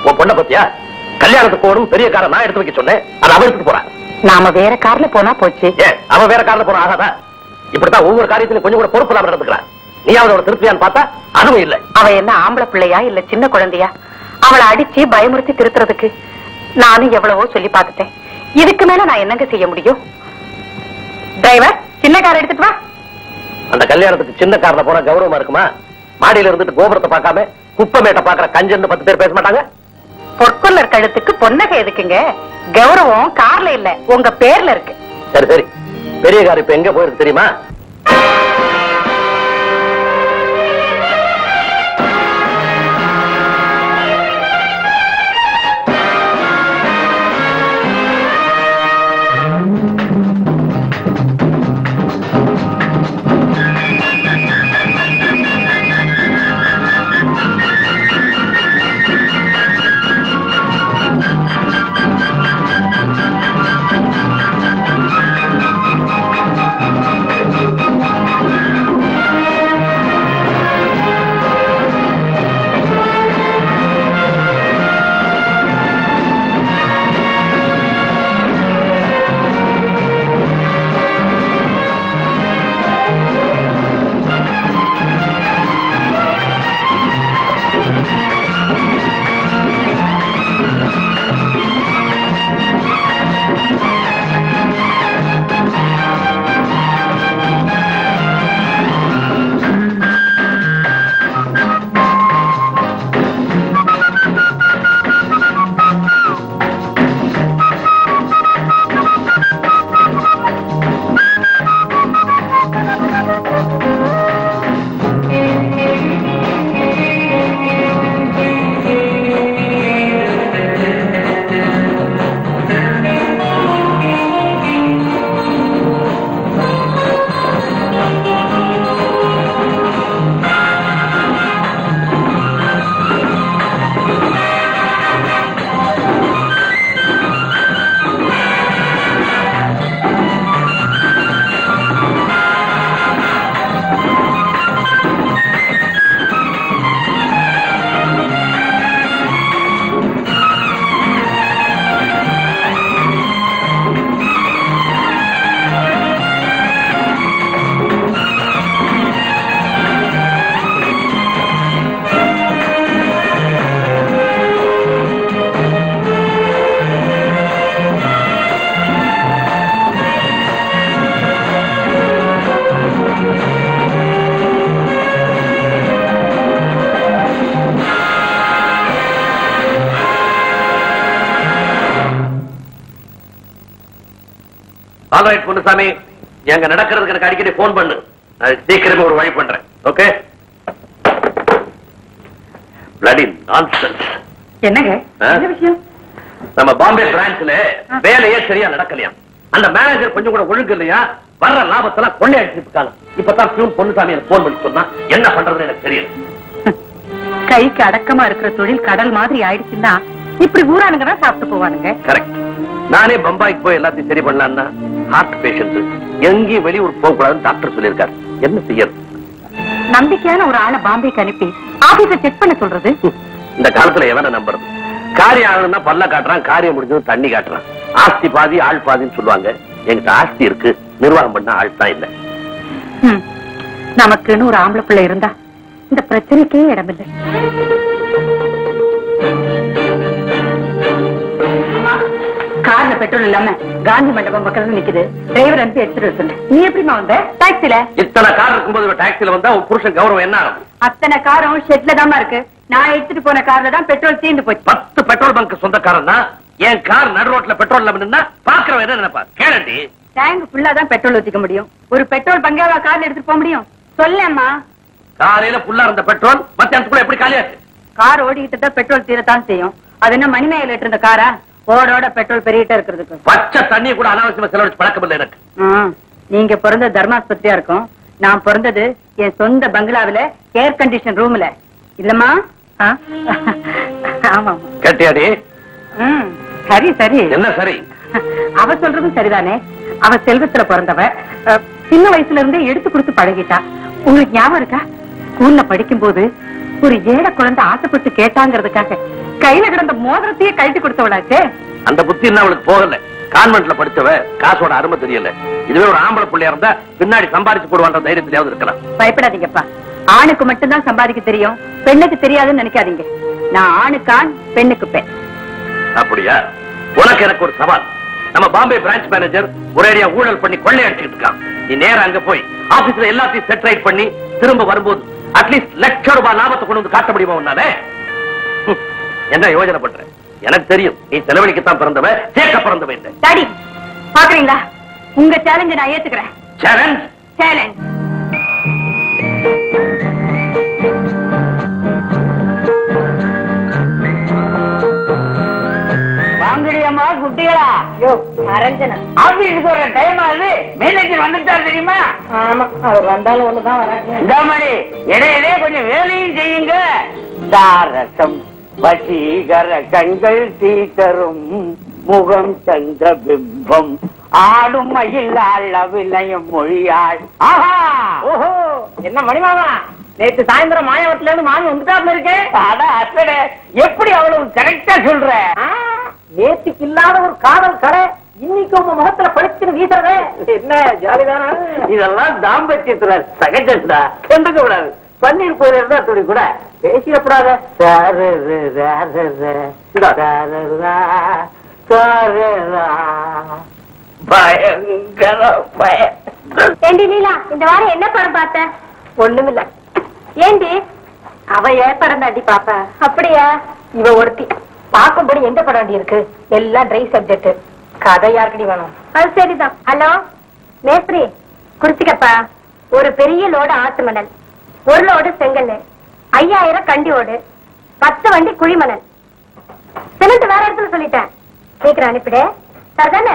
உன் பொண்ணை பத்தியா கல்யாணத்துக்கு போகணும் பெரிய காரை நான் எடுத்து வைக்க சொன்னேன் அதை அவ எடுத்துட்டு போறான் நாம வேற கார்ல போனா போச்சு ஏன் அவன் வேற காரில் போன ஆகாதா இப்படித்தான் ஒவ்வொரு காரியத்திலும் கொஞ்சம் கூட பொறுப்பு இல்லாம நடந்துக்கிறான் நீ அவளோட திருப்தியான்னு பார்த்தா அதுவும் இல்லை அவ என்ன ஆம்பளை பிள்ளையா இல்ல சின்ன குழந்தையா அவளை அடிச்சு பயமுறுத்தி திருத்துறதுக்கு நானும் எவ்வளவோ சொல்லி பார்த்துட்டேன் இதுக்கு மேல நான் என்னங்க செய்ய முடியும் டிரைவர் சின்ன கார் எடுத்துட்டு வா அந்த கல்யாணத்துக்கு சின்ன கார்ல போனா கௌரவமா இருக்குமா மாடியில இருந்துட்டு கோபுரத்தை பார்க்காம குப்பமேட்டை பாக்குற கஞ்சன்னு பத்து பேர் பேச மாட்டாங்க பொற்கொல்லர் கழுத்துக்கு பொன்னகை எதுக்குங்க கௌரவம் கார்ல இல்ல உங்க பேர்ல இருக்கு சரி சரி பெரிய கார் இப்ப எங்க போயிருக்கு தெரியுமா ஆல்ரைட் பொன்னுசாமி எங்க நடக்கிறதுக்கு எனக்கு அடிக்கடி போன் பண்ணு நான் சீக்கிரமே ஒரு வழி பண்றேன் ஓகே bloody nonsense என்னங்க ஆ? என்ன விஷயம் நம்ம பாம்பே பிரான்ச்ல வேலையே சரியா நடக்கலையாம் அந்த மேனேஜர் கொஞ்சம் கூட ஒழுங்கு இல்லையா வர்ற லாபத்தெல்லாம் கொள்ளையடிச்சு இருக்காங்க இப்பதான் பியூன் பொன்னுசாமி எனக்கு போன் பண்ணி சொன்னா என்ன பண்றதுன்னு எனக்கு தெரியல கைக்கு அடக்கமா இருக்கிற தொழில் கடல் மாதிரி ஆயிடுச்சுன்னா இப்படி ஊரானுங்க தான் சாப்பிட்டு போவானுங்க கரெக்ட் நானே பம்பாய்க்கு போய் எல்லாத்தையும் சரி பண்ணலாம்னா ஹார்ட் பேஷண்ட் எங்கேயும் வெளியூர் போக கூடாதுன்னு டாக்டர் சொல்லியிருக்காரு என்ன செய்யறது நம்பிக்கையான ஒரு ஆளை பாம்பேக்கு அனுப்பி ஆபீஸ செக் பண்ண சொல்றது இந்த காலத்துல எவனை நம்புறது காரியம் ஆகணும்னா பல்ல காட்டுறான் காரியம் முடிஞ்சது தண்ணி காட்டுறான் ஆஸ்தி பாதி ஆள் பாதின்னு சொல்லுவாங்க என்கிட்ட ஆஸ்தி இருக்கு நிர்வாகம் பண்ண ஆள் தான் இல்ல ஹம். நமக்குன்னு ஒரு ஆம்பளை பிள்ளை இருந்தா இந்த பிரச்சனைக்கே இடமில்லை கார்ல பெட்ரோல் இல்லாம காந்தி மண்டபம் பக்கத்துல நிக்குது டிரைவர் அனுப்பி எடுத்துட்டு வர சொன்னேன் நீ எப்படிமா வந்த டாக்ஸில இத்தனை கார் இருக்கும்போது இவன் டாக்ஸில வந்தா உன் புருஷன் கௌரவம் என்ன ஆகும் அத்தனை காரும் ஷெட்ல தாமா இருக்கு நான் எடுத்துட்டு போன கார்ல தான் பெட்ரோல் தீர்ந்து போச்சு பத்து பெட்ரோல் பங்க் சொந்தக்காரன் தான் என் கார் நடு ரோட்ல பெட்ரோல் இல்லாம நின்னா பாக்குறவன் என்ன நினைப்பா கேளண்டி டேங்க் ஃபுல்லா தான் பெட்ரோல் ஊத்திக்க முடியும் ஒரு பெட்ரோல் பங்காவா கார்ல எடுத்துட்டு போக முடியும் சொல்லேம்மா காலையில புல்லா இருந்த பெட்ரோல் மத்தியானத்துக்குள்ள எப்படி காலியாச்சு கார் ஓடிக்கிட்டு தான் பெட்ரோல் தீரத்தான் செய்யும் அது என்ன மணிமேல இருந்த காரா ஓடோட பெட்ரோல் பெருகிட்டே இருக்கிறதுக்கு பச்சை தண்ணி கூட அனாவசியமா செலவழிச்சு பழக்கம் இல்லை எனக்கு ம், நீங்க பிறந்த தர்மாஸ்பத்திரியா இருக்கும் நான் பிறந்தது என் சொந்த பங்களாவில ஏர் கண்டிஷன் ரூம்ல இல்லம்மா ஆ? ஆமா கேட்டியாடி ம், சரி சரி என்ன சரி அவ சொல்றதும் சரிதானே அவ செல்வத்துல பிறந்தவ அஹ், சின்ன வயசுல இருந்தே எடுத்து கொடுத்து பழகிட்டா உங்களுக்கு ஞாபகம் இருக்கா ஸ்கூல்ல படிக்கும் போது ஒரு ஏழை குழந்தை ஆசைப்பட்டு கேட்டாங்கிறதுக்காக கையில கிடந்த மோதிரத்தையே கழட்டி கொடுத்தவளாச்சே அந்த புத்தி இன்னும் அவளுக்கு போகல கான்வென்ட்ல படிச்சவ காசோட அருமை தெரியல இதுவே ஒரு ஆம்பளை பிள்ளையா இருந்தா பின்னாடி சம்பாரிச்சு போடுவான்ற தைரியத்திலேயாவது இருக்கலாம் பயப்படாதீங்கப்பா ஆணுக்கு மட்டும்தான் சம்பாதிக்க தெரியும் பெண்ணுக்கு தெரியாதுன்னு நினைக்காதீங்க நான் ஆணுக்கு ஆண் பெண்ணுக்கு பெண் அப்படியா உனக்கு எனக்கு ஒரு சவால் நம்ம பாம்பே பிரான்ச் மேனேஜர் ஒரேடியா ஊழல் பண்ணி கொள்ளையடிச்சுட்டு இருக்கான் நீ நேரா அங்க போய் ஆபீஸ்ல எல்லாத்தையும் செட் ரைட் பண்ணி திரும்ப வரும்போது அட்லீஸ்ட் லட்ச ரூபாய் லாபத்தை கொண்டு வந்து காட்ட முடியுமா உன்னாலே ஹம், என்ன யோசனை பண்ற எனக்கு தெரியும் நீ செலவழிக்கத்தான் பிறந்தவ சேர்க்க பிறந்தவ இல்லை டாடி பாக்குறீங்களா உங்க சேலஞ்ச நான் ஏத்துக்கிறேன் சேலஞ்ச் சேலஞ்ச் வாங்கடியம்மா குட்டிகளா அரஞ்சனா ஆபீஸுக்கு ஒரு டைம் ஆகுது மேனேஜர் வந்துட்டார் தெரியுமா ஆமா அவர் வந்தாலும் ஒண்ணுதான் வராங்க இந்த மாதிரி இடையிலே கொஞ்சம் வேலையும் செய்யுங்க தாரசம் வசீகர கண்கள் தீத்தரும் முகம் சந்திர பிம்பம் ஆடும் மயில் விளையும் மொழியாள் ஆஹா ஓஹோ என்ன மணிமாமா நேத்து சாயந்தரம் மாயாவத்துல இருந்து மாமி வந்துட்டாப்ல இருக்கேன் அட அசடே எப்படி அவ்வளவு கரெக்டா சொல்ற நேத்துக்கு இல்லாத ஒரு காதல் கரை இன்னைக்கு உங்க முகத்துல படிச்சுன்னு வீசுறதே என்ன ஜாலிதானா இதெல்லாம் தாம்பத்தியத்துல சகஜம்டா கண்டுக்க கூடாது பன்னீர் போயில இருந்தா துணி கூட பேசிடப்படாத பயங்கர பய ஏண்டி லீலா இந்த வாரம் என்ன படம் பார்த்த ஒண்ணுமில்ல ஏண்டி அவ ஏன் படம் தாண்டி பாப்பா அப்படியா இவ ஒருத்தி பார்க்கும்படி எந்த படம் வேண்டி இருக்கு எல்லாம் ட்ரை சப்ஜெக்ட் கதை யாருக்கடி வேணும் அது சரிதான் ஹலோ மேஸ்திரி குறிச்சிக்கப்பா ஒரு பெரிய லோடு ஆத்து மணல் ஒரு லோடு செங்கல் ஐயாயிரம் கண்டி ஓடு பத்து வண்டி குழிமணல் சிமெண்ட் வேற இடத்துல சொல்லிட்டேன் சீக்கிரம் அனுப்பிடு சரிதானே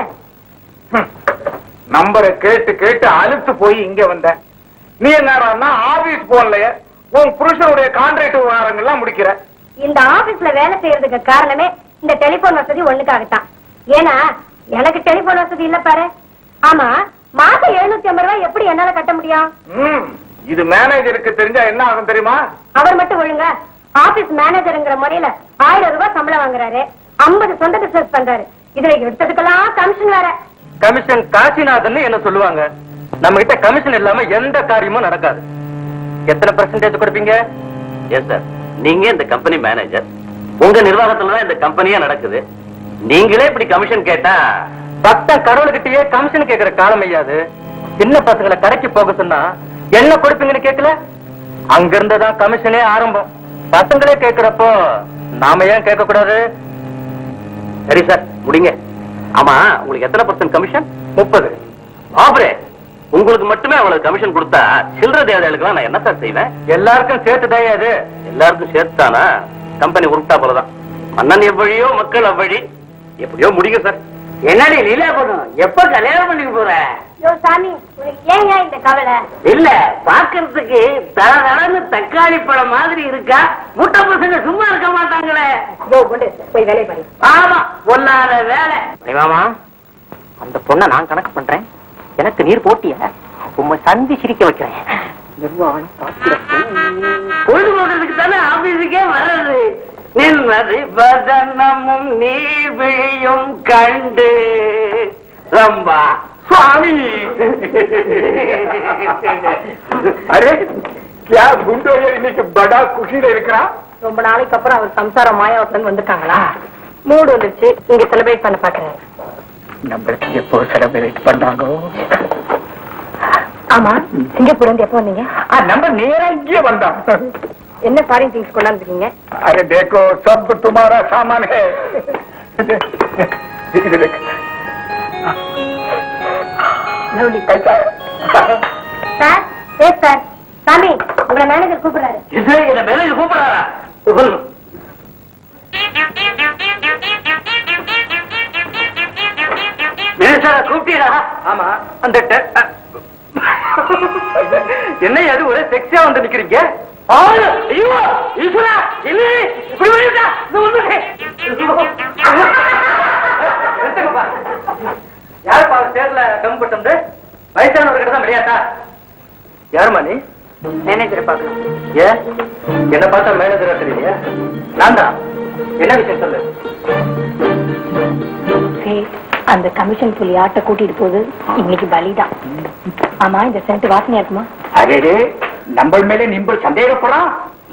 நம்பரை கேட்டு கேட்டு அழுத்து போய் இங்க வந்த நீ என்னடா ஆபீஸ் போன்லயே உன் புருஷனுடைய கான்ட்ராக்ட் விவகாரங்கள்லாம் முடிக்கிற இந்த ஆபீஸ்ல வேலை செய்யறதுக்கு காரணமே இந்த டெலிபோன் வசதி ஒண்ணுக்காகத்தான் ஏன்னா எனக்கு டெலிபோன் வசதி இல்ல பாரு ஆமா மாசம் எழுநூத்தி ஐம்பது ரூபாய் எப்படி என்னால கட்ட முடியும் ம், இது மேனேஜருக்கு தெரிஞ்சா என்ன ஆகும் தெரியுமா அவர் மட்டும் ஒழுங்க ஆபீஸ் மேனேஜருங்கிற முறையில ஆயிரம் ரூபாய் சம்பளம் வாங்குறாரு ஐம்பது சொந்த பிசினஸ் பண்றாரு இதுல எடுத்ததுக்கெல்லாம் கமிஷன் வேற கமிஷன் காசிநாதன் என்ன சொல்லுவாங்க நம்ம கிட்ட கமிஷன் இல்லாம எந்த காரியமும் நடக்காது எத்தனை பர்சன்டேஜ் கொடுப்பீங்க எஸ் சார் நீங்க இந்த கம்பெனி மேனேஜர் உங்க நிர்வாகத்துல தான் இந்த கம்பெனியா நடக்குது நீங்களே இப்படி கமிஷன் கேட்டா பக்த கடவுள்கிட்டயே கமிஷன் கேக்குற காலம் ஐயாது சின்ன பசங்களை கடைக்கு போக சொன்னா என்ன கொடுப்பீங்கன்னு கேட்கல அங்க இருந்துதான் கமிஷனே ஆரம்பம் பசங்களே கேக்குறப்போ நாம ஏன் கேட்க கூடாது சரி சார் முடிங்க ஆமா உங்களுக்கு எத்தனை பர்சன்ட் கமிஷன் முப்பது ஆபரே உங்களுக்கு மட்டுமே அவ்வளவு கமிஷன் கொடுத்தா சில்லற தேவைகளுக்கெல்லாம் நான் என்ன சார் செய்வேன் எல்லாருக்கும் சேர்த்துதான் அது எல்லாருக்கும் சேர்த்தானா கம்பெனி உருட்டா போலதான் மன்னன் எவ்வழியோ மக்கள் அவ்வழி எப்படியோ முடிங்க சார் என்னடி லீலா பண்ணும் எப்ப கல்யாணம் பண்ணிக்க போற யோ சாமி உனக்கு ஏன் ஏன் இந்த கவலை இல்ல பாக்குறதுக்கு தளதளன்னு தக்காளி பழம் மாதிரி இருக்கா முட்டை பசங்க சும்மா இருக்க மாட்டாங்களே யோ கொண்டு போய் வேலையை பாரு ஆமா பொல்லாத வேலை மாமா அந்த பொண்ணை நான் கணக்கு பண்றேன் எனக்கு நீர் போட்டிய உண்மை சந்தி சிரிக்க வைக்கிறேன் பொழுது போடுறதுக்கு தானே ஆபீஸுக்கே வர்றது நின்றது பதனமும் நீர் விழியும் கண்டு ரம்பா சுவாமி அரே கியா குண்டோ இன்னைக்கு படா குஷியில இருக்கிறா ரொம்ப நாளைக்கு அப்புறம் அவர் சம்சாரம் மாயாவத்துல இருந்து வந்திருக்காங்களா மூடு வந்துருச்சு இங்க செலிப்ரேட் பண்ண பாக்குறேன் நம்மளுக்கு எப்போ செலிப்ரேட் பண்றாங்க ஆமா சிங்கப்பூர்ல இருந்து எப்போ வந்தீங்க நம்ம நேரா இங்கே வந்தோம் என்ன ஃபாரின் திங்ஸ் கொண்டாந்துருக்கீங்க अरे देखो सब तुम्हारा सामान है इधर देख। कैसा है? சார் எஸ் சார் சாமி உங்களை மேனேஜர் கூப்பிடுறாரு இது என்ன மேலே கூப்பிடாரா மேனேஜரா கூப்பிட்டீரா ஆமா அந்த டெ- அ- என்ன அது ஒரே செக்ஸியா வந்து நிக்கிறீங்க ஐயோ ஈஸ்வரா என்ன இப்படி பண்ணிட்டா இது ஒண்ணு நிறுத்துங்கப்பா. யாருப்பா அவர் சேர்ல கம் பட்டது வயசானவர்கிட்ட தான் விளையாட்டா யாருமா நீ மேனேஜரை பார்க்கணும் ஏன் என்ன பார்த்தா மேனேஜரா தெரியலையா நான் தான் என்ன விஷயம் சொல்லு அந்த கமிஷன் புள்ளி ஆட்டை கூட்டிட்டு போகுது இன்னைக்கு பலிதான் ஆமா இந்த சென்ட் வாசனையா இருக்குமா அடே நம்ம மேலே நிம்பல் சந்தேகப்படான்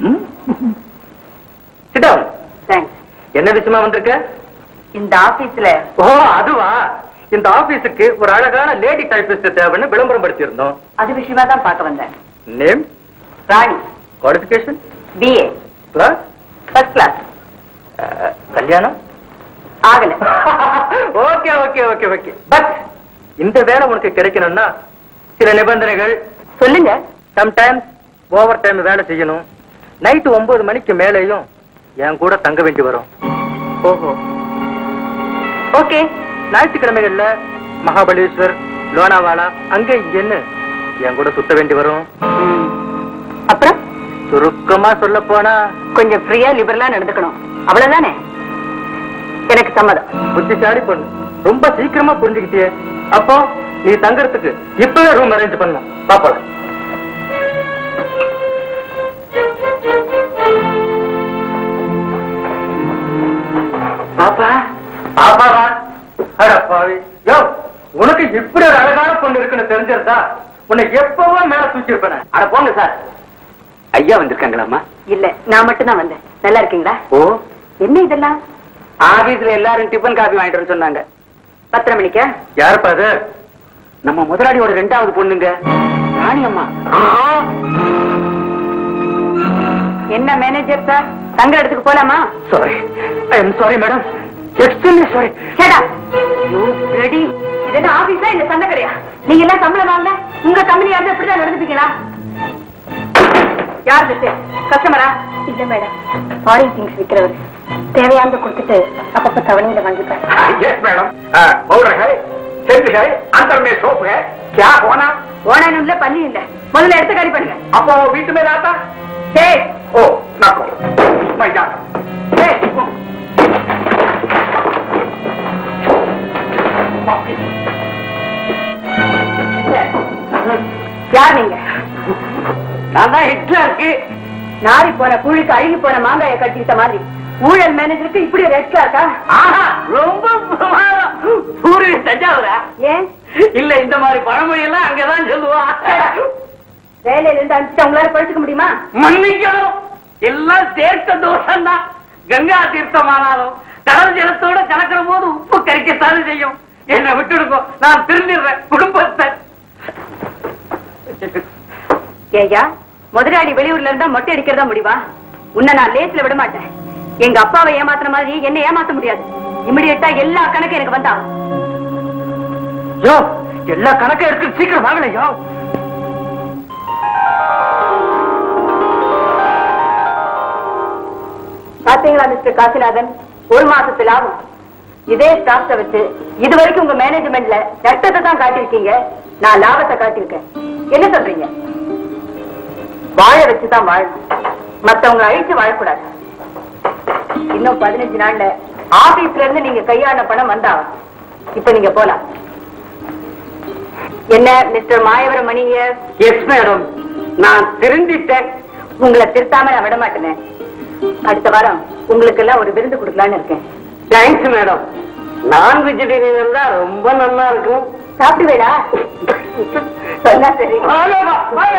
சிடம் தேங்க்ஸ் என்ன விஷயமா வந்திருக்க இந்த ஆபீஸ்ல ஓ அதுவா இந்த ஆபீஸுக்கு ஒரு அழகான லேடி டைபிஸ்ட் தேவைன்னு விளம்பரம் படுத்தியிருந்தோம் அது விஷயமா தான் பார்க்க வந்தேன் name Rani qualification BA class first class கல்யாணம் ஆகல okay okay okay okay but இந்த வேலை உனக்கு கிடைக்கணும்னா சில நிபந்தனைகள் சொல்லுங்க சம்டைம்ஸ் ஓவர் டைம் வேலை செய்யணும் நைட்டு ஒன்பது மணிக்கு மேலேயும் என் கூட தங்க வேண்டி வரும் ஓஹோ ஓகே ஞாயிற்றுக்கிழமைகள்ல மகாபலேஸ்வர் லோனாவாலா அங்க இங்கன்னு என் கூட சுத்த வேண்டி வரும் அப்புறம் சுருக்கமா சொல்ல போனா கொஞ்சம் ஃப்ரீயா லிபரலா நடந்துக்கணும் அவ்வளவுதானே எனக்கு சம்மதம் புத்திசாலி பொண்ணு ரொம்ப சீக்கிரமா புரிஞ்சுக்கிட்டியே அப்போ நீ தங்கறதுக்கு இப்பவே ரூம் அரேஞ்ச் பண்ணணும் பாப்போம் பாப்பா பாப்பாவா அட பாவி யோ உனக்கு இப்படி ஒரு அழகான பொண்ணு இருக்குன்னு தெரிஞ்சிருந்தா உன்னை எப்பவோ மேல தூக்கி இருப்பேன் அட போங்க சார் ஐயா வந்திருக்காங்களாம்மா இல்ல நான் மட்டும் தான் வந்தேன் நல்லா இருக்கீங்களா ஓ என்ன இதெல்லாம் ஆபீஸ்ல எல்லாரும் டிபன் காபி வாங்கிட்டு வர சொன்னாங்க பத்தரை மணிக்கா யாருப்பா அது நம்ம முதலாளியோட ரெண்டாவது பொண்ணுங்க ராணி அம்மா என்ன மேனேஜர் சார் தங்குற இடத்துக்கு போலாமா sorry I am sorry madam extremely sorry கேடா ரெடி இது என்ன ஆபீஸா இல்ல சண்டை கடையா நீங்க எல்லாம் சம்பளம் வாங்க உங்க கம்பெனியா இருந்தா இப்படிதான் நடந்துப்பீங்களா யார் திட்டு கஸ்டமரா இல்ல மேடம் ஃபாரின் திங்ஸ் விக்கிறவர் தேவையானதை கொடுத்துட்டு அப்பப்ப தவணையில வாங்கிப்பேன் यस मैडम पाउडर है सेंट है अंदर में सोप है क्या होना ஓனானும் இல்ல பண்ணி இல்ல முதல்ல எடுத்து காலி பண்ணுங்க अब वो बीच में लाता டேய் ओ नको मैं जाता டேய் யார் நீங்க நான் தான் ஹிட்லருக்கு நாரி போன குழிக்கு அழுகி போன மாங்காயை கட்டிக்கிட்ட மாதிரி ஊழல் மேனேஜருக்கு இப்படி ரெட் கிளாக்கா ஆஹா ரொம்ப பிரமாதம் பூர்வீக தஞ்சாவூரா ஏன் இல்ல இந்த மாதிரி பழமொழி எல்லாம் அங்கதான் சொல்லுவா வேலையில இருந்து அனுப்பிச்சு உங்களால படிச்சுக்க முடியுமா மன்னிக்கணும் எல்லாம் சேர்த்த தோஷம் தான் கங்கா தீர்த்தமானாலும் கடல் ஜலத்தோட கலக்கிற போது உப்பு கரிக்கத்தானே செய்யும் என்னை விட்டுடுங்க நான் திரும்பிடுறேன் குடும்பத்தை ஏய்யா முதலாளி வெளியூர்ல இருந்தா மொட்டை அடிக்கிறதா முடிவா உன்னை நான் லேஸ்ல விட மாட்டேன் எங்க அப்பாவை ஏமாத்துற மாதிரி என்ன ஏமாத்த முடியாது இமிடியட்டா எல்லா கணக்கும் எனக்கு வந்தா யோ எல்லா கணக்கும் எடுத்து சீக்கிரம் வாங்கலையோ பாத்தீங்களா மிஸ்டர் காசிநாதன் ஒரு மாசத்துல ஆகும் இதே ஸ்டாக்ஸ வச்சு இது வரைக்கும் உங்க மேனேஜ்மெண்ட்ல நஷ்டத்தை தான் காட்டியிருக்கீங்க நான் லாபத்தை காட்டியிருக்கேன் என்ன சொல்றீங்க வாழ வச்சுதான் வாழணும் மத்தவங்க அழிச்சு வாழக்கூடாது இன்னும் பதினஞ்சு நாள்ல ஆபீஸ்ல இருந்து நீங்க கையாள பணம் வந்தா இப்ப நீங்க போலாம் என்ன mister Mayavaram Maniyar yes madam நான் திருந்திட்டேன் உங்களை திருத்தாம நான் விட மாட்டேனே அடுத்த வாரம் உங்களுக்கு எல்லாம் ஒரு விருந்து கொடுக்கலான்னு இருக்கேன் தேங்க்ஸ் மேடம் நான் வெஜிடேரியன் தான் ரொம்ப நல்லா இருக்கும் சாப்பிடுவேடா சொன்னா சரி வாங்க, வா, வாங்க.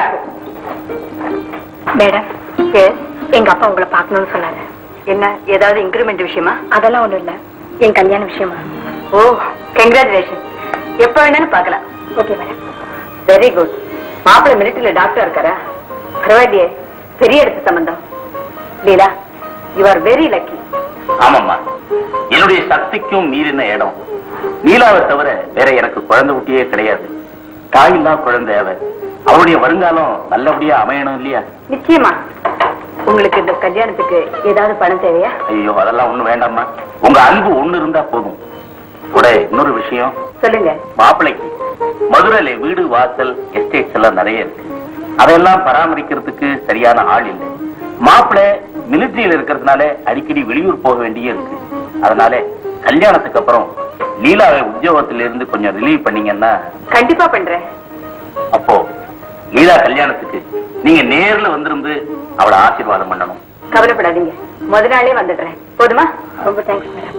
மேடம் எங்க அப்பா உங்களை பார்க்கணும்னு சொன்னாரு என்ன ஏதாவது இன்க்ரிமெண்ட் விஷயமா அதெல்லாம் ஒண்ணும் இல்ல என் கல்யாண விஷயமா ஓ கங்க்ராச்சுலேஷன் எப்ப வேணாலும் பார்க்கலாம் ஓகே மேடம் வெரி குட் மாப்பிள்ளை மிலிட்டரியில டாக்டர் இருக்காரா பரவாயில்லையே பெரிய இடத்து சம்பந்தம் Leela you are very lucky ஆமாம்மா என்னுடைய சக்திக்கும் மீறின இடம் நீலாவை தவிர வேற எனக்கு குழந்தை குட்டியே கிடையாது தாயில்லா குழந்தை அவ அவளுடைய வருங்காலம் நல்லபடியா அமையணும் இல்லையா நிச்சயமா உங்களுக்கு இந்த கல்யாணத்துக்கு ஏதாவது பணம் தேவையா ஐயோ அதெல்லாம் ஒண்ணு வேண்டாம்மா உங்க அன்பு ஒண்ணு இருந்தா போதும் கூட இன்னொரு விஷயம் சொல்லுங்க மாப்பிள்ளைக்கு மதுரையில வீடு வாசல் எஸ்டேட்ஸ் எல்லாம் நிறைய இருக்கு அதெல்லாம் பராமரிக்கிறதுக்கு சரியான ஆள் இல்லை மாப்பிள்ளை மிலிட்டரியில இருக்கிறதுனால அடிக்கடி வெளியூர் போக வேண்டியே இருக்கு அதனால கல்யாணத்துக்கு அப்புறம் லீலாவை உத்தியோகத்தில இருந்து கொஞ்சம் ரிலீவ் பண்ணீங்கன்னா கண்டிப்பா பண்றேன் அப்போ கீதா கல்யாணத்துக்கு நீங்க நேர்ல வந்திருந்து அவளை ஆசீர்வாதம் பண்ணணும் கவலைப்படாதீங்க முத நாளே வந்துடுறேன் போதுமா ரொம்ப தேங்க்ஸ் மேடம்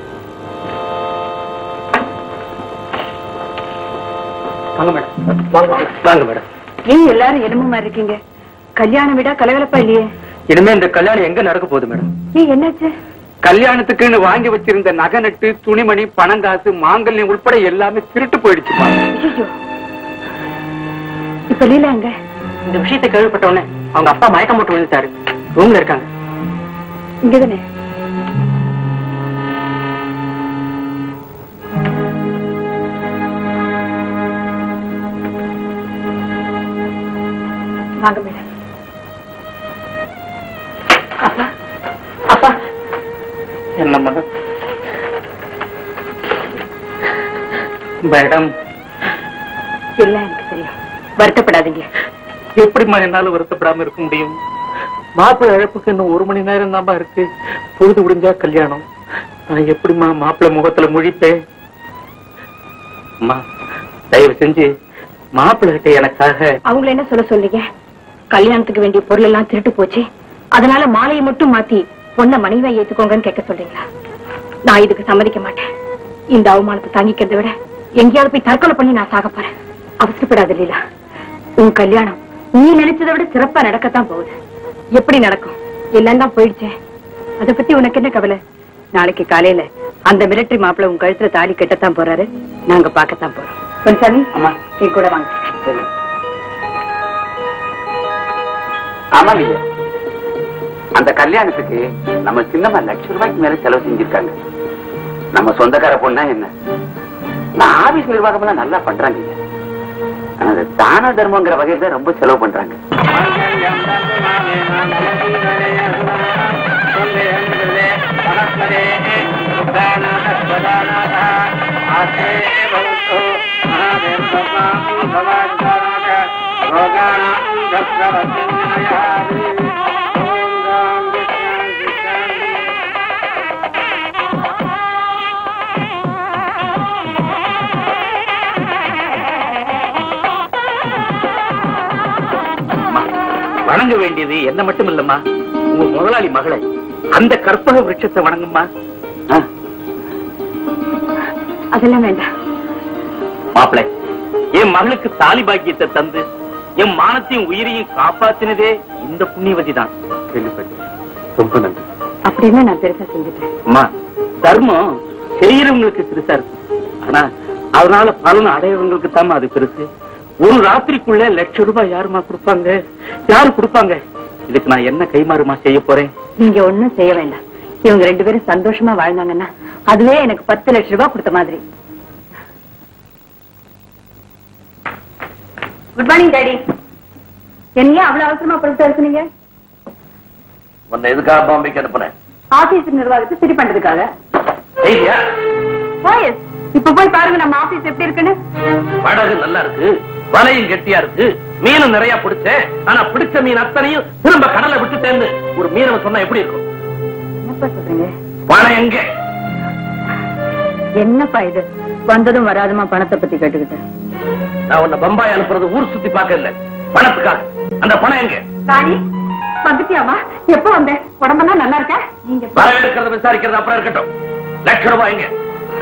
வாங்க மேடம் வாங்க வாங்க மேடம் ஏன் எல்லாரும் என்னமோ மாதிரி இருக்கீங்க கல்யாணம் விட கலகலப்பா இல்லையே இனிமே இந்த கல்யாணம் எங்க நடக்க போகுது மேடம் ஏன் என்னாச்சு கல்யாணத்துக்குன்னு வாங்கி வச்சிருந்த நகை நட்டு துணிமணி பணங்காசு மாங்கல்யம் உட்பட எல்லாமே திருட்டு போயிடுச்சுமா ஐயோ இப்ப லீலா எங்க இந்த விஷயத்தை கேள்விப்பட்ட உடனே அவங்க அப்பா மயக்கம் போட்டு விழுந்துட்டாரு ரூம்ல இருக்காங்க இங்கதானே வாங்க மேடம் அப்பா அப்பா என்ன மேடம் மேடம் எல்லாம் எனக்கு தெரியும் வருத்தப்படாதீங்க எப்படிம்மா என்னால வருத்தப்படாம இருக்க முடியும் மாப்பிள்ளை இழப்புக்கு இன்னும் ஒரு மணி நேரம் தான்ப்பா இருக்கு பொழுது முடிஞ்சா கல்யாணம் நான் எப்படிம்மா மாப்பிள்ளை முகத்துல முழிப்பேன் அம்மா தயவு செஞ்சு மாப்பிள்ளை கிட்ட எனக்காக அவங்கள என்ன சொல்ல சொல்றீங்க கல்யாணத்துக்கு வேண்டிய பொருள் எல்லாம் திருட்டு போச்சு அதனால மாலையை மட்டும் மாத்தி பொண்ண மனைவியா ஏத்துக்கோங்கன்னு கேட்க சொல்றீங்களா நான் இதுக்கு சம்மதிக்க மாட்டேன் இந்த அவமானத்தை தாங்கிக்கிறதை விட எங்கேயாவது போய் தற்கொலை பண்ணி நான் சாக போறேன் அவசரப்படாத லீலா உன் கல்யாணம் நீ நினைச்சதை விட சிறப்பா நடக்கத்தான் போகுது எப்படி நடக்கும் எல்லாம் தான் போயிடுச்சே அத பத்தி உனக்கு என்ன கவலை நாளைக்கு காலையில அந்த மிலிட்டரி மாப்பிள்ள உன் கழுத்துல தாலி கட்டத்தான் போறாரு நாங்க பார்க்கத்தான் போறோம் பொன்சாமி அம்மா. நீ கூட வாங்க ஆமா இல்லையா அந்த கல்யாணத்துக்கு நம்ம சின்னம்மா லட்சம் ரூபாய்க்கு மேல செலவு செஞ்சிருக்காங்க நம்ம சொந்தக்கார பொண்ணா என்ன நான் ஆபீஸ் நிர்வாகம் எல்லாம் நல்லா பண்றாங்க ஐயா. ஆனா அது தான தர்மங்கிற வகையில தான் ரொம்ப செலவு பண்றாங்க அம்மா, வணங்க வேண்டியது என்ன மட்டும் இல்லம்மா உங்க முதலாளி மகளை அந்த கற்பக விருட்சத்தை வணங்கும்மா ஆ, அதெல்லாம் வேண்டாம் மாப்பிளை என் மகளுக்கு தாலி பாக்கியத்தை தந்து என் மானத்தையும் உயிரையும் காப்பாத்தினதே இந்த புண்ணியவதி தான் கேள்விப்பட்டேன் ரொம்ப நன்றி அப்படின்னு நான் பெருசா செஞ்சுட்டேன் அம்மா தர்மம் செய்யறவங்களுக்கு பெருசா இருக்கும் ஆனா அதனால பலன் அடையவங்களுக்கு தான் அது பெருசு ஒரு ராத்திரிக்குள்ள லட்சம் ரூபாய் யாருமா கொடுப்பாங்க யாரு கொடுப்பாங்க இதுக்கு நான் என்ன கைமாறுமா செய்ய போறேன் நீங்க ஒண்ணும் செய்ய வேண்டாம் இவங்க ரெண்டு பேரும் சந்தோஷமா வாழ்ந்தாங்கன்னா அதுவே எனக்கு பத்து லட்சம் ரூபாய் கொடுத்த மாதிரி குட் மார்னிங் டாடி என்னையா அவ்வளவு அவசரமா பொருட்கள் இருக்குனீங்க உன்னை எதுக்காக பாம்பேக்கு அனுப்புனேன் ஆபீஸ் நிர்வாகத்தை சரி பண்றதுக்காக செய்தியா போயஸ் இப்ப போய் பாருங்க நம்ம ஆபீஸ் எப்படி இருக்குன்னு படகு நல்லா இருக்கு வலையும் கெட்டியா இருக்கு மீனும் நிறைய பிடிச்சேன் ஆனா பிடிச்ச மீன் அத்தனையும் திரும்ப கடலை விட்டுட்டேன்னு ஒரு மீனவன் சொன்னா எப்படி இருக்கும் என்னப்பா சொல்றீங்க பணம் எங்க என்னப்பா இது வந்ததும் வராதுமா பணத்தை பத்தி கேட்டுக்கிட்டேன் நான் உன்னை பம்பாய் அனுப்புறது ஊர் சுத்தி பார்க்க இல்ல பணத்துக்காக அந்த பணம் எங்க ராணி வந்துட்டியாமா எப்ப வந்த உடம்பெல்லாம் நல்லா இருக்க நீங்க வர எடுக்கிறத விசாரிக்கிறது அப்புறம் இருக்கட்டும் லட்சம் ரூபாய் எங்க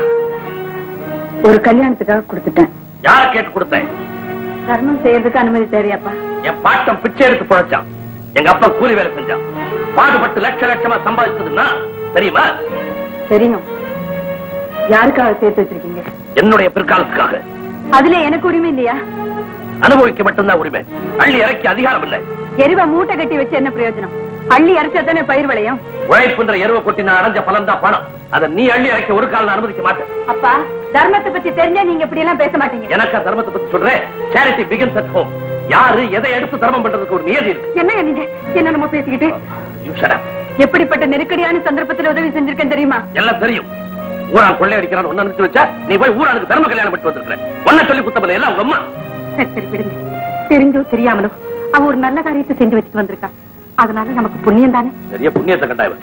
ஒரு கல்யாணத்துக்காக கொடுத்துட்டேன் யார கேட்டு கொடுத்தேன் தர்மம் செய்யறதுக்கு அனுமதி தேவையாப்பா என் பாட்டம் பிச்சை எடுத்து பழைச்சான் எங்க அப்பா கூலி வேலை செஞ்சான் பாடுபட்டு லட்ச லட்சமா சம்பாதிச்சதுன்னா தெரியுமா தெரியும் யாருக்காக சேர்த்து வச்சிருக்கீங்க என்னுடைய பிற்காலத்துக்காக அதுல எனக்கு உரிமை இல்லையா அனுபவிக்க மட்டும்தான் உரிமை அள்ளி இறக்கி அதிகாரம் இல்லை எருவ மூட்டை கட்டி வச்சு என்ன பிரயோஜனம் அள்ளி அரைச்சா தானே பயிர் விளையும் உழைப்புன்ற எருவை கொட்டி நான் அடைஞ்ச பலன் தான் பணம் அதை நீ அள்ளி இறக்க ஒரு காலம் நான் அனுமதிக்க மாட்டேன் அப்பா தர்மத்தை பத்தி தெரிஞ்சா நீங்க இப்படி எல்லாம் பேச மாட்டீங்க எனக்கு தர்மத்தை பத்தி சொல்றேன் சேரிட்டி பிகின்ஸ் அட் ஹோம் யாரு எதை எடுத்து தர்மம் பண்றதுக்கு ஒரு நியதி இருக்கு என்னங்க நீங்க என்ன நம்ம பேசிக்கிட்டு You shut up. எப்படிப்பட்ட நெருக்கடியான சந்தர்ப்பத்தில் உதவி செஞ்சிருக்கேன் தெரியுமா எல்லாம் தெரியும் ஊரான் கொள்ளை அடிக்கிறான் ஒன்னு அனுப்பிச்சு வச்சா நீ போய் ஊரானுக்கு தர்ம கல்யாணம் பண்ணிட்டு வந்திருக்கிறேன் ஒன்ன சொல்லி குத்தமில்லை எல்லாம் உங்க அம்மா சரி சரி விடுங்க தெரிஞ்சோ தெரியாமலோ அவ ஒரு நல்ல காரியத்தை செஞ்சு வச்சுட்டு வந்திருக்கா அதனால நமக்கு புண்ணியம் தானே பெரிய புண்ணியத்தை கண்டாயவன்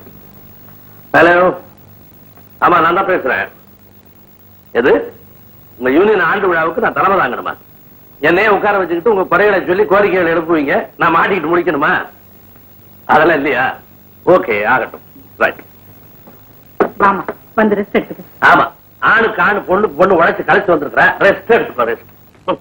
ஹலோ ஆமா நான் தான் பேசுறேன் எது உங்க யூனியன் ஆண்டு விழாவுக்கு நான் தலைமை தாங்கணுமா என்னையே உட்கார வச்சுக்கிட்டு உங்க குறைகளை சொல்லி கோரிக்கைகள் எழுப்புவீங்க நான் மாட்டிக்கிட்டு முடிக்கணுமா அதெல்லாம் இல்லையா ஓகே ஆகட்டும் ரைட் வாமா வந்து ரெஸ்ட் எடுத்துக்க ஆமா ஆணுக்கு ஆணு பொண்ணுக்கு பொண்ணு உழைச்சு கழிச்சு வந்திருக்கிறேன் ரெஸ்ட் எடுத்துக்கோ ரெஸ்ட்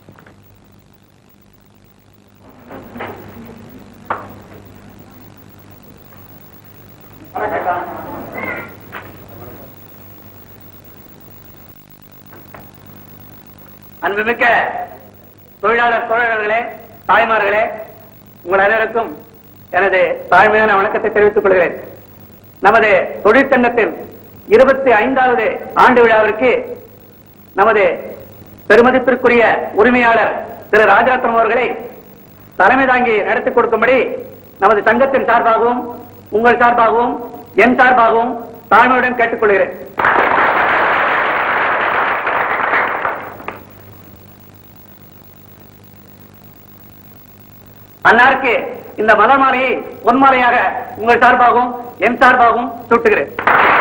அன்புமிக்க தொழிலாளர் தோழர்களே தாய்மார்களே உங்கள் அனைவருக்கும் எனது தாழ்மையான வணக்கத்தை தெரிவித்துக் கொள்கிறேன் நமது தொழிற்சங்கத்தின் இருபத்தி ஐந்தாவது ஆண்டு விழாவிற்கு நமது பெருமதிப்பிற்குரிய உரிமையாளர் திரு ராஜரத்னம் அவர்களை தலைமை தாங்கி நடத்தி கொடுக்கும்படி நமது சங்கத்தின் சார்பாகவும் உங்கள் சார்பாகவும் என் சார்பாகவும் தாழ்மையுடன் கேட்டுக்கொள்கிறேன் அன்னாருக்கு இந்த மலர்மாலையை பொன்மாலையாக உங்கள் சார்பாகவும் என் சார்பாகவும் சூட்டுகிறேன்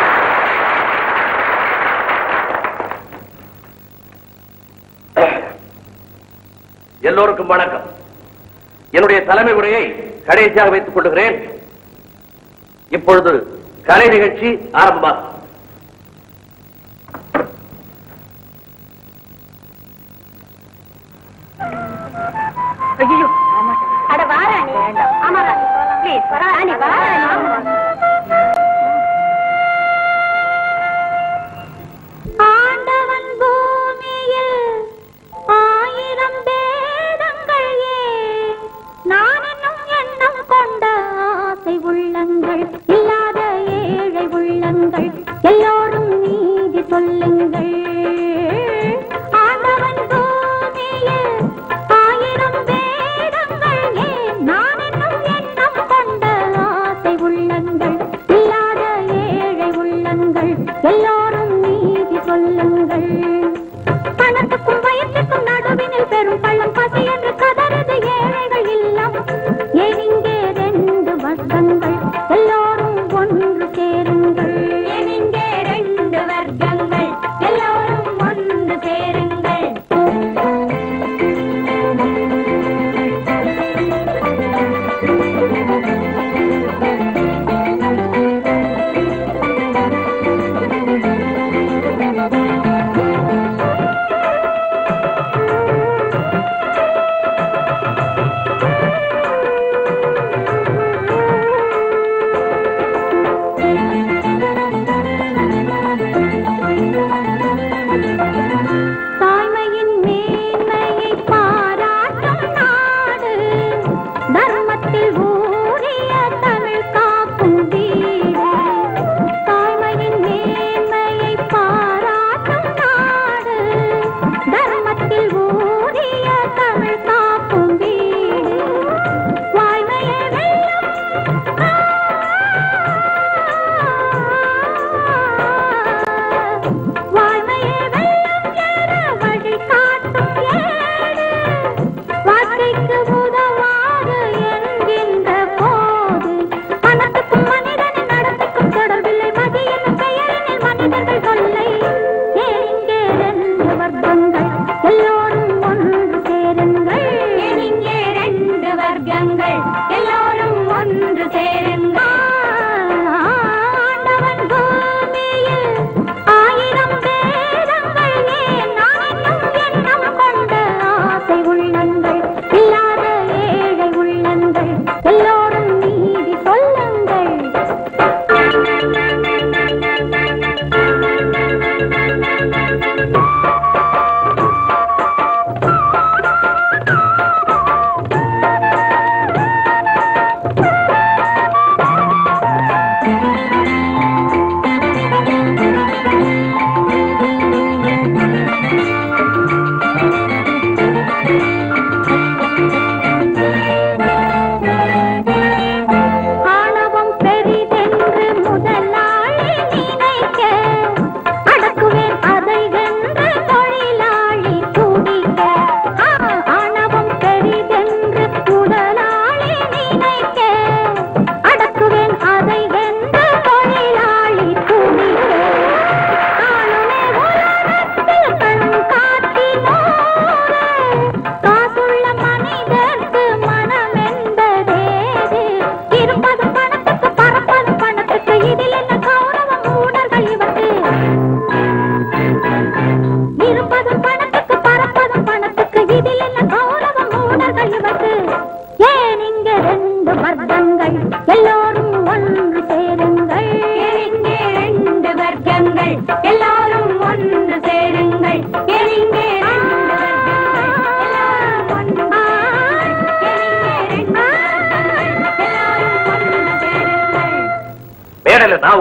எல்லோருக்கும் வணக்கம் என்னுடைய தலைமை உரையை கடைசியாக வைத்துக் கொள்கிறேன் இப்பொழுது கலை நிகழ்ச்சி ஆரம்பம் ஐயோ அட வாரா நீ ஆமா ப்ளீஸ் வரா நீ வரா ஆண்டவன் பூமியில் ஆயிரம் பேதங்கள் ஏன் நான் என்னும் எண்ணம் கொண்ட ஆசை உள்ளங்கள் இல்லாத ஏழை உள்ளங்கள் எல்லோரும் நீதி சொல்லுங்கள் ஆண்டவன் பூமியில் ஆயிரம் வேதங்கள் ஏன் நான் என்னும் எண்ணம் கொண்ட ஆசை உள்ளங்கள்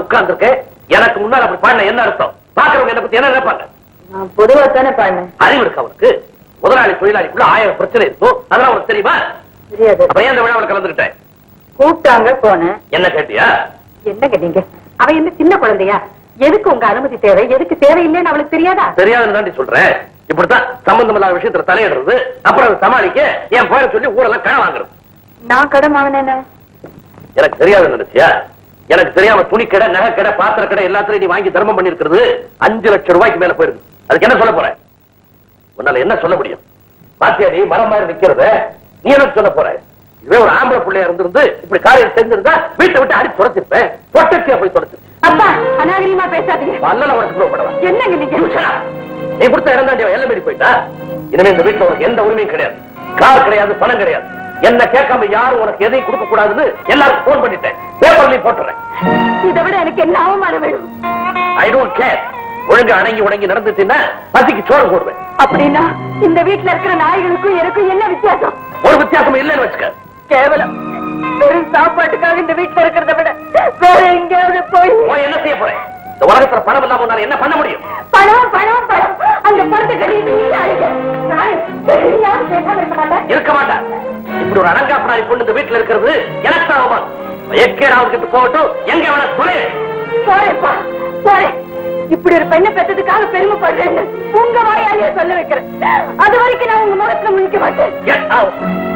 உட்கார்ந்துருக்கேன் எனக்கு முன்னால் அப்படி பாடின என்ன அர்த்தம் பாக்குறவங்க என்ன பத்தி என்ன நினைப்பாங்க நான் பொதுவா தானே பாடினேன் அறிவு இருக்கு அவனுக்கு முதலாளி தொழிலாளிக்குள்ள ஆயிரம் பிரச்சனை இருக்கும் அதெல்லாம் உனக்கு தெரியுமா தெரியாது அப்ப ஏன் இந்த விழாவில் கலந்துக்கிட்டேன் கூப்பிட்டாங்க போனேன் என்ன கேட்டியா என்ன கேட்டீங்க அவ என்ன சின்ன குழந்தையா எதுக்கு உங்க அனுமதி தேவை எதுக்கு தேவையில்லைன்னு அவளுக்கு தெரியாதா தெரியாதுன்னு தாண்டி சொல்றேன் இப்படித்தான் சம்பந்தம் இல்லாத விஷயத்துல தலையிடுறது அப்புறம் அதை சமாளிக்க என் பேரை சொல்லி ஊரெல்லாம் கடன் வாங்குறது நான் கடன் வாங்கினேன் எனக்கு தெரியாதுன்னு நினைச்சியா எனக்கு தெரியாம துணி கடை நகை கடை பாத்திர கடை எல்லாத்தையும் நீ வாங்கி தர்மம் பண்ணிருக்கிறது அஞ்சு லட்சம் ரூபாய்க்கு மேல போயிருக்கு அதுக்கு என்ன சொல்ல போற உன்னால என்ன சொல்ல முடியும் பாத்தியா நீ மரம் மாதிரி நிக்கிறத நீ என்ன சொல்ல போற இதுவே ஒரு ஆம்பளை பிள்ளையா இருந்திருந்து இப்படி காரியம் செஞ்சிருந்தா வீட்டை விட்டு அடி துடைச்சிருப்பேன் தொட்டச்சியா போய் தொலைச்சு அப்பா அநாகரிகமா பேசாதீங்க வல்லல உனக்கு புறப்படலாம் என்னங்க நீங்க நீ கொடுத்த இடம் தாண்டி எல்லாம் மீறி போயிட்டா இனிமே இந்த வீட்டுல உனக்கு எந்த உரிமையும் கிடையாது கார் கிடையாது பணம் கிடையாது என்ன கேட்காம யாரும் உனக்கு எதையும் கொடுக்க கூடாதுன்னு எல்லாருக்கும் போன் பண்ணிட்டேன் பேப்பர்லயும் போட்டுறேன் இதை விட எனக்கு என்ன அவமானம் வேணும் ஐ டோன்ட் கேர் ஒழுங்கு அடங்கி உடங்கி நடந்துச்சுன்னா பசிக்கு சோறு போடுவேன் அப்படின்னா இந்த வீட்டுல இருக்கிற நாய்களுக்கும் எனக்கும் என்ன வித்தியாசம் ஒரு வித்தியாசம் இல்லைன்னு வச்சுக்க கேவலம் வெறும் சாப்பாட்டுக்காக இந்த வீட்டுல இருக்கிறத விட வேற எங்கேயாவது போய் போய் என்ன செய்ய போறேன் இந்த உலகத்துல பணம் இல்லாம உன்னால என்ன பண்ண முடியும் பணம் பணம் பணம் அந்த பணத்தை கட்டிட்டு நீ அழுக. நான் யாரும் பேசாம இருக்க மாட்டேன் இருக்க மாட்டா இப்படி ஒரு அடங்காப்படாரி பொண்ணு இந்த வீட்டுல இருக்கிறது எனக்கு தான் அவமானம் எக்கேராவது கிட்ட போகட்டும் எங்க வேணா சொல்லு போறேன்ப்பா போறேன் இப்படி ஒரு பெண்ணை பெற்றதுக்காக பெருமைப்படுறேன்னு உங்க வாயாலேயே சொல்ல வைக்கிறேன் அது வரைக்கும் நான் உங்க முகத்துல முழிக்க மாட்டேன் Get out.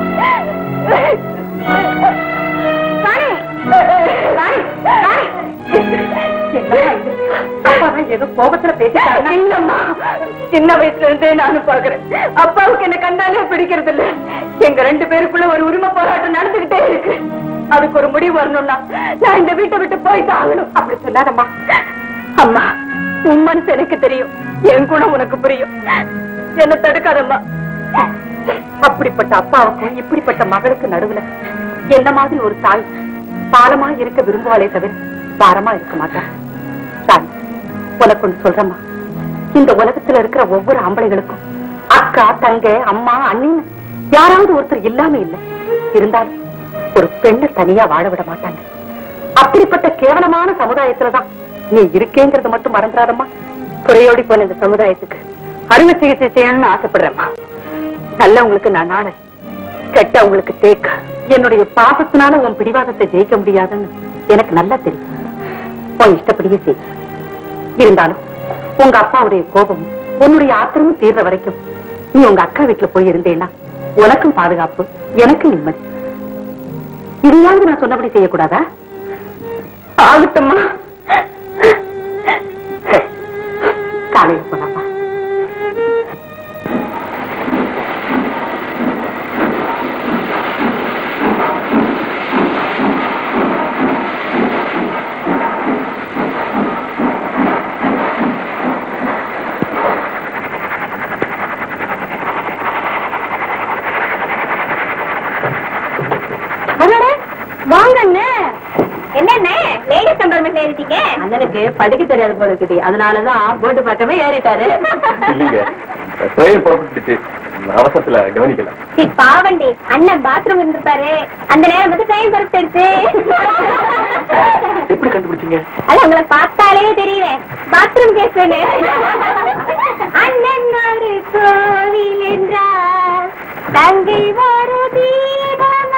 ராணி! ராணி! ராணி! என்னம்மா இது? அப்பாவை ஏதோ கோபத்துல பேசிட்டாங்க இல்லம்மா சின்ன வயசுல இருந்தே நானும் பாக்குறேன் அப்பாவுக்கு என்ன கண்டாலே பிடிக்கிறது இல்ல எங்க ரெண்டு பேருக்குள்ள ஒரு உரிமை போராட்டம் நடந்துகிட்டே இருக்கு அதுக்கு ஒரு முடிவு வரணும்னா நான் இந்த வீட்டை விட்டு போய்தான் ஆகணும் அப்படி சொல்லாதம்மா அம்மா உன் மனசு எனக்கு தெரியும் என் குணம் உனக்கு புரியும் என்ன தடுக்காதம்மா அப்படிப்பட்ட அப்பாவுக்கும் இப்படிப்பட்ட மகளுக்கு நடுவுல என்ன மாதிரி ஒரு தாய் பாலமா இருக்க விரும்புவாளே தவிர பாரமா இருக்க மாட்டா சாமி உனக்கு ஒண்ணு சொல்றேம்மா இந்த உலகத்துல இருக்கிற ஒவ்வொரு ஆம்பளைகளுக்கும் அக்கா தங்க அம்மா அண்ணின்னு யாராவது ஒருத்தர் இல்லாம இல்ல இருந்தாலும் ஒரு பெண்ணை தனியா வாழ விட மாட்டாங்க அப்படிப்பட்ட கேவலமான சமுதாயத்துலதான் நீ இருக்கேங்கிறத மட்டும் மறந்துடாதம்மா குறையோடி போன இந்த சமுதாயத்துக்கு அறுவை சிகிச்சை செய்யணும்னு ஆசைப்படுறேம்மா நல்லவங்களுக்கு நான் நாளை கெட்டவங்களுக்கு தேக்க என்னுடைய பாசத்தினால உன் பிடிவாதத்தை ஜெயிக்க முடியாதுன்னு எனக்கு நல்லா தெரியும் உன் இஷ்டப்படியே செய் இருந்தாலும் உங்க அப்பாவுடைய கோபம் உன்னுடைய ஆத்திரமும் தீர்ற வரைக்கும் நீ உங்க அக்கா வீட்டுல போய் இருந்தேன்னா உனக்கும் பாதுகாப்பு எனக்கும் நிம்மதி இதையாவது நான் சொன்னபடி செய்யக்கூடாதா ஆகட்டும்மா காலையில் போலாமா வாங்கண்ணே என்னண்ணே லேடிஸ் கம்பார்ட்மெண்ட்ல ஏறிட்டீங்க அண்ணனுக்கு படிக்க தெரியாது போல இருக்குது அதனாலதான் போட்டு பக்கமே ஏறிட்டாரு இல்லைங்க ட்ரெயின் புறப்பட்டுச்சு அவசரத்துல கவனிக்கல சரி, பாவண்டி அண்ணன் பாத்ரூம் இருந்திருப்பாரு அந்த நேரம் வந்து ட்ரெயின் பறிச்சிடுச்சு எப்படி கண்டுபிடிச்சீங்க அது உங்களை பார்த்தாலே தெரியுவேன் பாத்ரூம் கேஸ்ன்னு அண்ணன் ஒரு கோவில் என்றார் தங்கை ஒரு தீபம்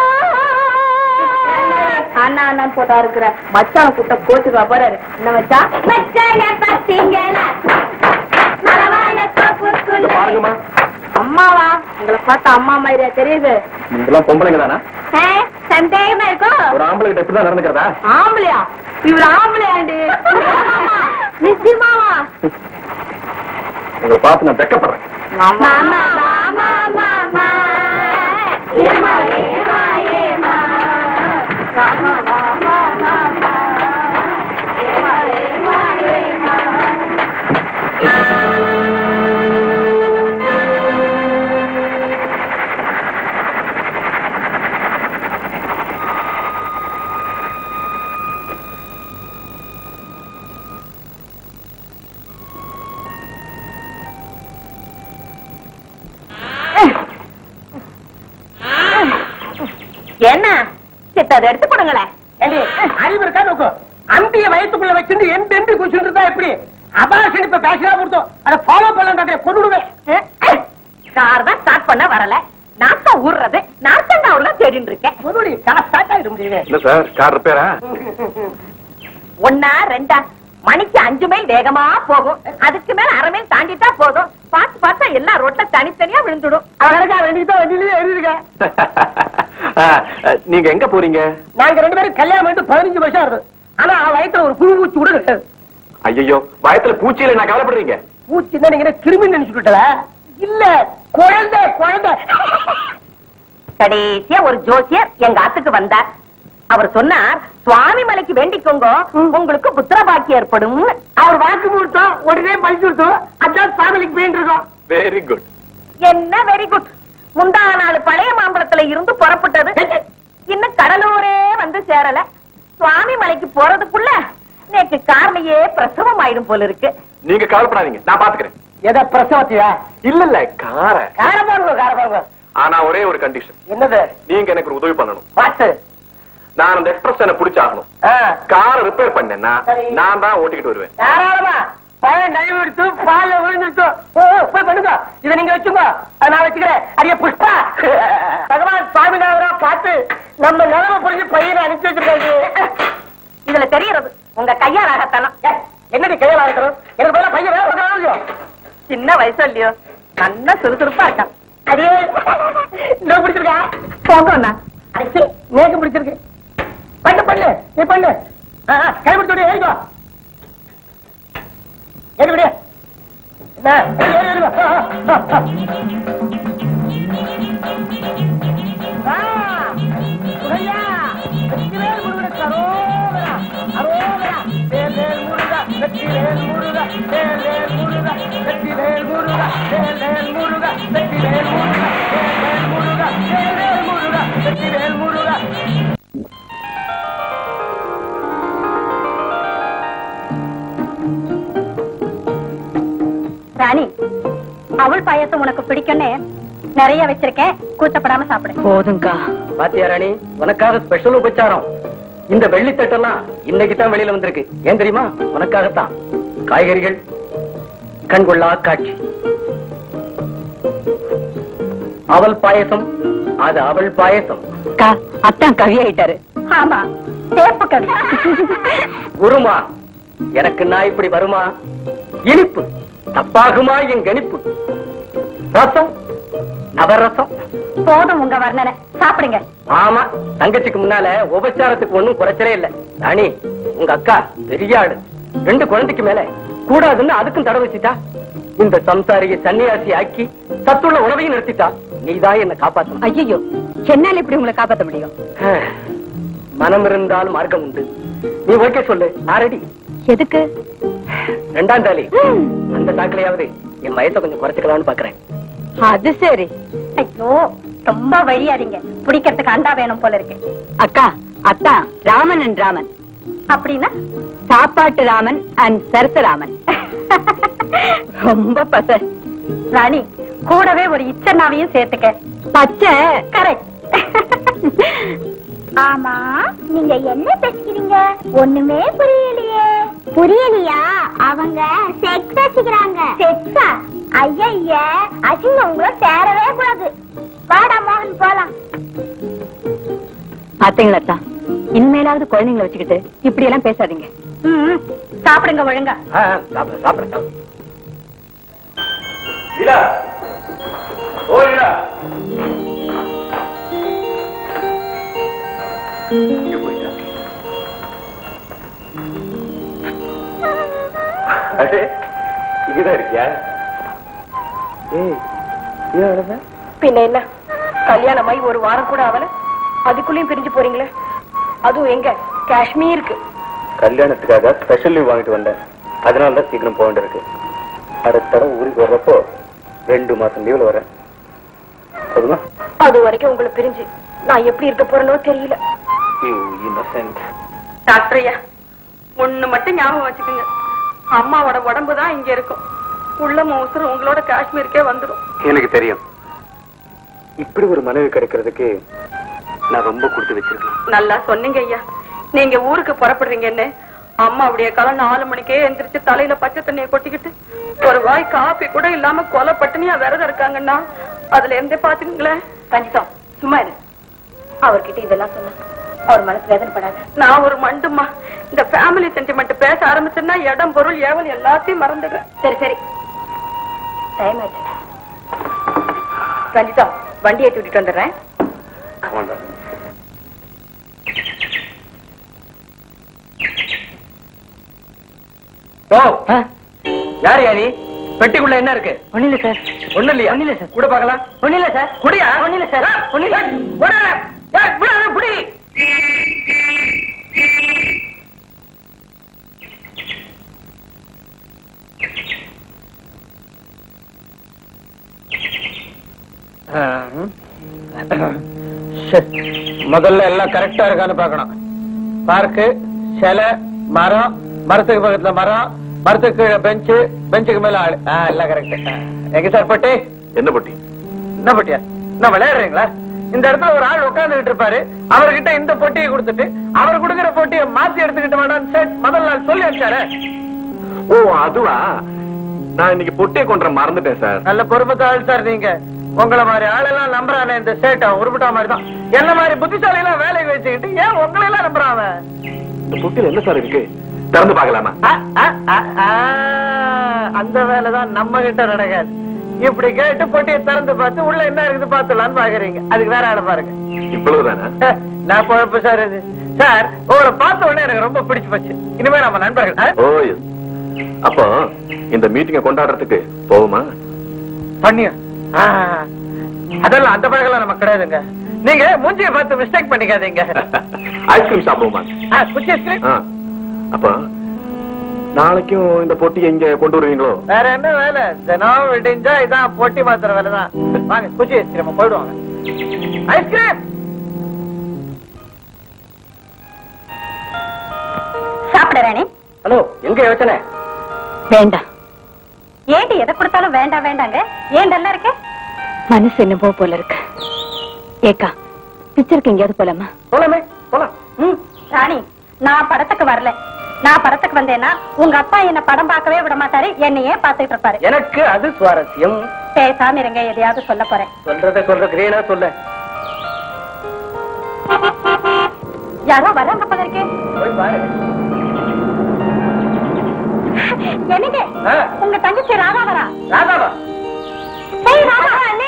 அண்ணா அண்ணா போட்டா இருக்கிற மச்சான கூட்ட கோச்சுக்கா போறாரு என்ன வச்சா மச்சான பார்த்தீங்களா மரவான தோப்புக்குள்ள பாருங்கம்மா அம்மாவா உங்களை பார்த்தா அம்மா மாதிரியா தெரியுது நீங்கெல்லாம் பொம்பளைங்க தானா ஆ, சந்தேகமா இருக்கும் ஒரு ஆம்பளை கிட்ட இப்படிதான் நடந்துக்கிறதா ஆம்பளையா இவர் ஆம்பளையாண்டு நிச்சயமாவா உங்களை பார்த்து நான் வெக்கப்படுறேன் மாமா மாமா மாமா ஏமா ஏமா ஏமா மாமா மாமா மாமா ஏமா ஏமா ஏமா என்ன சித்த அதை எடுத்து கொடுங்களேன் அறிவு இருக்கா நோக்கு அந்த குழந்தைய வயிற்றுக்குள்ள வச்சிருந்து எந்த எந்த குச்சிட்டு இருந்தா எப்படி அபாஷன் இப்ப பேசினா கொடுத்தோம் அதை ஃபாலோ பண்ண கொண்டுடுவேன் கார் தான் ஸ்டார்ட் பண்ண வரல நான் தான் ஊர்றது நான் தான் உள்ள தேடிட்டு இருக்கேன் பொதுடி காசு ஸ்டார்ட் ஆயிட முடியல இல்ல சார் கார் ரிப்பேரா ஒன்னா ரெண்டா மணிக்கு அஞ்சு மைல் வேகமா போகும் அதுக்கு மேல அரை மைல் தாண்டிட்டா போதும் பார்த்து பார்த்தா எல்லா ரோட்ல தனித்தனியா விழுந்துடும் அவனுக்கு வேண்டிட்டு வண்டியிலேயே எழுதிருக்கேன் நீங்க எங்க போறீங்க நாங்க ரெண்டு பேரும் கல்யாணம் பண்ணிட்டு பதினஞ்சு வருஷம் ஆகுது ஆனா அவன் வயித்துல ஒரு புழு பூச்சி கூட கிடையாது ஐயோ பயத்துல பூச்சியில நான் கவலைப்படுறீங்க பூச்சி தான் நீங்க கிருமி நினைச்சுட்டல இல்ல குழந்தை குழந்தை கடைசியா ஒரு ஜோசியர் எங்க ஆத்துக்கு வந்தார் அவர் சொன்னார் சுவாமி மலைக்கு வேண்டிக்கோங்க உங்களுக்கு புத்திர பாக்கியம் ஏற்படும் அவர் வாக்கு கொடுத்தோம் உடனே பழிச்சு கொடுத்தோம் அதான் ஃபேமிலிக்கு போயிட்டு இருக்கோம் வெரி குட் என்ன வெரி குட் முந்தா நாள் பழைய மாம்பழத்துல இருந்து புறப்பட்டது இன்னும் கடலூரே வந்து சேரல சுவாமி மலைக்கு போறதுக்குள்ள நேற்று கார்லயே பிரசவம் ஆயிடும் போல இருக்கு நீங்க கவலைப்படாதீங்க நான் பாத்துக்கிறேன் எதை பிரசவத்தியா இல்ல இல்ல கார கார பாருங்க கார பாருங்க ஆனா ஒரே ஒரு கண்டிஷன் என்னது நீங்க எனக்கு ஒரு உதவி பண்ணணும் பாட்டு நான் அந்த எக்ஸ்பிரஸ் என்ன பிடிச்சாகணும் காரை ரிப்பேர் பண்ணேன்னா சரி. நான் தான் ஓட்டிக்கிட்டு வருவேன் தாராளமா பழம் நழுவி எடுத்து பால்ல விழுந்துட்டு ஓ போய் பண்ணுங்க இதை நீங்க வச்சுங்க அதை நான் வச்சுக்கிறேன் அரிய புஷ்பா பகவான் சுவாமிநாதரா பார்த்து நம்ம நிலம புரிஞ்சு பையனை அனுப்பி வச்சிருக்காரு இதுல தெரியறது உங்க கையாலாகத்தனம் ஏய், என்னடி கையில இருக்கிறோம் எனக்கு பதிலா பையன் வேற உட்கார இல்லையோ சின்ன வயசு இல்லையோ நல்ல சுறுசுறுப்பா இருக்கான் அடே என்ன பிடிச்சிருக்கா போங்கண்ணா அடிச்சு நேக்கு பிடிச்சிருக்கு பண்ணு பண்ணு நீ பண்ணு ஆ, ஆ, கை பிடிச்சு ஏறிக்கோ ஏறி விடு என்ன ஏறி, ஏறி, ஏறி வா. ஆ, ஆ, ஆ. ஆ, முருகா, வெற்றிவேல் முருகனுக்கு அரோகரா, அரோகரா. வேல் வேல் முருகா, வெற்றிவேல் முருகா, வேல் வேல் முருகா, வெற்றிவேல் முருகா, வேல் வேல் முருகா, வெற்றிவேல் முருகா, வேல் வேல் முருகா, வேல் வேல் முருகா, வெற்றிவேல் முருகா. ராணி அவள் பாயசம் உனக்கு பிடிக்கும்னு நிறைய வச்சிருக்கேன் கூச்சப்படாம சாப்பிடு போதுங்கா பாத்தியா ராணி உனக்காக ஸ்பெஷல் உபச்சாரம் இந்த வெள்ளி தட்டெல்லாம் இன்னைக்கு தான் வெளியில வந்திருக்கு ஏன் தெரியுமா உனக்காகத்தான் காய்கறிகள் கண்கொள்ளா காட்சி அவள் பாயசம் அது அவள் பாயசம் அத்தான் கவி ஆயிட்டாரு ஆமா சேப்பு கவி குருமா எனக்கு நான் இப்படி வருமா இனிப்பு தப்பாகுமா என் கணிப்பு ரசம் நவரசம் போதும் உங்க வர்ணனை சாப்பிடுங்க ஆமா தங்கச்சிக்கு முன்னால உபச்சாரத்துக்கு ஒண்ணும் குறைச்சலே இல்ல ராணி உங்க அக்கா பெரிய ஆளு ரெண்டு குழந்தைக்கு மேல கூடாதுன்னு அதுக்கும் தடை வச்சுட்டா இந்த சம்சாரியை சன்னியாசி ஆக்கி சத்துள்ள உணவையும் நிறுத்திட்டா நீதான் என்ன காப்பாத்தணும் ஐயோ என்னால இப்படி உங்களை காப்பாத்த முடியும் மனம் இருந்தால் மார்க்கம் உண்டு நீ ஓகே சொல்லு நான் ரெடி எதுக்கு ரெண்டாம் தாலி அந்த சாக்கிலையாவது என் வயசை கொஞ்சம் குறைச்சுக்கலாம்னு பாக்குறேன் அது சரி ஐயோ ரொம்ப வழியாதீங்க பிடிக்கிறதுக்கு அண்டா வேணும் போல இருக்கு அக்கா அத்தா ராமன் அண்ட் ராமன் அப்படின்னா சாப்பாட்டு ராமன் அண்ட் சரசராமன் ரொம்ப பச ராணி கூடவே ஒரு இச்சன்னாவையும் சேர்த்துக்க பச்சை கரெக்ட் ஆமா நீங்க என்ன பேசிக்கிறீங்க ஒண்ணுமே புரியலையே புரியலையா அவங்க செக்ஸ் வச்சுக்கிறாங்க செக்ஸா ஐயா அசிங்க உங்களை சேரவே கூடாது வாடா மோகன் போலாம் பாத்தீங்களா அத்தா இனிமேலாவது குழந்தைங்களை வச்சுக்கிட்டு இப்படி எல்லாம் பேசாதீங்க ம், சாப்பிடுங்க ஒழுங்கா ஆ, சாப்பிடு சாப்பிடு சாப்பிடு லீலா ஓ லீலா எங்க போயிட்டா? அடே, இங்கதான் இருக்கியா ஏய் ஏன் அழுத? பின்ன என்ன கல்யாணமாயி ஒரு வாரம் கூட ஆகல அதுக்குள்ளயும் பிரிஞ்சு போறீங்களே அதுவும் எங்க காஷ்மீருக்கு கல்யாணத்துக்காக ஸ்பெஷல் லீவ் வாங்கிட்டு வந்தேன் அதனால தான் சீக்கிரம் போக வேண்டியிருக்கு அடுத்த தடவை ஊருக்கு வர்றப்போ ரெண்டு மாசம் லீவ்ல வரேன் போதுமா அது வரைக்கும் உங்களை பிரிஞ்சு நான் எப்படி இருக்க போறேனோ தெரியல யூ இன்னசென்ட் டாக்டர் ஐயா ஒண்ணு மட்டும் ஞாபகம் வச்சுக்கோங்க அம்மாவோட உடம்பு தான் இங்க இருக்கும் உள்ள மோசரம் உங்களோட காஷ்மீருக்கே வந்துடும் எனக்கு தெரியும் இப்படி ஒரு மனைவி கிடைக்கிறதுக்கு நான் ரொம்ப கொடுத்து வச்சிருக்கேன் நல்லா சொன்னீங்க ஐயா நீங்க ஊருக்கு புறப்படுறீங்கன்னு அம்மா அப்படியே காலம் நாலு மணிக்கே எந்திரிச்சு தலையில பச்சை தண்ணியை கொட்டிக்கிட்டு ஒரு வாய் காப்பி கூட இல்லாம கொலை பட்டினியா விரதம் இருக்காங்கன்னா அதுல எந்த பாத்துக்கங்களேன் கண்டிப்பா சும்மா இரு அவர்கிட்ட இதெல்லாம் சொன்னா அவர் மனசு வேதனைப்படாது நான் ஒரு மண்டுமா இந்த ஃபேமிலி சென்டிமெண்ட் பேச ஆரம்பிச்சேன்னா இடம் பொருள் ஏவல் எல்லாத்தையும் மறந்துடுறேன் சரி சரி டைம் ஆச்சு ரஞ்சிதா வண்டி ஏற்றி விட்டுட்டு வந்துடுறேன் ஓ யார் யாரி பெட்டிக்குள்ள என்ன இருக்கு ஒண்ணு இல்ல சார் ஒண்ணு இல்லையா ஒண்ணு இல்ல சார் கூட பார்க்கலாம் ஒண்ணு இல்ல சார் குடியா ஒண்ணு இல்ல சார் ஒண்ணு இல்ல ஓடாத. ஏய், விடாத, புடி சரி. முதல்ல எல்லாம் கரெக்டா இருக்கான்னு பார்க்கணும் பார்க்கு சிலை மரம் மரத்துக்கு பக்கத்துல மரம் மரத்துக்கு கீழே பெஞ்சு பெஞ்சுக்கு மேல ஆளு ஆ, எல்லாம் கரெக்ட் எங்க சார் பட்டி என்ன பொட்டி என்ன பொட்டியா என்ன விளையாடுறீங்களா இந்த இடத்துல ஒரு ஆள் உட்கார்ந்துகிட்டு இருப்பாரு அவர்கிட்ட இந்த பொட்டியை கொடுத்துட்டு அவர் கொடுக்கிற பொட்டியை மாத்தி எடுத்துக்கிட்டு வேண்டாம் சார் முதல் நாள் சொல்லி வச்சாரு ஓ அதுவா நான் இன்னைக்கு பொட்டியை கொண்டு வர மறந்துட்டேன் சார் நல்ல பொறுப்பத்த ஆள் சார் நீங்க உங்களை மாதிரி ஆளெல்லாம் நம்புறானே இந்த சேட்டா உருப்பிட்டா மாதிரி தான் என்ன மாதிரி புத்திசாலி எல்லாம் வேலைக்கு வச்சுக்கிட்டு ஏன் உங்களை எல்லாம் நம்புறான் அவன்? இந்த பொட்டியில என்ன சார் இருக்கு திறந்து பார்க்கலாமா ஆ, ஆ, ஆ, ஆ, அந்த வேலை தான் நம்ம கிட்ட நடக்காது இப்படி கேட்டு பொட்டியை திறந்து பார்த்து உள்ள என்ன இருக்குது பாத்துலான்னு பாக்குறீங்க அதுக்கு வேற ஆளை பாருங்க இவ்வளவுதானா நான் பொழப்பு சார் இது சார் உங்களை பார்த்த உடனே எனக்கு ரொம்ப பிடிச்சு போச்சு இனிமே நம்ம நண்பர்கள் ஆ? ஓ yes. அப்போ இந்த மீட்டிங்கை கொண்டாடுறதுக்கு போவோமா பண்ணியா ஆ, அதெல்லாம் அந்த பழகெல்லாம் நமக்கு கிடையாதுங்க நீங்க மூஞ்சியை பார்த்து மிஸ்டேக் பண்ணிக்காதீங்க ஐஸ்கிரீம் சாப்பிடுவோமா ஆ, குச்சி ஐஸ்கிரீம் ஆ. அப்ப நாளைக்கும் இந்த பொட்டியை இங்க கொண்டு வருவீங்களோ வேற என்ன வேலை தினம் விடிஞ்சா இதான் பொட்டி மாத்திர வேலை தான் வாங்க குச்சி ஐஸ்கிரீம் போயிடுவாங்க ஐஸ்கிரீம் சாப்பிட ராணி ஹலோ எங்க யோசனை வேண்டாம் ஏண்டி எதை கொடுத்தாலும் வேண்டாம் வேண்டாங்க ஏன் நல்லா இருக்க மனசு என்னவோ போல இருக்கு ஏக்கா பிக்சருக்கு எங்கேயாவது போலாமா போலாமே போலாம் ம், ராணி நான் படத்துக்கு வரல நான் படத்துக்கு வந்தேன்னா உங்க அப்பா என்ன படம் பார்க்கவே விட மாட்டாரு என்னையே பார்த்துட்டு இருப்பாரு எனக்கு அது சுவாரஸ்யம் பேசாம இருங்க எதையாவது சொல்ல போறேன் சொல்றத சொல்ற கிரீனா சொல்ல யாரோ வர்றாங்க போல இருக்கே போய் பாரு என்னங்க ஆ, உங்க தங்கச்சி ராதா வரா ராதாவா ஏய் ராதா அண்ணே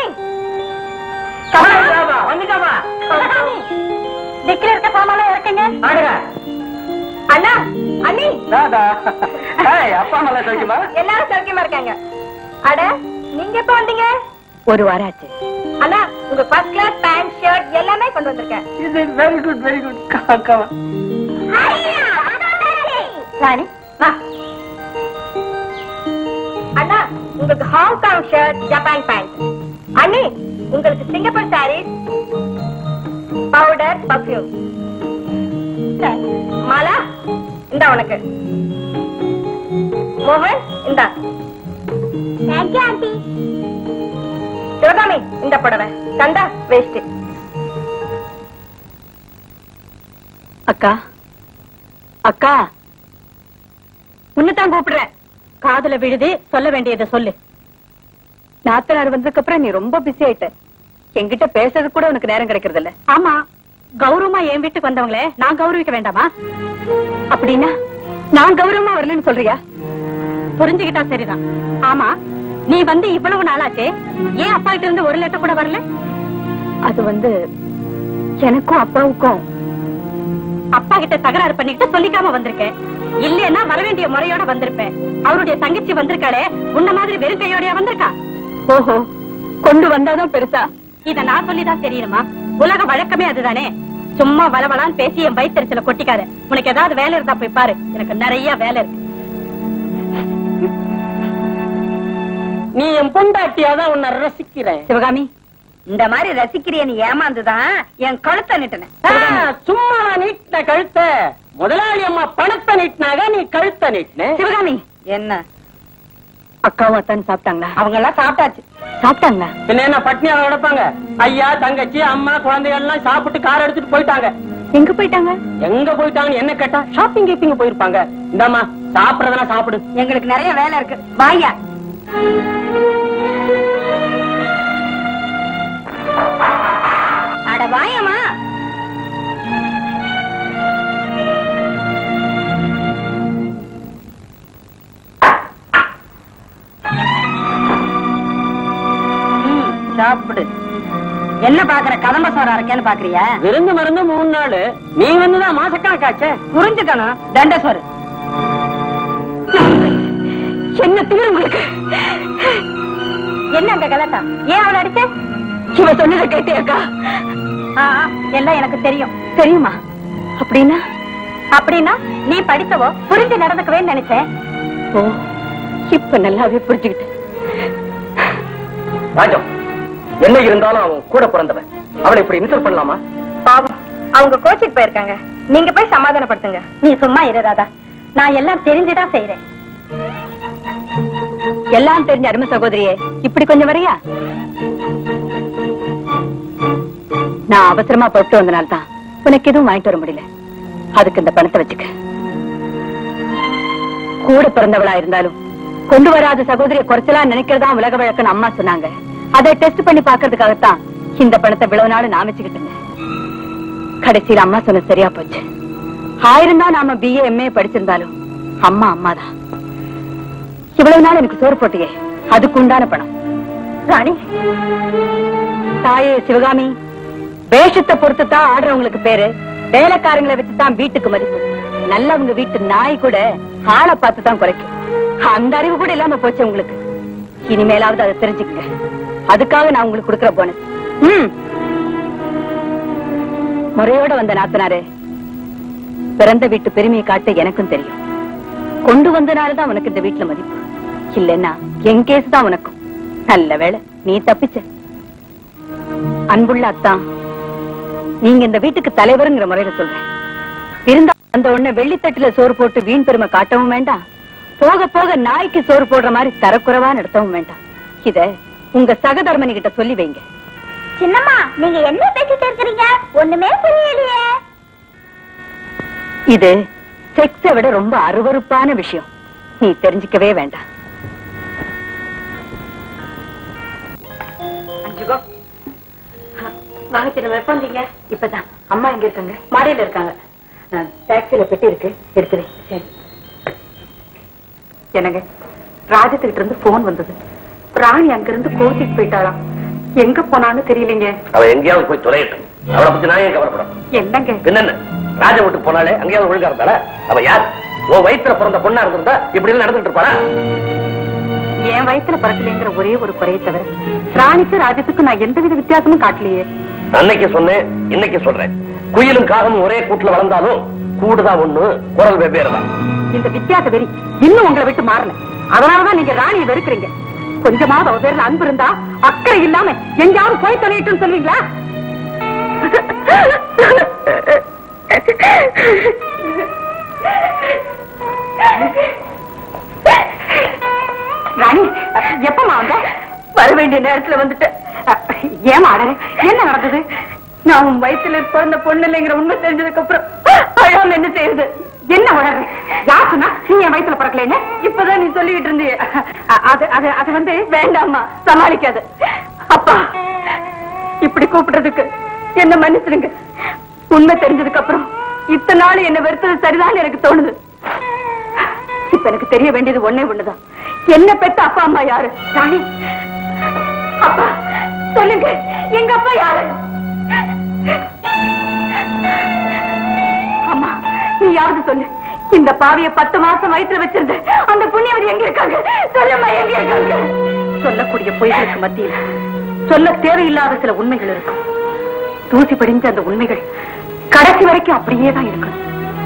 ராதா வந்துட்டாமா டிக்கில இருக்க சாமான் இறக்குங்க ஆடுங்க அண்ணா அண்ணி ராதா ஏய், அப்பா நல்லா சொல்லுமா எல்லாரும் சௌக்கியமா இருக்காங்க அட நீங்க எப்ப வந்தீங்க ஒரு வாரம் ஆச்சு அண்ணா உங்க ஃபர்ஸ்ட் கிளாஸ் பேண்ட் ஷர்ட் எல்லாமே கொண்டு வந்திருக்கேன் இது வெரி குட் வெரி குட் காக்கா ராணி வா அண்ணா உங்களுக்கு ஹாங்காங் ஷர்ட் ஜப்பான் பேண்ட் அண்ணி உங்களுக்கு Singapore sari powder perfume Mala இந்த உனக்கு மோகன் இந்த தேங்க்யூ ஆண்டி சிவகாமி இந்த புடவை கந்தா வேஷ்டி அக்கா அக்கா உன்னைத்தான் கூப்பிடுறேன் காதுல விழுது சொல்ல வேண்டியதை சொல்லு நாத்தனார் வந்ததுக்கு அப்புறம் நீ ரொம்ப பிஸி ஆயிட்ட என்கிட்ட பேசுறது கூட உனக்கு நேரம் கிடைக்கிறது இல்ல ஆமா கௌரவமா என் வீட்டுக்கு வந்தவங்களே நான் கௌரவிக்க வேண்டாமா அப்படின்னா நான் கௌரவமா வரலன்னு சொல்றியா புரிஞ்சுக்கிட்டா சரிதான் ஆமா நீ வந்து இவ்வளவு நாளாச்சே ஏன் அப்பா கிட்ட இருந்து ஒரு லெட்டர் கூட வரல அது வந்து எனக்கும் அப்பாவுக்கும் அப்பா கிட்ட தகராறு பண்ணிட்டு சொல்லிக்காம வந்திருக்கேன் இல்லன்னா வர வேண்டிய முறையோட வந்திருப்பேன் அவருடைய தங்கச்சி வந்திருக்காளே உன்ன மாதிரி வெறும் கையோடயா வந்திருக்கா ஓஹோ கொண்டு வந்தாதான் பெருசா இத நான் சொல்லிதான் தெரியணுமா உலக வழக்கமே அதுதானே சும்மா வளவளான்னு பேசி என் வயிற்றுல கொட்டிக்காத உனக்கு ஏதாவது வேலை இருந்தா போய் பாரு எனக்கு நிறைய வேலை இருக்கு நீ என் பொண்டாட்டியாதான் உன்னை ரசிக்கிறேன் சிவகாமி இந்த மாதிரி ரசிக்கிறிய நீ ஏமாந்துதான் என் கழுத்தை நிட்டுன ஆ, சும்மா நான் நீட்டின கழுத்த முதலாளி அம்மா பணத்தை நீட்டினாக நீ கழுத்தை நீட்டின சிவகாமி என்ன அக்காவும் அத்தான்னு சாப்பிட்டாங்களா அவங்க எல்லாம் சாப்பிட்டாச்சு சாப்பிட்டாங்களா என்ன என்ன பட்னியாவை கிடப்பாங்க ஐயா தங்கச்சி அம்மா குழந்தைகள் எல்லாம் சாப்பிட்டு கார் எடுத்துட்டு போயிட்டாங்க எங்க போயிட்டாங்க எங்க போயிட்டாங்கன்னு என்ன கேட்டா ஷாப்பிங் கீப்பிங் போயிருப்பாங்க இந்தாம்மா சாப்பிடறதுனா சாப்பிடு எங்களுக்கு நிறைய வேலை இருக்கு வாயா அட வாயம்மா ம், சாப்பிடு என்ன பாக்குற கதம்ப சோறு அரைக்கன்னு பாக்குறியா விருந்து மருந்து மூணு நாள் நீ வந்துதான் மாசக்கணக்காச்சே புரிஞ்சுக்கணும் தண்ட சோறு என்ன திமிரு உங்களுக்கு என்ன அங்க கலட்டா ஏன் அவளை அடிச்ச இவ சொன்னதை கேட்டியாக்கா எல்லாம் எனக்கு தெரியும் தெரியுமா அப்படின்னா அப்படின்னா நீ படித்தவோ புரிஞ்சு நடந்துக்கவே நினைச்சேன் ஓ இப்ப நல்லாவே புரிஞ்சுக்கிட்டேன் ராஜம் என்ன இருந்தாலும் அவன் கூட பிறந்தவன் அவனை இப்படி இன்சல்ட் பண்ணலாமா பாவம் அவங்க கோச்சிட்டு போயிருக்காங்க நீங்க போய் சமாதானப்படுத்துங்க நீ சும்மா இரு ராதா நான் எல்லாம் தெரிஞ்சுதான் செய்யறேன் எல்லாம் தெரிஞ்ச அருமை சகோதரியே இப்படி கொஞ்சம் வரையா நான் அவசரமா புறப்பட்டு வந்தனால தான் உனக்கு எதுவும் வாங்கிட்டு வர முடியல அதுக்கு இந்த பணத்தை வச்சுக்க கூட பிறந்தவளா இருந்தாலும் கொண்டு வராத சகோதரியை குறைச்சலா நினைக்கிறதா உலக வழக்குன்னு அம்மா சொன்னாங்க அதை டெஸ்ட் பண்ணி பாக்குறதுக்காகத்தான் இந்த பணத்தை இவ்வளவு நாள் நான் வச்சுக்கிட்டு இருந்தேன் கடைசியில் அம்மா சொன்ன சரியா போச்சு ஆயிரம் தான் நாம பிஏ எம்ஏ படிச்சிருந்தாலும் அம்மா அம்மாதான் இவ்வளவு நாள் எனக்கு சோறு போட்டியே அதுக்கு உண்டான பணம் ராணி தாயே சிவகாமி வேஷத்தை பொறுத்து தான் ஆடுறவங்களுக்கு பேரு வேலைக்காரங்களை வச்சு தான் வீட்டுக்கு மதிப்பு நல்லவங்க வீட்டு நாய் கூட ஆளை பார்த்து தான் குறைக்கும் அந்த அறிவு கூட இல்லாம போச்சு உங்களுக்கு இனிமேலாவது அதை தெரிஞ்சுக்கங்க அதுக்காக நான் உங்களுக்கு கொடுக்கிற போனஸ் ம் முறையோட வந்த நாத்தனாரே பிறந்த வீட்டு பெருமையை காட்ட எனக்கும் தெரியும் கொண்டு வந்தனாலதான் உனக்கு இந்த வீட்டுல மதிப்பு இல்லைன்னா என் கேஸ் தான் உனக்கும் நல்ல வேளை நீ தப்பிச்ச அன்புள்ள அத்தான் நீங்க இந்த வீட்டுக்கு தலைவருங்கிற முறையில சொல்றேன் இருந்தா அந்த உடனே வெள்ளித்தட்டுல சோறு போட்டு வீண் பெருமை காட்டவும் வேண்டாம் போக போக நாய்க்கு சோறு போடுற மாதிரி தரக்குறைவா நடத்தவும் வேண்டாம் இத உங்க சகதர்மனி கிட்ட சொல்லி வைங்க சின்னம்மா நீங்க என்ன பேசிட்டு இருக்கிறீங்க ஒண்ணுமே புரியலையே இது செக்ஸை விட ரொம்ப அருவருப்பான விஷயம் நீ தெரிஞ்சுக்கவே வேண்டாம் வாங்க எப்ப வந்தீங்க இப்பதான் அம்மா எங்க இருக்காங்க மாடியில இருக்காங்க டாக்ஸில பெட்டி இருக்கு எடுத்துரு சரி என்னங்க ராஜத்துக்கிட்ட இருந்து போன் வந்தது ராணி அங்க இருந்து கோச்சிட்டு போயிட்டாளாம் எங்க போனான்னு தெரியலங்க அவ எங்கேயாவது போய் தொலையட்டும் அவளை பத்தி நான் ஏன் கவலைப்படும் என்னங்க என்னென்ன ராஜ வீட்டுக்கு போனாலே அங்கேயாவது ஒழுங்கா இருந்தாளா அவ யார் உன் வயித்துல பிறந்த பொண்ணா இருந்திருந்தா இப்படி எல்லாம் நடந்துட்டு இருப்பாளா என் வயசுல பிறக்கலைங்கிற ஒரே ஒரு குறையை தவிர ராணிக்கு ராஜத்துக்கு நான் எந்தவித வித்தியாசமும் காட்டலையே அன்னைக்கு சொன்னேன் இன்னைக்கு சொல்றேன் குயிலும் காகமும் ஒரே கூட்டுல வளர்ந்தாலும் கூடுதான் ஒண்ணு குரல் வெவ்வேறு தான் இந்த வித்தியாச வெறி இன்னும் உங்களை விட்டு மாறல அதனாலதான் நீங்க ராணியை வெறுக்கிறீங்க கொஞ்சமாவது அவ பேர்ல அன்பு இருந்தா அக்கறை இல்லாம எங்கேயாவது போய் தொலையிட்டுன்னு சொல்வீங்களா ராணி எப்பமா வந்த வர வேண்டிய நேரத்துல வந்துட்டு ஏமா அடற என்ன நடந்தது நான் உன் வயித்துல பிறந்த பொண்ணு இல்லைங்கிற உண்மை தெரிஞ்சதுக்கு அப்புறம் அழாம என்ன செய்யுது என்ன வளர்ற யார் சொன்னா நீ என் வயித்துல பிறக்கலைன்னு இப்பதான் நீ சொல்லிட்டு இருந்தியே அ- அது அது அது வந்து வேண்டாம்மா சமாளிக்காது அப்பா இப்படி கூப்பிடுறதுக்கு என்ன மன்னிச்சிடுங்க உண்மை தெரிஞ்சதுக்கு அப்புறம் இத்தனை நாள் என்ன வெறுத்தது சரிதான் எனக்கு தோணுது இப்ப எனக்கு தெரிய வேண்டியது ஒண்ணே ஒண்ணுதான் என்ன பெத்த அப்பா அம்மா யாரு ராணி அப்பா சொல்லுங்க எங்க அப்பா யாரு அம்மா நீயாவது சொல்லு இந்த பாவிய பத்து மாசம் வயிற்றுல வச்சிருந்த அந்த புண்ணியவதி எங்க இருக்காங்க சொல்லுமா எங்க இருக்காங்க சொல்லக்கூடிய பொய்களுக்கு மத்தியில் சொல்ல தேவையில்லாத சில உண்மைகள் இருக்கும் தூசி படிஞ்ச அந்த உண்மைகள் கடைசி வரைக்கும் அப்படியே தான் இருக்கும்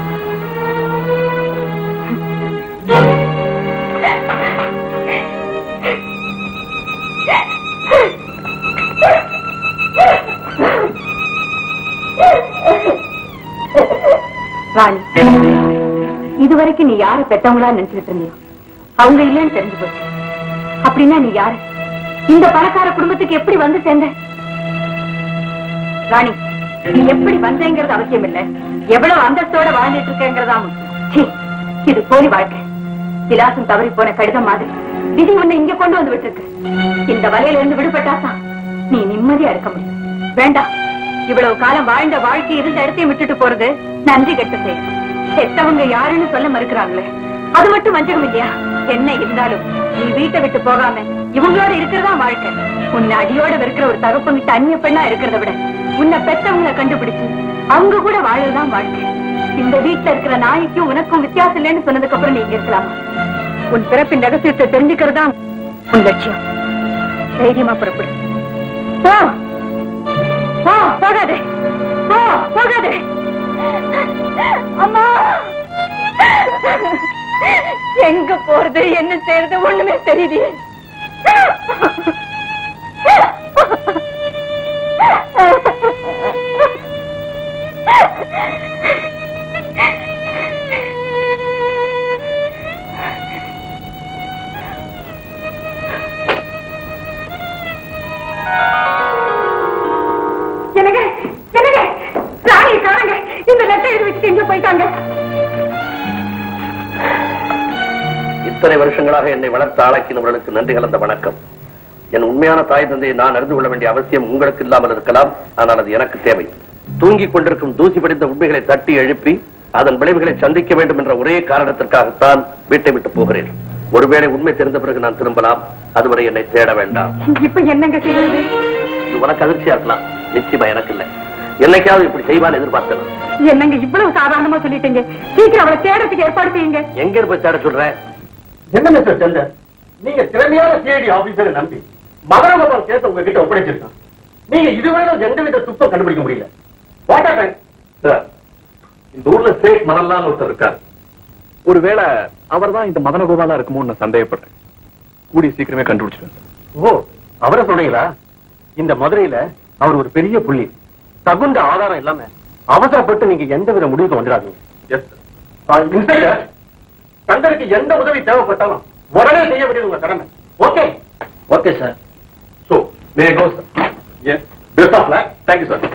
ராணி இதுவரைக்கும் நீ யாரு பெத்தவங்களா நினைச்சிட்டு இருந்தியோ அவங்க இல்லைன்னு தெரிஞ்சு போச்சு அப்படின்னா நீ யாரு இந்த பணக்கார குடும்பத்துக்கு எப்படி வந்து சேர்ந்த ராணி நீ எப்படி வந்தேங்கிறது அவசியம் இல்ல எவ்வளவு அந்தஸ்தோட வாழ்ந்துட்டு இருக்கேங்கிறதா முக்கியம். சீ, இது போலி வாழ்க்கை விலாசம் தவறி போன கடிதம் மாதிரி விதி உன்னை இங்க கொண்டு வந்து விட்டுருக்கு இந்த வலையில இருந்து விடுபட்டாதான் நீ நிம்மதியா இருக்க முடியும் வேண்டாம் இவ்வளவு காலம் வாழ்ந்த வாழ்க்கை இருந்த இடத்தையும் விட்டுட்டு போறது நன்றி கெட்ட செயல் செத்தவங்க யாருன்னு சொல்ல மறுக்கிறாங்களே அது மட்டும் வஞ்சகம் இல்லையா என்ன இருந்தாலும் நீ வீட்டை விட்டு போகாம இவங்களோட இருக்கிறதா வாழ்க்கை உன்னை அடியோட இருக்கிற ஒரு தகப்பன் விட்டு அந்நிய பெண்ணா இருக்கிறத விட உன்னை பெத்தவங்களை கண்டுபிடிச்சு அவங்க கூட வாழறதுதான் வாழ்க்கை இந்த வீட்டுல இருக்கிற நாய்க்கும் உனக்கும் வித்தியாசம் இல்லைன்னு சொன்னதுக்கு அப்புறம் நீங்க இருக்கலாமா உன் பிறப்பின் ரகசியத்தை தெரிஞ்சுக்கிறதா உன் லட்சியம் தைரியமா புறப்படு போ போ போகாதே போ போகாதே அம்மா எங்க போறது என்ன செய்யறது ஒண்ணுமே தெரியுது எனக்கு எனக்கு ராணி காணுங்க இந்த லெட்டர் எழுதி வச்சுட்டு எங்க போயிட்டாங்க இத்தனை வருஷங்களாக என்னை வளர்த்த ஆளாக்கினவர்களுக்கு நன்றி கலந்த வணக்கம் என் உண்மையான தாய் தந்தையை நான் அறிந்து கொள்ள வேண்டிய அவசியம் உங்களுக்கு இல்லாமல் இருக்கலாம் ஆனால் அது எனக்கு தேவை தூங்கிக் கொண்டிருக்கும் தூசி படிந்த உண்மைகளை தட்டி எழுப்பி அதன் விளைவுகளை சந்திக்க வேண்டும் என்ற ஒரே காரணத்திற்காகத்தான் வீட்டை விட்டு போகிறேன் ஒருவேளை உண்மை தெரிந்த பிறகு நான் திரும்பலாம் அதுவரை என்னை தேட வேண்டாம் இப்ப என்னங்க செய்யறது இது உனக்கு அதிர்ச்சியா இருக்கலாம் நிச்சயமா எனக்கு இல்லை என்னைக்காவது இப்படி செய்வான்னு எதிர்பார்த்தேன் என்னங்க இவ்வளவு சாதாரணமா சொல்லிட்டீங்க சீக்கிரம் அவளை தேடத்துக்கு ஏற்பாடு செய்யுங்க எங்க போய் தேட சொல்றேன் என்ன மிஸ்டர் சந்தர் நீங்க திறமையான சிஐடி ஆபீசரை நம்பி மகரமபம் கேஸ் உங்ககிட்ட ஒப்படைச்சிருக்கான் நீங்க இதுவரையிலும் எந்தவித துப்பம் கண்டுபிடிக்க முடியல What happened? சார் இந்த ஊர்ல சேக் மணல்லான்னு ஒருத்தர் இருக்கார் ஒருவேளை அவர்தான் இந்த மதன கோபாலா இருக்குமோன்னு நான் சந்தேகப்படுறேன் கூடிய சீக்கிரமே கண்டுபிடிச்சிருவேன் ஓ அவரை சொன்னீங்களா இந்த மதுரையில அவர் ஒரு பெரிய புள்ளி தகுந்த ஆதாரம் இல்லாம அவசரப்பட்டு நீங்க எந்தவித முடிவுக்கு வந்துடாதீங்க எஸ் சார் இன்ஸ்பெக்டர் தங்களுக்கு எந்த உதவி தேவைப்பட்டாலும் உடனே செய்ய வேண்டியது உங்க கடமை okay okay sir so may go sir yes best of luck thank you sir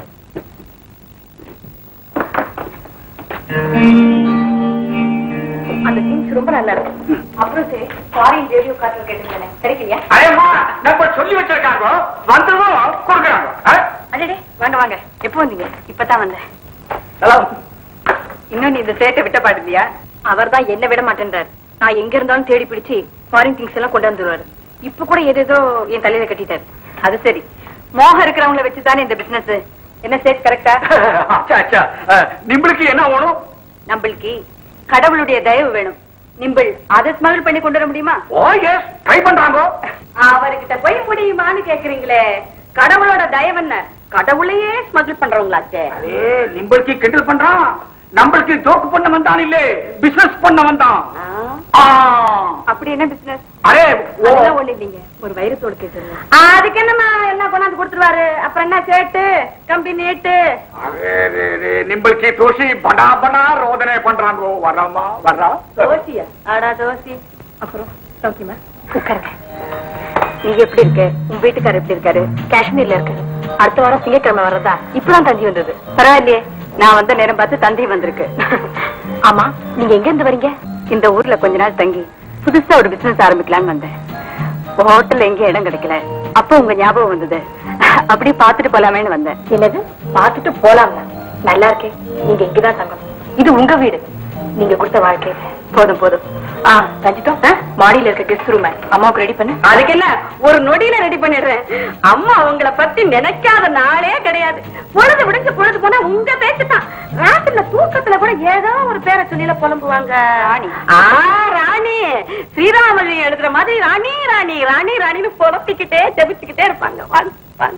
அந்த திங்ஸ் ரொம்ப நல்லா இருக்கு அப்புறம் சரி ஃபாரின் ரேடியோ கார்டில் கேட்டுருந்தேன் கிடைக்கலையா அடேம்மா நம்ம சொல்லி வச்சிருக்காங்க வந்ததும் கொடுக்குறாங்க ஆ? அடடே வாங்க வாங்க எப்போ வந்தீங்க இப்பதான் வந்தேன் ஹலோ இன்னும் நீ இந்த சேட்டை விட்ட பாடுலையா அவர் தான் என்ன விட மாட்டேன்றார் நான் எங்க இருந்தாலும் தேடி பிடிச்சு ஃபாரின் திங்ஸ் எல்லாம் கொண்டு வந்துருவாரு இப்ப கூட ஏதேதோ என் தலையில கட்டிட்டாரு அது சரி மோகம் இருக்கிறவங்கள வச்சு தானே இந்த பிசினஸ் என்ன சேட் கரெக்டா அச்சா அச்சா அஹ், நிம்பளுக்கு என்ன வேணும் நம்மளுக்கு கடவுளுடைய தயவு வேணும் நிம்பிள் அதை ஸ்மகிள் பண்ணி கொண்டு வர முடியுமா ஓ எஸ் ட்ரை பண்றாங்க அவர்கிட்ட போய் முடியுமான்னு கேக்குறீங்களே கடவுளோட தயவு என்ன கடவுளையே ஸ்மகிள் பண்றவங்களாச்சே அதே நிம்பளுக்கு கிண்டல் பண்றான் நம்மளுக்கு ஜோக்கு பண்ண வந்தான் இல்ல பிசினஸ் பண்ண வந்தான் ஆ. அப்படி என்ன பிசினஸ் அரே ஓ அதெல்லாம் ஒண்ணு இல்லைங்க ஒரு வைரத்தோடு கேட்டுருங்க அதுக்கு என்னமா எல்லாம் கொண்டாந்து கொடுத்துருவாரு அப்புறம் என்ன சேட்டு கம்பி நீட்டு அரே, ரே, ரே, நிம்பளுக்கு தோசி படா படா ரோதனை பண்றாங்க வர்றாமா வர்றா தோசியா ஆடா தோசி அப்புறம் சௌக்கியமா உட்காருங்க நீங்க எப்படி இருக்க உங்க வீட்டுக்காரர் எப்படி இருக்காரு காஷ்மீர்ல இருக்காரு அடுத்த வாரம் திங்கட்கிழமை வர்றதா இப்பதான் தந்தி வந்தது பரவாயில்லையே நான் வந்த நேரம் பார்த்து தந்தி வந்திருக்கு ஆமா நீங்க எங்க இருந்து வரீங்க இந்த ஊர்ல கொஞ்ச நாள் தங்கி புதுசா ஒரு பிசினஸ் ஆரம்பிக்கலாம்னு வந்தேன் ஹோட்டல்ல எங்கேயும் இடம் கிடைக்கல அப்போ உங்க ஞாபகம் வந்தது அப்படியே பாத்துட்டு போலாமேன்னு வந்தேன் என்னது பாத்துட்டு போலாமா நல்லா இருக்கே நீங்க இங்கதான் தங்கணும் இது உங்க வீடு நீங்க கொடுத்த வாழ்க்கை போதும் போதும் ஆ தஞ்சிட்டோம் மாடியில இருக்க கெஸ்ட் ரூம் அம்மாவுக்கு ரெடி பண்ணு அதுக்கு என்ன ஒரு நொடியில ரெடி பண்ணிடுறேன் அம்மா உங்களை பத்தி நினைக்காத நாளே கிடையாது பொழுது விடுஞ்சு பொழுது போனா உங்க பேச்சு தான் ராத்திரில தூக்கத்துல கூட ஏதோ ஒரு பேரை சொல்லில புலம்புவாங்க ராணி ஆ ராணி ஸ்ரீராமலி எழுதுற மாதிரி ராணி ராணி ராணி ராணின்னு புலப்பிக்கிட்டே ஜெபிச்சுக்கிட்டே இருப்பாங்க வாங்க வாங்க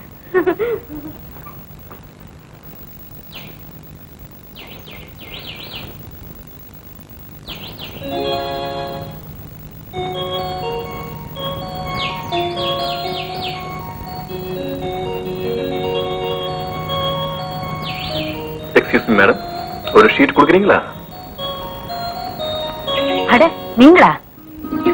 எக்ஸ்கியூஸ் மேடம் ஒரு ஷீட் கொடுக்குறீங்களா அட நீங்களா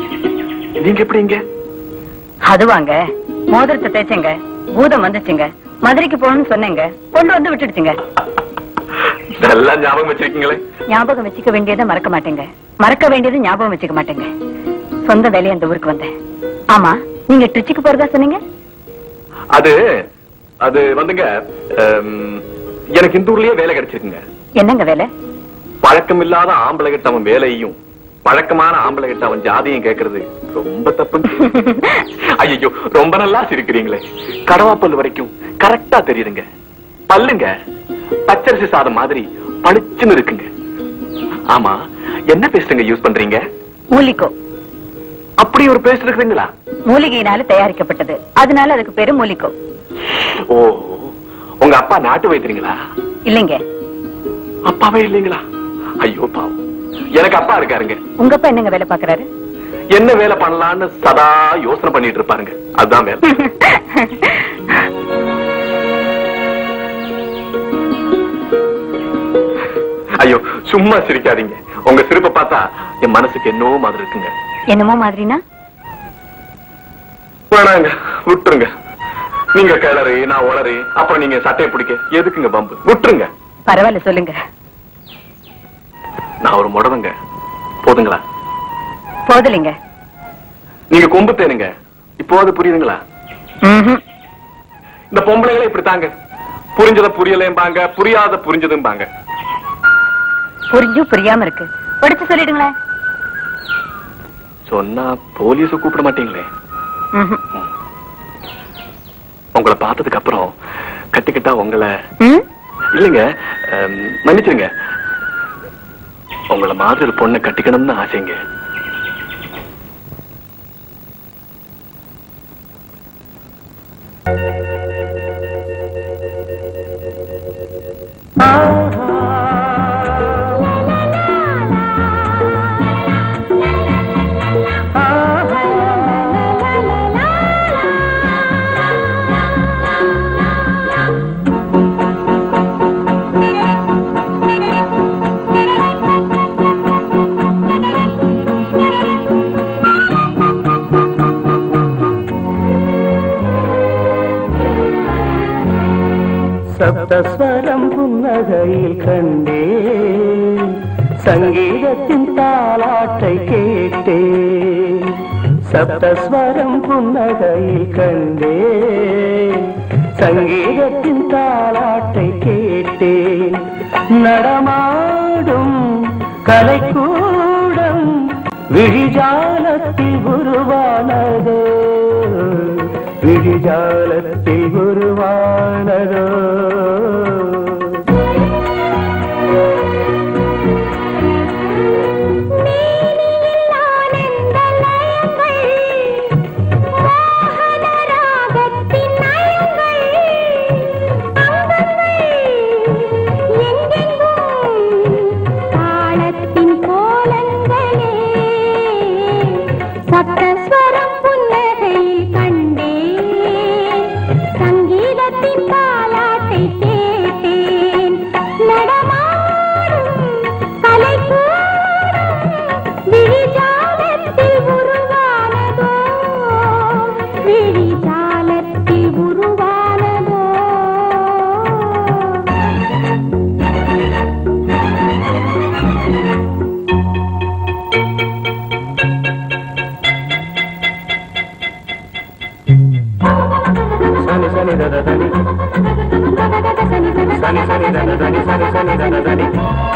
நீங்க எப்படி இங்க அது வாங்க மோதிரத்தை தேய்ச்சங்க பூதம் வந்துச்சுங்க மதுரைக்கு போகணும்னு சொன்னேங்க கொண்டு வந்து விட்டுடுச்சுங்க நல்லா ஞாபகம் வச்சிருக்கீங்களே ஞாபகம் வச்சுக்க வேண்டியதை மறக்க மாட்டேங்க மறக்க வேண்டியது ஞாபகம் வச்சுக்க மாட்டேங்க சொந்த வேலையை அந்த ஊருக்கு வந்தேன் ஆமா நீங்க ட்ரிச்சிக்கு போறதா சொன்னீங்க அது அது வந்துங்க ஹம், எனக்கு இந்த ஊர்லயே வேலை கிடைச்சிருக்குங்க என்னங்க வேலை பழக்கம் இல்லாத ஆம்பளை கிட்ட அவன் வேலையும் பழக்கமான ஆம்பளை கிட்ட அவன் ஜாதியும் கேக்குறது ரொம்ப தப்புங்க ஐயோ ரொம்ப நல்லா சிரிக்கிறீங்களே கடவாப்பல் வரைக்கும் கரெக்டா தெரியுதுங்க பல்லுங்க பச்சரிசி சாதம் மாதிரி பளிச்சுன்னு இருக்குங்க ஆமா என்ன பேஸ்டுங்க யூஸ் பண்றீங்க மூலிகோ அப்படி ஒரு பேஸ்ட் இருக்குதுங்களா மூலிகையினால தயாரிக்கப்பட்டது அதனால அதுக்கு பேரு மூலிகோ ஓ உங்க அப்பா நாட்டு வைத்தியங்களா இல்லைங்க அப்பாவே இல்லைங்களா ஐயோ பாவம் எனக்கு அப்பா இருக்காருங்க உங்க அப்பா என்னங்க வேலை பாக்குறாரு என்ன வேலை பண்ணலாம்னு சதா யோசனை பண்ணிட்டு இருப்பாருங்க அதுதான் வேலை ஐயோ சும்மா சிரிக்காதீங்க உங்க சிரிப்பை பார்த்தா என் மனசுக்கு என்னவோ மாதிரி இருக்குங்க என்னமோ மாதிரினா வேணாங்க விட்டுருங்க நீங்க கிளறி நான் உளறி அப்புறம் நீங்க சட்டையை பிடிக்க எதுக்குங்க பம்பு விட்டுருங்க பரவாயில்ல சொல்லுங்க நான் ஒரு முடவங்க போதுங்களா போதலைங்க நீங்க கொம்பு தேனுங்க இப்போது புரியுதுங்களா ம்ஹும். இந்த பொம்பளைங்களே இப்படித்தாங்க புரிஞ்சத புரியலேம்பாங்க புரியாத புரிஞ்சதும்பாங்க புரிஞ்சும் புரியாம இருக்கு படிச்சு சொல்லிடுங்களேன் சொன்னா போலீஸ கூப்பிட மாட்டீங்களே ம்ஹும். உங்களை பார்த்ததுக்கு அப்புறம் கட்டிக்கிட்டா உங்களை ம்? இல்லைங்க அம், மன்னிச்சிருங்க உங்களை மாதிரி ஒரு பொண்ணை கட்டிக்கணும்னு ஆசைங்க சப்தஸ்வரம் புன்னகையில் கண்டே சங்கீதத்தின் தாலாட்டை கேட்டே சப்தஸ்வரம் புன்னகையில் கண்டே சங்கீதத்தின் தாலாட்டை கேட்டேன் நடமாடும் கலைக்கூடம் விழிஜாலத்தில் உருவானதோ விழிஜாலத்தில் உருவானதோ சப்தஸ்வரம் புன்னகையில் கண்டேன் சங்கீதத்தின் தாலாட்டை கேட்டேன் நடமாடும் கலைக்கூடம் விழிஜாலத்தில் உருவானதோ விழிஜாலத்தில் உருவானதோ சனி சனி தத தனி சனி சனி தத தனி சனி சனி தத தனி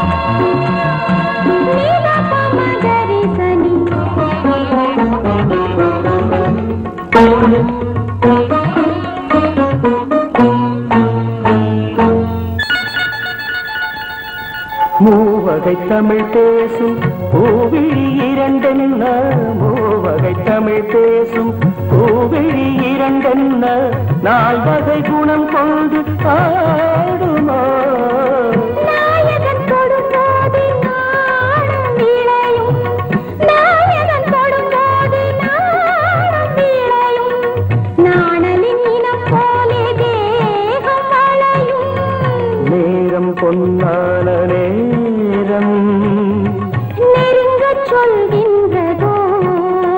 மூவகை தமிழ் பேசும் பூவிழி இரண்டென்ன மூவகை தமிழ் பேசும் பூவிழி இரண்டென்ன நால்வகை குணம் கொண்டு ஆடுமோ நாயகன் தொடும்போது நாடும் விளையும் நாயகன் தொடும்போது நாடும் விளையும் நாணலின் இனம் போலே தேகம் வளையும் நேரம் பொன்னான நேரம் நெருங்கச் சொல்கின்றதோ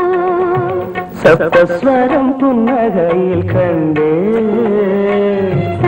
சப்தஸ்வரம் புன்னகையில் கண்டே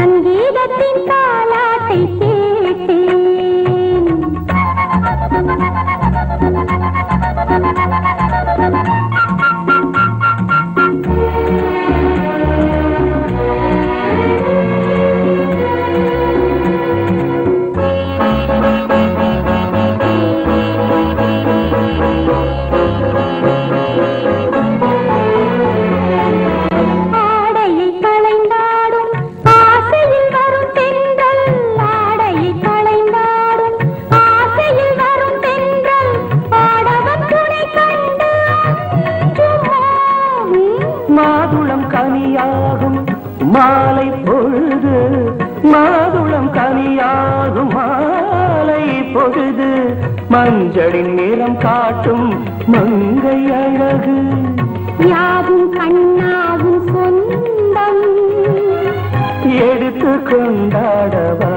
மாலை பொழுது மாதுளம் கனியாகும் மாலை பொழுது மஞ்சளின் நிறம் காட்டும் மங்கை அழகு யாவும் கண்ணாவும் சொந்தம் எடுத்து கொண்டாடவா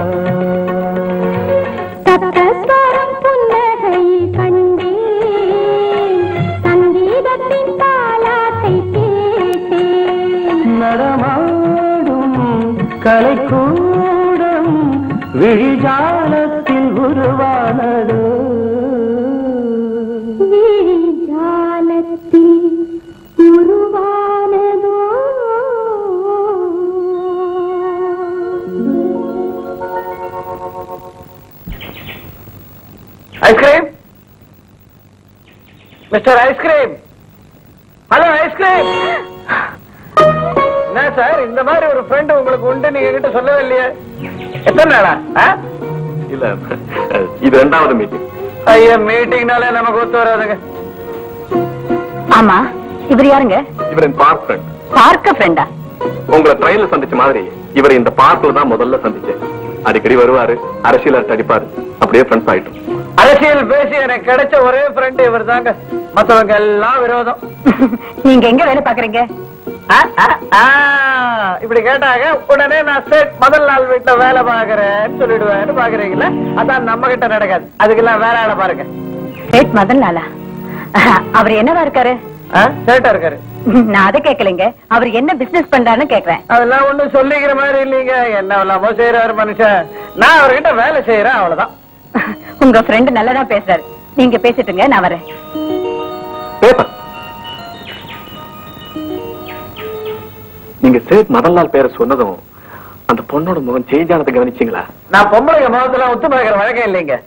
சப்தஸ்வரம் புன்னகை கண்டேன் சங்கீதத்தின் தாலாட்டை கேட்டேன் நடமாடும் கலைக்கூடம் விழிஜாலத்தில் உருவானதோ ஜாலத்தில் உருவானதோ ice cream mister ice cream hello ice cream என்ன சார் இந்த மாதிரி ஒரு ஃப்ரெண்ட் உங்களுக்கு உண்டு நீங்க என்கிட்ட சொல்லவே இல்லையே எத்தனை நாளா ஆ? இல்ல இது ரெண்டாவது மீட்டிங் ஐயா மீட்டிங்னாலே நமக்கு ஒத்து வராதுங்க ஆமா இவர் யாருங்க இவர் என் பார்க் ஃப்ரெண்ட் பார்க்க ஃப்ரெண்டா உங்களை ட்ரெயின்ல சந்திச்ச மாதிரி இவர் இந்த பார்க்ல தான் முதல்ல சந்திச்சேன் அடிக்கடி வருவாரு அரசியல் அரட்டை அடிப்பாரு அப்படியே ஃப்ரெண்ட்ஸ் ஆயிட்டோம் அரசியல் பேசி எனக்கு கிடைச்ச ஒரே ஃப்ரெண்ட் இவர் தாங்க மத்தவங்க எல்லாம் விரோதம் நீங்க எங்க வேலை பாக்குறீங்க ஆ, ஆ, ஆ, இப்படி கேட்டாங்க உடனே நான் ஸ்டேட் முதல் நாள் வீட்டுல வேலை பாக்குறேன்னு சொல்லிடுவேன்னு பாக்குறீங்களா அதான் நம்ம கிட்ட நடக்காது அதுக்கெல்லாம் வேற ஆளை பாருங்க சேட் மதன் லாலா அவர் என்னவா இருக்காரு ஸ்டேட்டா இருக்காரு நான் அதை கேட்கலைங்க அவர் என்ன பிசினஸ் பண்றாருன்னு கேக்குறேன் அதெல்லாம் ஒண்ணும் சொல்லிக்கிற மாதிரி இல்லைங்க என்ன இல்லாமோ செய்யறாரு மனுஷன் நான் அவர்கிட்ட வேலை செய்யறேன் அவ்வளவுதான் உங்க ஃப்ரெண்ட் நல்லதா பேசுறாரு நீங்க பேசிட்டுங்க நான் வரேன் பேப்பர் நீங்க சேத் மதன்லால் பேரை சொன்னதும் அந்த பொண்ணோட முகம் சேஞ்ச் ஆனதை கவனிச்சீங்களா நான் பொம்பளைங்க முகத்துல ஒத்து பார்க்கிற வழக்கம் இல்லைங்க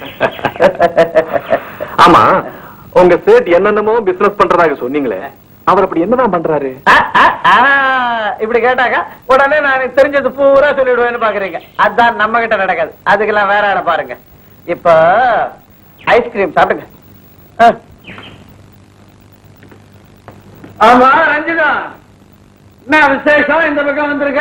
ஆமா உங்க சேட் என்னென்னமோ பிசினஸ் பண்றதாக சொன்னீங்களே அவர் அப்படி என்னதான் பண்றாரு ஆ, ஆ, ஆ, இப்படி கேட்டாக்க உடனே நான் தெரிஞ்சது பூரா சொல்லிடுவேன்னு பாக்குறீங்க அதான் நம்ம கிட்ட நடக்காது அதுக்கெல்லாம் வேற ஆளை பாருங்க இப்ப ஐஸ்கிரீம் சாப்பிடுங்க ஆ. ஆமா ரஞ்சிதா என்ன விசேஷம் இந்த பக்கம் வந்திருக்க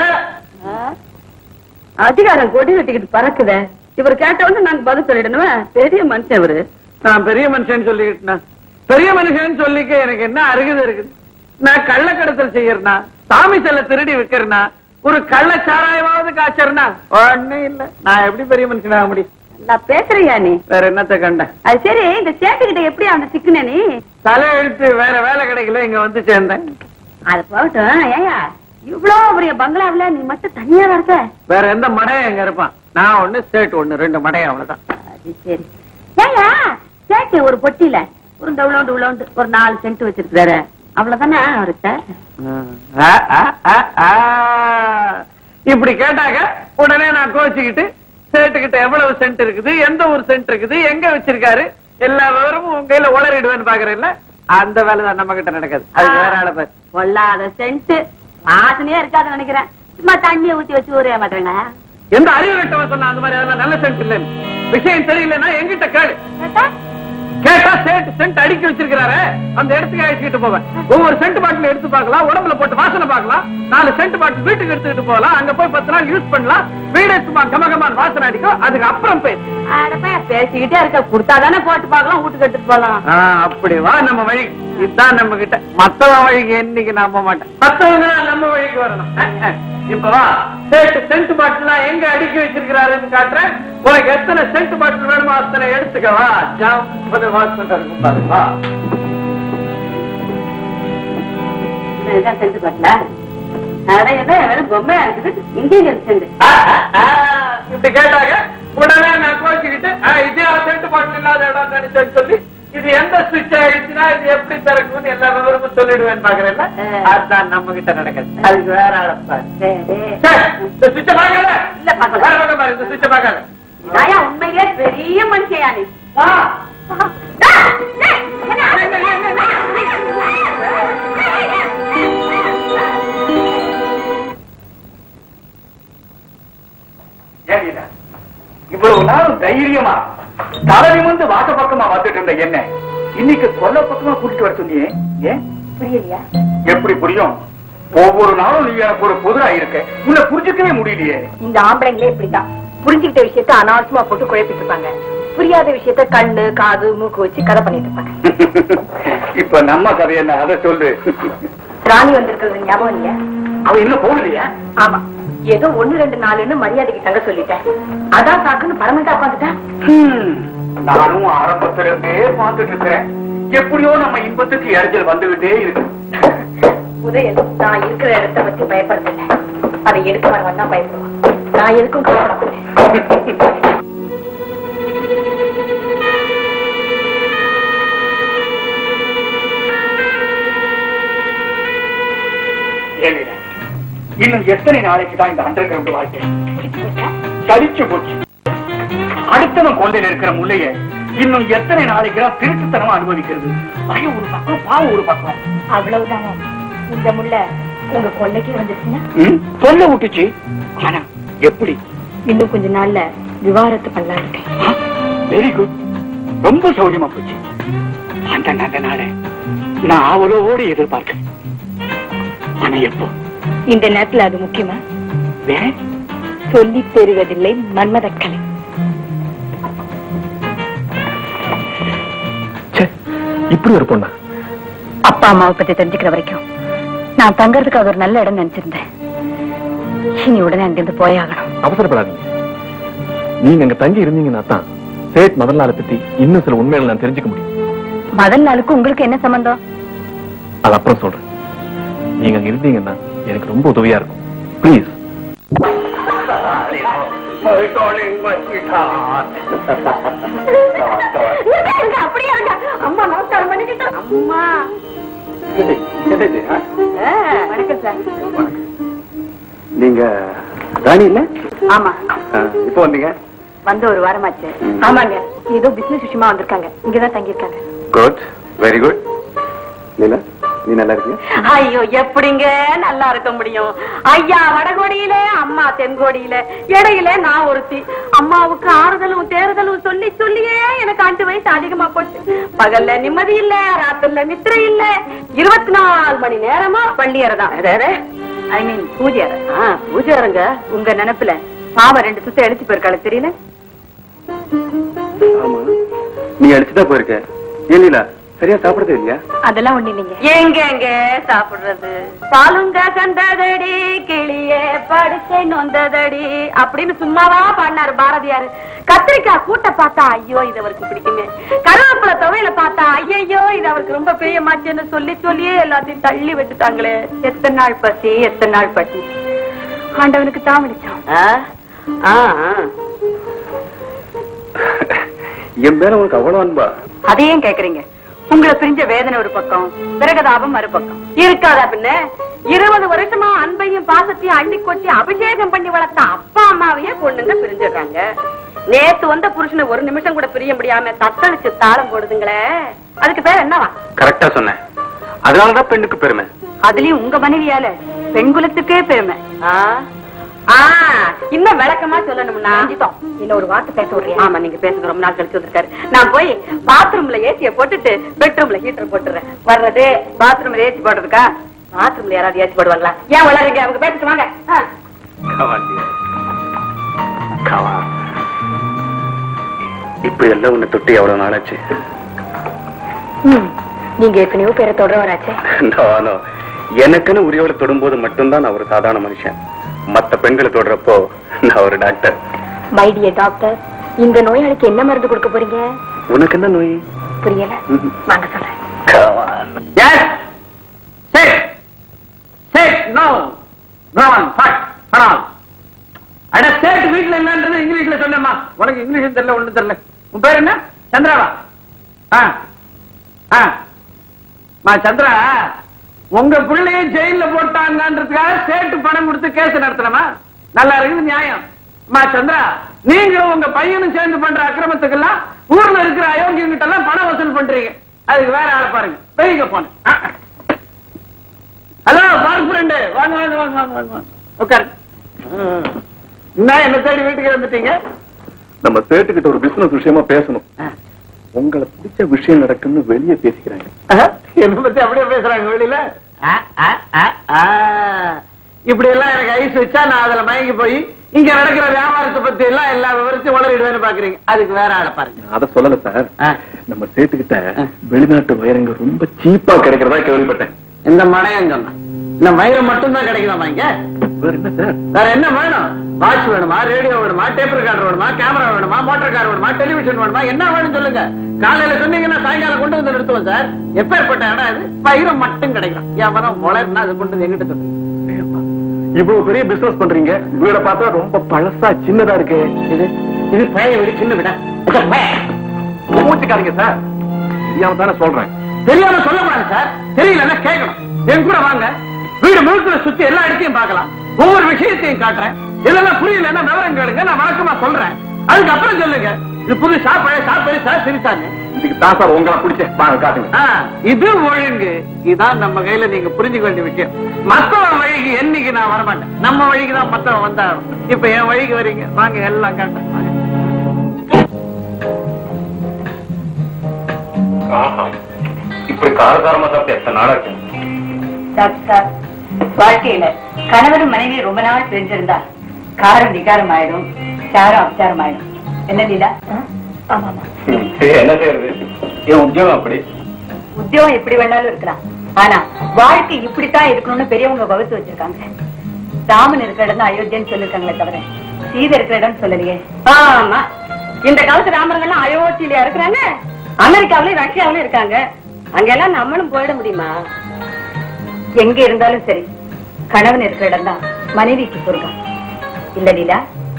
அதிகாரம் கொடி கட்டிக்கிட்டு பறக்குத இவர் கேட்டவொன்னு நாங்க பதில் சொல்லிடணுமே பெரிய மனுஷன் இவரு நான் பெரிய மனுஷன் சொல்லிக்கிட்டேன் பெரிய மனுஷன் சொல்லிக்க எனக்கு என்ன அருகதை இருக்குது நான் கள்ளக்கடத்தல் செய்யறனா சாமி செல்ல திருடி விக்கிறனா ஒரு கள்ள சாராயமாவது காய்ச்சறனா ஒண்ணும் இல்ல நான் எப்படி பெரிய மனுஷன் ஆக முடியும் நான் பேசுறியா நீ வேற என்னத்த கண்டேன் அது சரி இந்த சேட்டுக்கிட்ட எப்படி அந்த சிக்குன நீ தலை எழுத்து வேற வேலை கிடைக்கல இங்க வந்து சேர்ந்தேன் அது போகட்டும் ஏயா இவ்வளவு பெரிய பங்களாவுல நீ மட்டும் தனியா இருக்க வேற எந்த மடையும் எங்க இருப்பான் நான் ஒண்ணு ஸ்டேட் ஒண்ணு ரெண்டு மடையும் அவ்வளவுதான் அது சரி ஏயா சேட்டு ஒரு பொட்டியில ஒரு டவுலோண்டு உள்ளோண்டு ஒரு நாலு சென்ட் வச்சிருக்காரு அவ்வளவுதானே அவர்கிட்ட ஆ, ஆ, ஆ, ஆ. இப்படி கேட்டாங்க உடனே நான் கோச்சிக்கிட்டு சேட்டுக்கிட்ட எவ்வளவு சென்ட் இருக்குது எந்த ஒரு சென்ட் இருக்குது எங்க வச்சிருக்காரு எல்லா விவரமும் உங்க கையில உளறிடுவேன்னு பாக்குறேன்ல அந்த வேலை தான் நம்ம கிட்ட நடக்காது அது வேற ஆளை பாரு கொள்ளாத சென்ட் வாசனையே இருக்காதுன்னு நினைக்கிறேன் சும்மா தண்ணியை ஊத்தி வச்சு ஊரே மாட்டேங்க எந்த அறிவு கட்டவன் சொன்ன அந்த மாதிரி அதெல்லாம் நல்ல சென்ட் இல்லைன்னு விஷயம் தெரியலன்னா எங்கிட்ட கேளு கேட்டா சென்ட் சென்ட் அடுக்கி வச்சிருக்கிறாரு அந்த இடத்துக்கு அழைச்சிட்டு போவேன் ஒவ்வொரு சென்ட் பாட்டில் எடுத்து பார்க்கலாம் உடம்புல போட்டு வாசனை பார்க்கலாம் நாலு சென்ட் பாட்டில் வீட்டுக்கு எடுத்துக்கிட்டு போகலாம் அங்க போய் பத்து நாள் யூஸ் பண்ணலாம் வீடே சும்மா கமகமான வாசனை அடிக்கும் அதுக்கு அப்புறம் பேசு பேசிக்கிட்டே இருக்க கொடுத்தாதானே போட்டு பார்க்கலாம் வீட்டுக்கு எடுத்துட்டு போலாம் ஆ, அப்படி வா நம்ம வழி இதுதான் நம்ம கிட்ட மத்தவன் வழிக்கு என்னைக்கு நம்ப மாட்டேன் மத்தவங்க தான் நம்ம வழிக்கு வரணும் அஹ், அஹ். இப்ப வா சென்ட் சென்ட் பாட்டில் எங்க அடுக்கி வச்சிருக்கிறாருன்னு காட்டுறேன் உனக்கு எத்தனை சென்ட் பாட்டில் வேணுமோ அத்தனை எடுத்துக்க வா ஜாம்பது வாசனை இருக்கும் பாரு வா இதுதான் சென்ட் பாட்டில அதான் என்ன வெறும் பொம்மையா இருக்குது இங்கே சென்ட் ஆ, ஆ, இப்படி கேட்டாங்க உடனே நான் கோச்சிக்கிட்டு ஆ, இதே சென்ட் பாட்டில் இல்லாத இடம் நினைச்சேன்னு சொல்லி இது எந்த சுவிட்ச் ஆயிடுச்சுன்னா இது எப்படி திறக்கும்னு எல்லா விவரமும் சொல்லிடுவேன் பாக்குறேன்ல அதுதான் நம்ம கிட்ட நடக்குது அதுக்கு வேற ஆளப்பாரு இந்த சுவிட்ச பாக்கல இல்ல, பார்க்கல. வேற பக்கம் பாரு இந்த சுவிட்ச பாக்கல நாயா உண்மையிலே பெரிய மனுஷயா நீ ஆ. ஏன் இவ்வளவு நாளும் தைரியமா தலை நிமிர்ந்து வாச பக்கமா வந்துட்டு இருந்த என்ன இன்னைக்கு கொல்ல பக்கமா கூட்டிட்டு வர சொன்னியே ஏன் புரியலையா எப்படி புரியும் ஒவ்வொரு நாளும் நீ எனக்கு ஒரு புதிரா இருக்க உன்னை புரிஞ்சுக்கவே முடியலையே இந்த ஆம்பளைங்களே இப்படிதான் புரிஞ்சுக்கிட்ட விஷயத்த அனாவசியமா போட்டு குழப்பிட்டு இருப்பாங்க புரியாத விஷயத்த கண்ணு காது மூக்கு வச்சு கதை பண்ணிட்டு இருப்பாங்க இப்ப நம்ம கதை என்ன அதை சொல்லு ராணி வந்திருக்கிறது ஞாபகம் இல்லையா அவ இன்னும் போகலையா ஆமா ஏதோ ஒண்ணு ரெண்டு நாலுன்னு மரியாதைக்கு தங்க சொல்லிட்டேன் அதான் சாக்குன்னு பரமண்டா உட்காந்துட்டேன் ஹம், நானும் ஆரம்பத்துல இருந்தே பார்த்துட்டு இருக்கிறேன் எப்படியோ நம்ம இன்பத்துக்கு இடைஞ்சல் வந்துகிட்டே இருக்கு உதயன் நான் இருக்கிற இடத்த பத்தி பயப்படல அதை எடுக்க வரவன் தான் பயப்படுவான் நான் எதுக்கும் கவலைப்பட மாட்டேன் ஏனிடா, இன்னும் எத்தனை நாளைக்கு தான் இந்த அண்டர் கிரவுண்ட் வாழ்க்கை கழிச்சு போச்சு அடுத்தவன் கொள்ளையில இருக்கிற முள்ளைய இன்னும் எத்தனை நாளைக்கு தான் திருட்டுத்தனமா அனுபவிக்கிறது பயம் ஒரு பக்கம் பாவம் ஒரு பக்கம் அவ்வளவுதானே இந்த முள்ள உங்க கொள்ளைக்கு வந்துச்சுன்னா ம், சொல்ல விட்டுச்சு ஆனா எப்படி இன்னும் கொஞ்ச நாள்ல விவாகரத்து பண்ணலாம் இருக்கேன் வெரி குட் ரொம்ப சௌரியமா போச்சு அந்த நல்ல நாளை நான் அவளோடு எதிர்பார்க்கிறேன் ஆனா எப்போ இந்த நேரத்துல அது முக்கியமா ஏன் சொல்லி பெறுவதில்லை மன்மதக்கலை ச்சே, இப்படி ஒரு பொண்ணா அப்பா அம்மாவை பத்தி தெரிஞ்சுக்கிற வரைக்கும் நான் தங்கறதுக்கு அது ஒரு நல்ல இடம் நினைச்சிருந்தேன் இனி உடனே அங்கிருந்து போயாகணும் அவசரப்படாதீங்க நீங்க அங்க தங்கி இருந்தீங்கன்னா தான் சேட் முதல் நாளை பத்தி இன்னும் சில உண்மைகளை நான் தெரிஞ்சுக்க முடியும் மதன் நாளுக்கு உங்களுக்கு என்ன சம்பந்தம் அது அப்புறம் சொல்றேன் நீங்க அங்க இருந்தீங்கன்னா எனக்கு ரொம்ப உதவியா இருக்கும் ப்ளீஸ் அப்படியே அம்மா நமஸ்காரம் பண்ணிக்கிட்டு அம்மா வணக்கம் சார் நீங்க ராணி இல்ல ஆமா இப்போ வந்தீங்க வந்து ஒரு வாரமாச்சு ஆமாங்க ஏதோ பிசினஸ் விஷயமா வந்திருக்காங்க இங்கதான் தங்கியிருக்காங்க குட் வெரி குட் நீல நீ நல்லா இருக்கியா ஐயோ எப்படிங்க நல்லா இருக்க முடியும் ஐயா வடகோடியில அம்மா தென்கோடியில இடையில நான் ஒருத்தி அம்மாவுக்கு ஆறுதலும் தேறுதலும் சொல்லி சொல்லியே எனக்கு அஞ்சு வயசு அதிகமா போச்சு பகல்ல நிம்மதி இல்ல ராத்திரில நித்திரை இல்ல இருபத்தி நாலு மணி நேரமா பள்ளியறதான் ஐ மீன் பூஜை பூஜை அறைங்க உங்க நினைப்புல பாவ ரெண்டு சுத்த எழுச்சி போயிருக்காளு தெரியல ஆமா நீ அடிச்சுதான் போயிருக்க ஏன் லீலா சரியா சாப்பிடுறது இல்லையா அதெல்லாம் ஒண்ணு இல்லைங்க எங்க எங்க சாப்பிடுறது பாலுங்க கண்டதடி கிளியே படுக்கை நொந்ததடி அப்படின்னு சும்மாவா பாடினாரு பாரதியாரு கத்திரிக்காய் கூட்ட பார்த்தா ஐயோ இது அவருக்கு பிடிக்குமே கருவேப்பிலை துவையில பார்த்தா ஐயோ இது அவருக்கு ரொம்ப பிரியமாச்சுன்னு சொல்லி சொல்லியே எல்லாத்தையும் தள்ளி விட்டுட்டாங்களே எத்தனை நாள் பசி எத்தனை நாள் பசி ஆண்டவனுக்கு தான் விழிச்சோம் என் மேல உனக்கு அவ்வளவு அன்பா அதையும் கேக்குறீங்க உங்களை பிரிஞ்ச வேதனை ஒரு பக்கம் விரகதாபம் மறுபக்கம் இருக்காதா பின்ன இருபது வருஷமா அன்பையும் பாசத்தையும் அள்ளி கொட்டி அபிஷேகம் பண்ணி வளர்த்த அப்பா அம்மாவையே பொண்ணுங்க பிரிஞ்சிடுறாங்க நேத்து வந்த புருஷனை ஒரு நிமிஷம் கூட பிரிய முடியாம தத்தளிச்சு தாளம் போடுதுங்களே அதுக்கு பேர் என்னவா கரெக்டா சொன்னேன் அதனாலதான் பெண்ணுக்கு பெருமை அதுலயும் உங்க மனைவியால பெண் குலத்துக்கே பெருமை ஆ, இன்னும் விளக்கமா சொல்லணும்னா இன்னும் ஒரு வார்த்தை பேச விடுறீங்க ஆமா நீங்க பேசுங்க ரொம்ப நாள் கழிச்சு வந்திருக்காரு நான் போய் பாத்ரூம்ல ஏசிய போட்டுட்டு பெட்ரூம்ல ஹீட்டர் போட்டுறேன் வர்றது பாத்ரூம்ல ஏசி போடுறதுக்கா பாத்ரூம்ல யாராவது ஏசி போடுவாங்களா ஏன் வளருங்க அவங்க பேசிட்டு வாங்க ஆ. கவா இப்படி எல்லாம் உன்னை தொட்டி எவ்வளவு நாளாச்சு ம், நீங்க எத்தனையோ பேரை தொடரவராச்சே நானோ எனக்குன்னு உரியவளை தொடும்போது மட்டும்தான் நான் ஒரு சாதாரண மனுஷன் மத்த பெண்களை தொடுறப்போ நான் ஒரு டாக்டர் மை டியர் டாக்டர் இந்த நோயாளிக்கு என்ன மருந்து கொடுக்க போறீங்க உனக்கு என்ன நோய் புரியல ம்ஹும். வாங்க சொல்றேன் Yes. Sit. Sit. No. Go on. Fast. Pranal. அட சேட்டு வீட்டுல என்னன்றது இங்கிலீஷ்ல சொன்னேம்மா உனக்கு இங்கிலீஷ் தெரியல ஒண்ணும் தெரியல உன் பேர் என்ன சந்திராவா ஆ ஆ மா சந்திரா உங்க பிள்ளையும் ஜெயில போட்டாங்கன்றதுக்காக சேட்டு பணம் கொடுத்து கேஸ் நடத்துறமா நல்லா இருக்குது நியாயம் மா சந்திரா நீங்களும் உங்க பையனும் சேர்ந்து பண்ற அக்கிரமத்துக்கெல்லாம் ஊர்ல இருக்கிற அயோக்கியங்கிட்ட எல்லாம் பணம் வசூல் பண்றீங்க அதுக்கு வேற ஆளை பாருங்க பெரிய போன ஹலோ பார் ஃப்ரெண்டு வாங்க வாங்க வாங்க வாங்க வாங்க வாங்க. உட்காரு ம். என்ன என்ன தேடி வீட்டுக்கு வந்துட்டீங்க நம்ம சேட்டுக்கிட்ட ஒரு பிசினஸ் விஷயமா பேசணும் உங்களை பிடிச்ச விஷயம் நடக்குன்னு வெளியே பேசிக்கிறாங்க ஆஹா, என்ன பத்தி அப்படியே பேசுறாங்க வெளியில ஆ, ஆ, ஆ, ஆ. இப்படி எல்லாம் எனக்கு ஐஸ் வச்சா நான் அதுல மயங்கி போய் இங்க நடக்கிற வியாபாரத்தை பத்தி எல்லாம் எல்லா விவரத்தையும் உளறிடுவேன்னு பாக்குறீங்க அதுக்கு வேற ஆளை பாருங்க அத சொல்லல சார் ஆ. நம்ம சேர்த்துக்கிட்ட வெளிநாட்டு வைரங்க ரொம்ப சீப்பா கிடைக்கிறதா கேள்விப்பட்டேன் இந்த மடையன் சொன்னான் இந்த மயிரம் மட்டும்தான் கிடைக்குதாமா இங்க வேற என்ன சார் வேற என்ன வேணும் வாட்ச் வேணுமா ரேடியோ வேணுமா டேப் ரெக்கார்டர் வேணுமா கேமரா வேணுமா மோட்டார் கார் வேணுமா டெலிவிஷன் வேணுமா என்ன வேணும் சொல்லுங்க காலையில சொன்னீங்கன்னா சாயங்காலம் கொண்டு வந்து நிறுத்துவோம் சார் எப்பேற்பட்ட இடம் இது பயிரம் மட்டும் கிடைக்கும் வியாபாரம் முளைன்னா அது கொண்டு வந்து எங்கிட்ட சொல்லுங்க இவ்வளவு பெரிய பிசினஸ் பண்றீங்க வீட பார்த்தா ரொம்ப பழசா சின்னதா இருக்கு இது இது பழைய வீடு சின்ன வீடா அச்சா, பய. மூச்சுக்காதீங்க சார் தெரியாம தானே சொல்றேன் தெரியாம சொல்லக்கூடாது சார் தெரியலன்னா கேட்கணும் என் கூட வாங்க வீடு முழுக்க சுத்தி எல்லா இடத்தையும் பார்க்கலாம் ஒவ்வொரு விஷயத்தையும் காட்டுறேன் இதெல்லாம் புரியலன்னா விவரம் கேளுங்க நான் வழக்கமா சொல்றேன் அதுக்கப்புறம் சொல்லுங்க இது புது சாப்பாடு சாப்பாடு சார் சிரிச்சாங்க இதுக்கு தான் சார் உங்களை பிடிச்ச வாங்க காட்டுங்க ஆ, இது ஒழுங்கு இதான் நம்ம கையில நீங்க புரிஞ்சுக்க வேண்டிய விஷயம் மத்தவன் வழிக்கு என்னைக்கு நான் வரமாட்டேன் நம்ம வழிக்கு தான் மத்தவன் வந்தாகணும் இப்ப என் வழிக்கு வரீங்க வாங்க எல்லாம் காட்டுறேன் வாங்க. இப்படி காரசாரமா சாப்பிட்டு எத்தனை நாளா இருக்கு டாக்டர் வாழ்க்கையில கணவரும் மனைவி ரொம்ப நாள் பிரிஞ்சிருந்தா காரம் விகாரம் ஆயிடும் சாரம் அபச்சாரம் ஆயிடும் என்ன லீலா ஆமாமா என்ன செய்யறது என் உத்தியோகம் அப்படி உத்தியோகம் எப்படி வேணாலும் இருக்கலாம் ஆனா வாழ்க்கை இப்படித்தான் இருக்கணும்னு பெரியவங்க வகுத்து வச்சிருக்காங்க ராமன் இருக்கிற இடம் தான் அயோத்தியன்னு சொல்லிருக்காங்களே தவிர சீதை இருக்கிற இடம் சொல்லலையே ஆமா இந்த காலத்து ராமர்கள்லாம் அயோத்தியில இருக்கிறாங்க அமெரிக்காவிலயும் ரஷ்யாவிலும் இருக்காங்க அங்கெல்லாம் நம்மளும் போயிட முடியுமா எங்க இருந்தாலும் சரி கணவன் இருக்கிற இடம் தான் மனைவிக்கு சொர்க்கம் இல்ல லீலா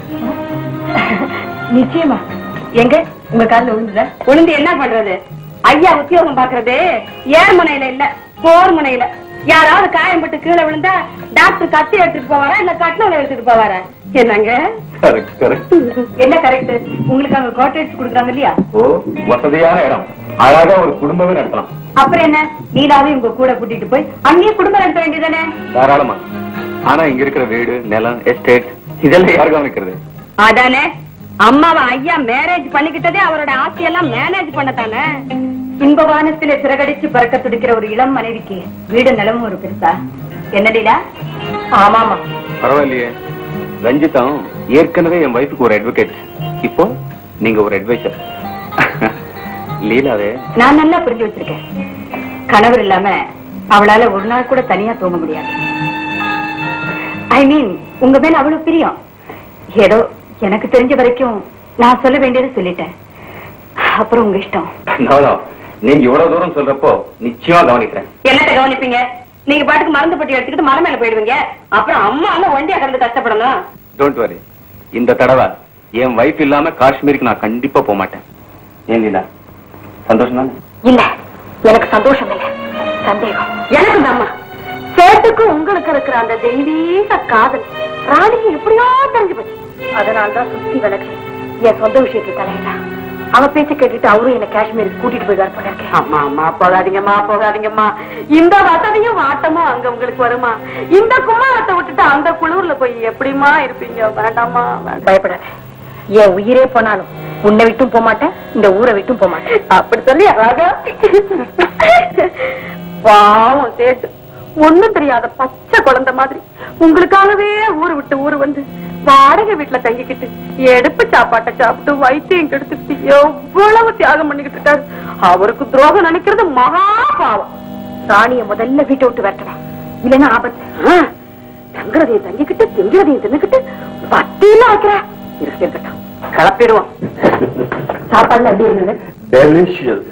நிச்சயமா எங்க உங்க காலில் விழுந்துட விழுந்து என்ன பண்றது ஐயா உத்தியோகம் பாக்குறது ஏர் முனையில இல்ல போர் முனையில யாராவது காயம்பட்டு கீழே விழுந்தா டாக்டர் கத்தி எடுத்துட்டு போவாரா இல்ல கட்டினவளை எடுத்துட்டு போவாரா என்னங்க கரெக்ட் கரெக்ட் என்ன கரெக்ட் உங்களுக்கு அங்க கோட்டேஜ் கொடுக்குறாங்க இல்லையா ஓ வசதியான இடம் அழகா ஒரு குடும்பமே நடத்தலாம் அப்புறம் என்ன நீலாவே உங்க கூட கூட்டிட்டு போய் அங்கேயே குடும்பம் நடத்த வேண்டியதானே தாராளமா ஆனா இங்க இருக்கிற வீடு நிலம் எஸ்டேட் இதெல்லாம் யார் கவனிக்கிறது அதானே அம்மாவை ஐயா மேரேஜ் பண்ணிக்கிட்டதே அவரோட ஆசையெல்லாம் மேனேஜ் பண்ணத்தானே இன்பவானத்தில சிறகடிச்சு பறக்க துடிக்கிற ஒரு இளம் மனைவிக்கு வீடு நிலமும் ஒரு பெருசா என்னடிடா ஆமாமா பரவாயில்லையே ரஞ்சிதம் ஏற்கனவே என் வயசுக்கு ஒரு அட்வொகேட் இப்போ நீங்க ஒரு அட்வைசர் லீலாவே நான் நல்லா புரிஞ்சு வச்சிருக்கேன் கணவர் இல்லாம அவளால ஒரு நாள் கூட தனியா தூங்க முடியாது ஐ மீன் உங்க மேல அவ்வளவு பிரியம் ஏதோ எனக்கு தெரிஞ்ச வரைக்கும் நான் சொல்ல வேண்டியதை சொல்லிட்டேன் அப்புறம் உங்க இஷ்டம் No, no. நீங்க இவ்வளவு தூரம் சொல்றப்போ நிச்சயமா கவனிக்கிறேன் என்னத்த கவனிப்பீங்க நீங்க பாட்டுக்கு மருந்து பட்டி எடுத்துக்கிட்டு மலை மேல போயிடுவீங்க அப்புறம் அம்மா எல்லாம் ஒண்டியா கிடந்து கஷ்டப்படணும் டோன்ட் வரி இந்த தடவை என் வைஃப் இல்லாம காஷ்மீருக்கு நான் கண்டிப்பா போக மாட்டேன் ஏன் லீலா சந்தோஷம் தானே இல்ல எனக்கு சந்தோஷம் இல்ல சந்தேகம் எனக்கு அம்மா சேட்டுக்கும் உங்களுக்கு இருக்கிற அந்த தெய்வீக காதல் ராணிக்கு எப்படியோ தெரிஞ்சு போச்சு அதனாலதான் சுத்தி விலகு என் சொந்த விஷயத்துக்கு தலையிடா அவ பேச்ச கேட்டுட்டு அவரும் என்ன காஷ்மீருக்கு கூட்டிட்டு போயிடுவார் போல இருக்கேன் அம்மா அம்மா போகாதீங்கம்மா போகாதீங்கம்மா இந்த வசதியும் வாட்டமும் அங்க உங்களுக்கு வருமா இந்த குமாரத்தை விட்டுட்டு அந்த குளூர்ல போய் எப்படிமா இருப்பீங்க வேண்டாமா பயப்படாத என் உயிரே போனாலும் உன்னை விட்டும் போக மாட்டேன் இந்த ஊரை விட்டும் போக மாட்டேன் அப்படி சொல்லி அழகா பாவம் சேட்டு ஒண்ணும் தெரியாத பச்சை குழந்தை மாதிரி உங்களுக்காகவே ஊரு விட்டு ஊரு வந்து வாடகை வீட்டுல தங்கிக்கிட்டு எடுப்பு சாப்பாட்டை சாப்பிட்டு வைத்தியம் கெடுத்துக்கிட்டு எவ்வளவு தியாகம் பண்ணிக்கிட்டு இருக்காரு அவருக்கு துரோகம் நினைக்கிறது மகா பாவம் ராணிய முதல்ல வீட்டை விட்டு விரட்டணும் இல்லைன்னா ஆபத்து ஆ, தங்குறதையும் தங்கிக்கிட்டு திங்கிறதையும் தின்னுக்கிட்டு பத்தியில வைக்கிற இருக்கட்டும் கிளப்பிடுவோம் சாப்பாடுல எப்படி இருந்தது டெலிஷியஸ்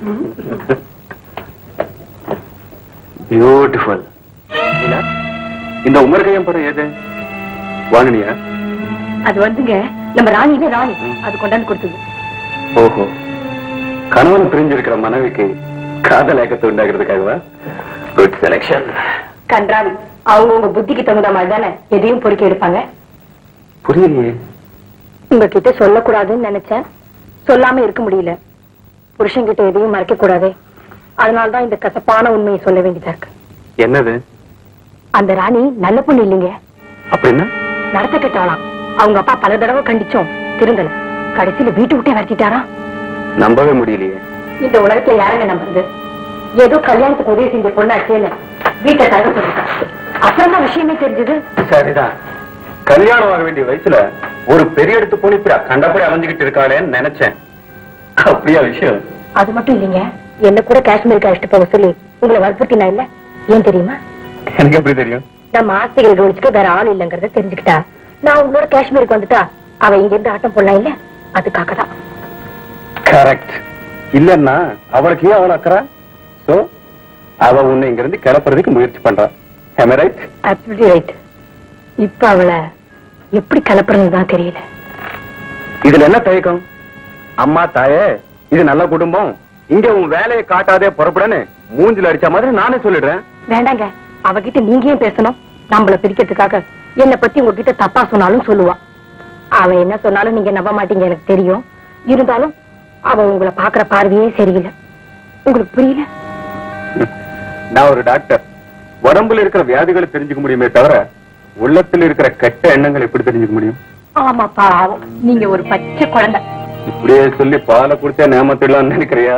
பியூட்டிஃபுல் இந்த உமர்கையம் படம் ஏது வாங்கினியா அது வந்துங்க நம்ம ராணியிலே ராணி அது கொண்டாந்து கொடுத்தது ஓஹோ கணவன் பிரிஞ்சிருக்கிற மனைவிக்கு காதல் ஏக்கத்தை உண்டாகிறதுக்காகவா குட் செலக்ஷன் கன்றாவி அவங்க உங்க புத்திக்கு தகுந்த மாதிரி தானே எதையும் பொறுக்கி எடுப்பாங்க புரியலையே உங்ககிட்ட சொல்லக்கூடாதுன்னு நினைச்சேன் சொல்லாம இருக்க முடியல புருஷன்கிட்ட எதையும் மறைக்க கூடாதே அதனாலதான் இந்த கசப்பான உண்மையை சொல்ல வேண்டியதா இருக்கு என்னது அந்த ராணி நல்ல பொண்ணு இல்லைங்க அப்படின்னா நடத்த கெட்டாளாம் அவங்க அப்பா பல தடவை கண்டிச்சோம் திருந்தல கடைசியில வீட்டு விட்டே வரட்டிட்டாராம் நம்பவே முடியலையே இந்த உலகத்துல யாருங்க நம்புறது ஏதோ கல்யாணத்துக்கு உதவி செஞ்ச பொண்ணு அச்சேல வீட்டை தங்க சொல்லிட்டான் அப்புறம் தான் விஷயமே தெரிஞ்சது சரிதான் கல்யாணம் ஆக வேண்டிய வயசுல ஒரு பெரிய இடத்து பொண்ணு இப்படி கண்டபடி அலைஞ்சுகிட்டு இருக்காளேன்னு நினைச்சேன் அப்படியா விஷயம் அது மட்டும் இல்லைங்க என்ன கூட காஷ்மீருக்கு அழைச்சிட்டு போக சொல்லி உங்களை வற்புறுத்தினா இல்ல ஏன் தெரியுமா எனக்கு எப்படி தெரியும் நம்ம ஆஸ்திகள் கவனிச்சுக்க வேற ஆள் இல்லைங்கறத தெரிஞ்சுக்கிட்டா நான் உங்களோட காஷ்மீருக்கு வந்துட்டா அவ இங்க இருந்து ஆட்டம் போடலாம் இல்ல அதுக்காக தான் கரெக்ட் இல்லன்னா அவளுக்கு ஏன் அவள் அக்கறா சோ அவ உன்னை இங்க இருந்து கிளப்புறதுக்கு முயற்சி பண்றா Am I right? அப்படி ரைட் இப்ப அவளை எப்படி கலப்புறதுன்னு தான் தெரியல இதுல என்ன தயக்கம் அம்மா தாயே இது நல்ல குடும்பம் இங்க உன் வேலையை காட்டாதே புறப்படுன்னு மூஞ்சில அடிச்ச மாதிரி நானே சொல்லிடுறேன் வேண்டாங்க அவகிட்ட நீங்க ஏன் பேசணும் நம்மள பிரிக்கிறதுக்காக என்ன பத்தி உங்ககிட்ட தப்பா சொன்னாலும் சொல்லுவா அவ என்ன சொன்னாலும் நீங்க நம்ப மாட்டீங்க எனக்கு தெரியும் இருந்தாலும் அவ உங்களை பாக்குற பார்வையே சரியில்லை உங்களுக்கு புரியல நான் ஒரு டாக்டர் உடம்புல இருக்கிற வியாதிகளை தெரிஞ்சுக்க முடியுமே தவிர உள்ளத்துல இருக்கிற கெட்ட எண்ணங்கள் எப்படி தெரிஞ்சுக்க முடியும் ஆமா பாவம் நீங்க ஒரு பச்சை குழந்தை இப்படியே சொல்லி பாலை குடிச்சா நேமத்திடலாம்னு நினைக்கிறியா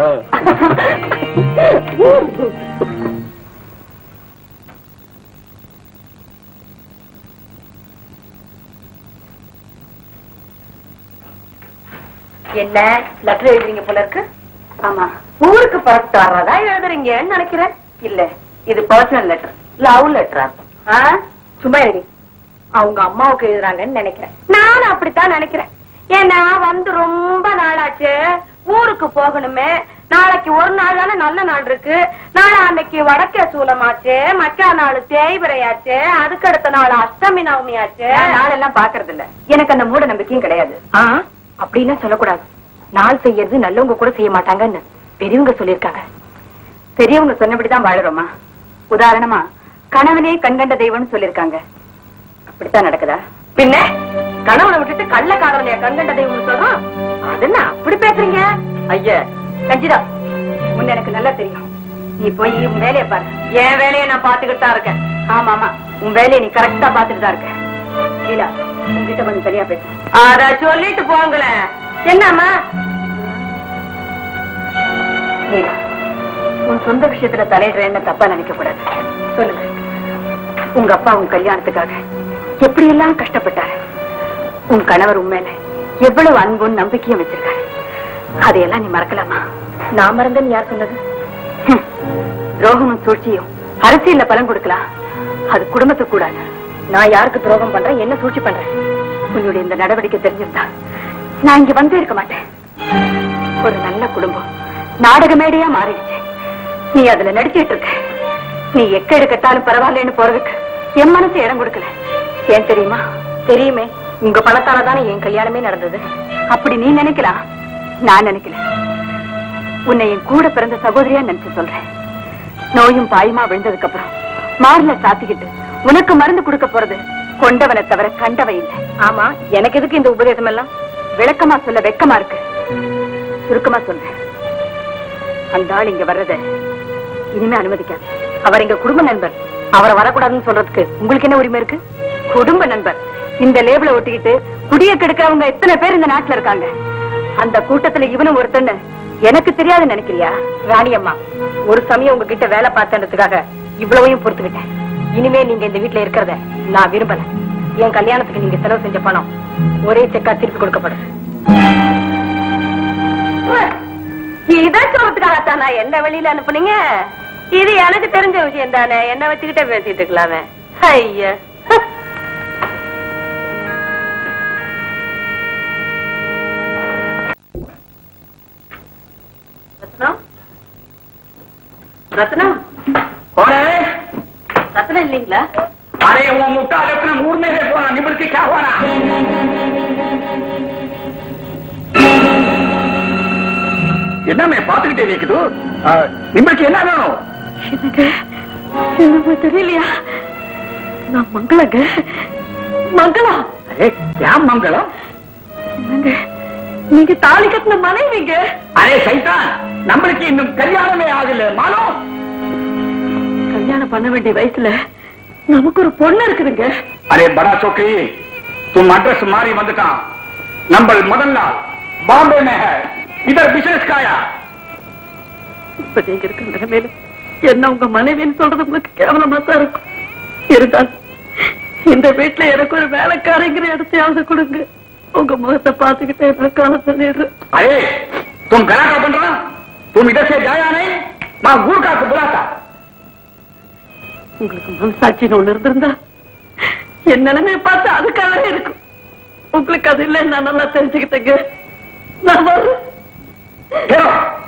என்ன லெட்டர் எழுதுறீங்க போல இருக்கு ஆமா ஊருக்கு பரப்பிட்டு வர்றதா எழுதுறீங்கன்னு நினைக்கிறேன் இல்ல இது பர்சனல் லெட்டர் லவ் லெட்டரா சும்மா எழுதி அவங்க அம்மாவுக்கு எழுதுறாங்கன்னு நினைக்கிறேன் நானும் அப்படித்தான் நினைக்கிறேன் ஏன்னா வந்து ரொம்ப நாளாச்சு ஊருக்கு போகணுமே நாளைக்கு ஒரு நாள் தானே நல்ல நாள் இருக்கு நாளை அன்னைக்கு வடக்கே சூலமாச்சு மக்கா நாள் தேய்பிரையாச்சு அதுக்கு அடுத்த நாள் அஷ்டமி நவமி ஆச்சு நாளெல்லாம் பாக்குறது இல்ல எனக்கு அந்த மூட நம்பிக்கையும் கிடையாது அப்படின்னா சொல்லக்கூடாது நாள் செய்யறது நல்லவங்க கூட செய்ய மாட்டாங்கன்னு பெரியவங்க சொல்லியிருக்காங்க பெரியவங்க சொன்னபடிதான் வாழுறோமா உதாரணமா கணவனே கண்கண்ட தெய்வம்னு சொல்லியிருக்காங்க அப்படித்தான் நடக்குதா பின்ன கணவனை விட்டுட்டு கள்ள காதலையா கண்கண்ட தெய்வம்னு சொல்றோம் அது என்ன அப்படி பேசுறீங்க ஐயா கஞ்சிதா உன்னை எனக்கு நல்லா தெரியும் நீ போய் உன் வேலையை பாரு என் வேலையை நான் பாத்துக்கிட்டு தான் இருக்கேன் ஆமா ஆமா உன் வேலையை நீ கரெக்டா பாத்துட்டு தான் இருக்க லீலா உன்கிட்ட கொஞ்சம் சரியா பேசு அத சொல்லிட்டு போங்களேன் என்னம்மா லீலா உன் சொந்த விஷயத்துல தலையிடுறேன்னு தப்பா நினைக்க கூடாது சொல்லுங்க உங்க அப்பா உன் கல்யாணத்துக்காக எப்படி எல்லாம் கஷ்டப்பட்டாரு உன் கணவர் உண்மையில எவ்வளவு அன்பும் நம்பிக்கையும் வச்சிருக்காரு அதையெல்லாம் நீ மறக்கலாமா நான் மறந்தேன்னு யார் சொன்னது ஹம். துரோகமும் சூழ்ச்சியும் அரசியல்ல பலன் கொடுக்கலாம் அது குடும்பத்துக்கு கூடாது நான் யாருக்கு துரோகம் பண்றேன் என்ன சூழ்ச்சி பண்றேன் உன்னுடைய இந்த நடவடிக்கை தெரிஞ்சிருந்தா நான் இங்க வந்தே இருக்க மாட்டேன் ஒரு நல்ல குடும்பம் நாடக மேடையா மாறிடுச்சு நீ அதுல நடிச்சிட்டு இருக்க நீ எக்கேடு கட்டாலும் பரவாயில்லன்னு போறதுக்கு என் மனசு இடம் கொடுக்கல ஏன் தெரியுமா தெரியுமே உங்க பணத்தால தானே என் கல்யாணமே நடந்தது அப்படி நீ நினைக்கலாம் நான் நினைக்கல உன்னை என் கூட பிறந்த சகோதரியா நினைச்சு சொல்றேன் நோயும் பாயுமா விழுந்ததுக்கு அப்புறம் மார்ல சாத்திக்கிட்டு உனக்கு மருந்து கொடுக்க போறது கொண்டவனை தவிர கண்டவன் இல்லை ஆமா எனக்கு எதுக்கு இந்த உபதேசம் எல்லாம் விளக்கமா சொல்ல வெக்கமா இருக்கு சுருக்கமா சொல்றேன் அந்த ஆள் இங்க வர்றத இனிமே அனுமதிக்காது அவர் எங்க குடும்ப நண்பர் அவரை வரக்கூடாதுன்னு சொல்றதுக்கு உங்களுக்கு என்ன உரிமை இருக்கு குடும்ப நண்பர் இந்த லேபிள ஒட்டிக்கிட்டு குடிய கெடுக்கிறவங்க எத்தனை பேர் இந்த நாட்டுல இருக்காங்க அந்த கூட்டத்துல இவனும் ஒருத்தன்னு எனக்கு தெரியாது நினைக்கிறியா ராணி அம்மா ஒரு சமயம் உங்ககிட்ட வேலை பார்த்ததுக்காக இவ்வளவையும் பொறுத்துக்கிட்டேன் இனிமே நீங்க இந்த வீட்டுல இருக்கிறத நான் விரும்பல என் கல்யாணத்துக்கு நீங்க செலவு செஞ்ச பணம் ஒரே செக்கா திருப்பி கொடுக்கப்படும் இதை சொல்றதுக்காகத்தான் நான் என்ன வெளியில அனுப்புனீங்க இது எனக்கு தெரிஞ்ச விஷயம் தானே என்ன வச்சுக்கிட்டே பேசிட்டு இருக்கலாமே ஐயா ரத்னம் ரத்னம் ரத்னம் இல்லீங்களா अरे वो मोटा अपने मूड में है सोना निबड़ के क्या हुआ ना என்ன मैं பாத்துக்கிட்டே நிக்குது நிம்மளுக்கு என்ன வேணும் எனக்கு என்னமோ தெரியலையா நான் மங்களங்க மங்களா அரே क्या மங்களம் என்னங்க நீங்க தாலி கட்டின மனைவிங்க அரே சைத்தான் நம்மளுக்கு இன்னும் கல்யாணமே ஆகல மாலம் கல்யாணம் பண்ண வேண்டிய வயசுல நமக்கு ஒரு பொண்ணு இருக்குதுங்க अरे बड़ा चौकरी तुम एड्रेस मारी வந்துட்டான் நம்ம முதல் நாள் பாம்பே में है इधर बिजनेस का आया இப்ப நீங்க இருக்கிற நிலைமையில என்ன உங்க மனைவின்னு சொல்றது உங்களுக்கு கேவலமா தான் இருக்கும் இருந்தால் இந்த வீட்டுல எனக்கு ஒரு வேலைக்காரங்கிற இடத்தையாவது கொடுங்க உங்க முகத்தை பார்த்துக்கிட்டே நான் காலம் சொல்லிடுறேன் अरे तुम गला का बन रहा तुम इधर से जाया नहीं मैं गुड़ का बुलाता உங்களுக்கு மனசாட்சின்னு ஒண்ணு இருந்திருந்தா என் நிலைமையை பார்த்து அதுக்காகவே இருக்கும் உங்களுக்கு அது இல்லை நான் நல்லா தெரிஞ்சுக்கிட்டேங்க நான் வரேன் घेरो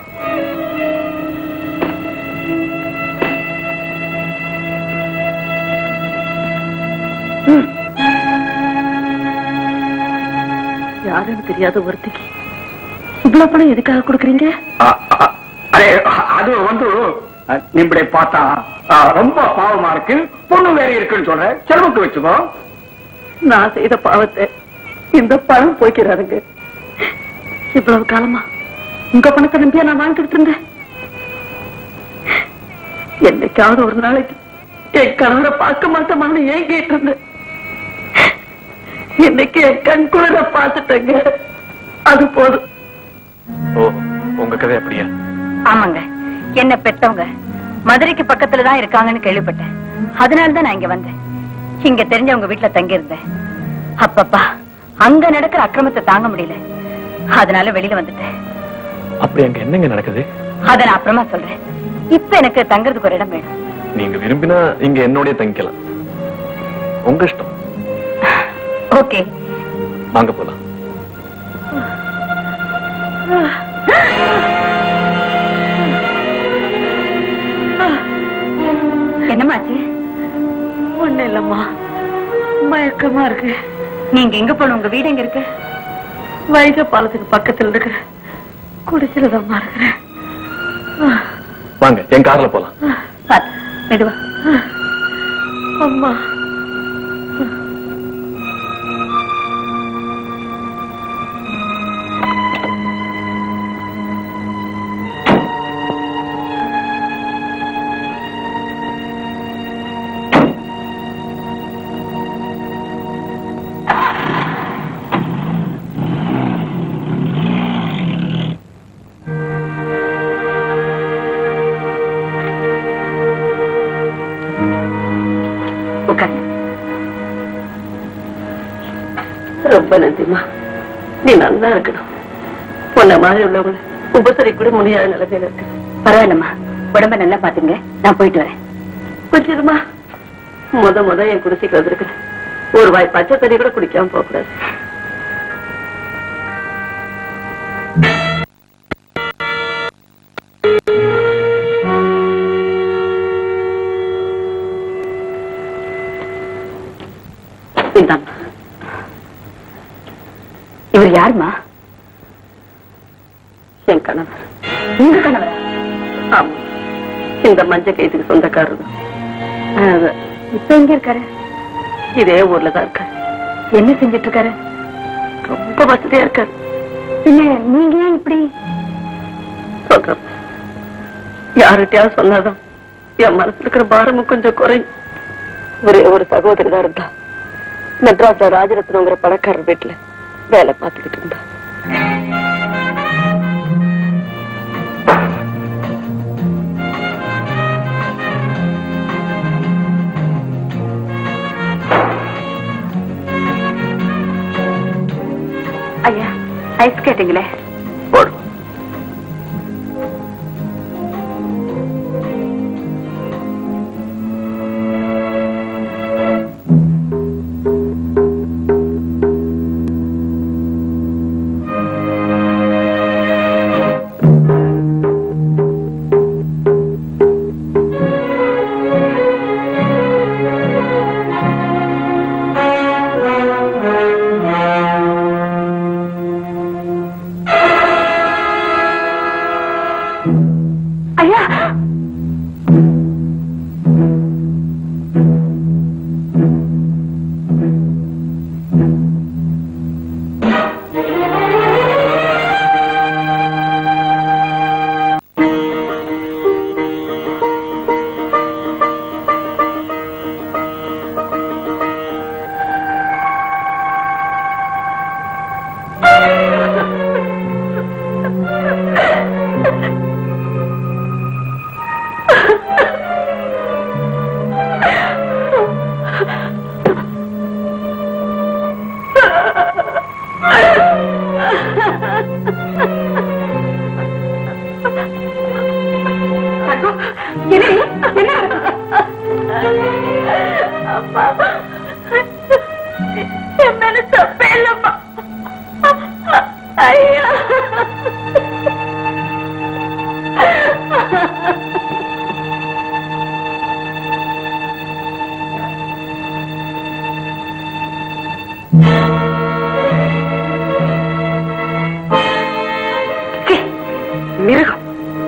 யாருன்னு தெரியாத ஒருத்திக்கு இவ்வளவு பணம் எதுக்காக கொடுக்குறீங்க அரே அது வந்து நிம்பளை பார்த்தா ஆ, ரொம்ப பாவமா இருக்கு பொண்ணு வேற இருக்குன்னு சொல்ற செலவுக்கு வச்சுக்கோ நான் செய்த பாவத்தை இந்த பணம் போய்க்கிறாருங்க இவ்வளவு காலமா உங்க பணத்தை நம்பியா நான் வாழ்ந்துட்டு இருந்தேன் என்னைக்காவது ஒரு நாளைக்கு என் கணவரை பார்க்க மாட்டோமான்னு ஏன் கேட்டிருந்தேன் இன்னைக்கு என் கண் குளிர பார்த்துட்டேங்க அது போதும் ஓ உங்க கதை அப்படியா ஆமாங்க என்ன பெத்தவங்க மதுரைக்கு பக்கத்துல தான் இருக்காங்கன்னு கேள்விப்பட்டேன் அதனால தான் நான் இங்க வந்தேன் இங்க தெரிஞ்சவங்க வீட்டுல தங்கி இருந்தேன் அப்பப்பா அங்க நடக்கிற அக்கிரமத்தை தாங்க முடியல அதனால வெளியில வந்துட்டேன் அப்படி அங்க என்னங்க நடக்குது அத நான் அப்புறமா சொல்றேன் இப்ப எனக்கு தங்கறதுக்கு ஒரு இடம் வேணும் நீங்க விரும்பினா இங்க என்னோடய தங்கிக்கலாம் உங்க இஷ்டம் ஓகே வாங்க போலாம் என்னமாச்சு ஒண்ணு இல்லம்மா மயக்கமா இருக்கு நீங்க எங்க போன உங்க வீடு எங்க இருக்கு வைகை பாலத்துக்கு பக்கத்துல இருக்கு குடிச்சிருதம்மா இருக்கிறேன் வாங்க என் கார்ல போலாம் பாத்து, மெதுவா அம்மா உட்காரு ரொம்ப நன்றிம்மா நீ நல்லா இருக்கணும் உன்ன மாதிரி உள்ளவங்க உபசரி கூட முடியாத நிலைமையில இருக்கு பரவாயில்லம்மா உடம்ப நல்லா பாத்துங்க நான் போயிட்டு வரேன் கொஞ்சமா முத முத என் குடிசைக்கு வந்திருக்கிறேன் ஒரு வாய் பச்சை தண்ணி கூட குடிக்காம போக கூடாது இந்தாம்மா இவர் யாருமா என் கணவர் உங்க கணவர் ஆமா இந்த மஞ்ச கைதுக்கு சொந்தக்காரர் தான். அது, இப்ப எங்க இருக்காரு இதே ஊர்ல தான் இருக்காரு என்ன செஞ்சிட்டு இருக்காரு ரொம்ப வசதியா இருக்காரு இல்ல நீங்க ஏன் இப்படி சொல்றேன் யார்கிட்டயாவது சொன்னாதான் என் மனசுல இருக்கிற பாரமும் கொஞ்சம் குறையும் ஒரே ஒரு சகோதரி தான் இருந்தா மெட்ராஸ்ல ராஜரத்னங்கிற பணக்காரர் வீட்டுல வேலை பார்த்துக்கிட்டு இருந்தா ஐயா ஐஸ் கேட்டீங்களே போடு ஐயா என்ன என்ன அம்மா என் மேல தப்பே இல்லம்மா ஐயா மிருகம்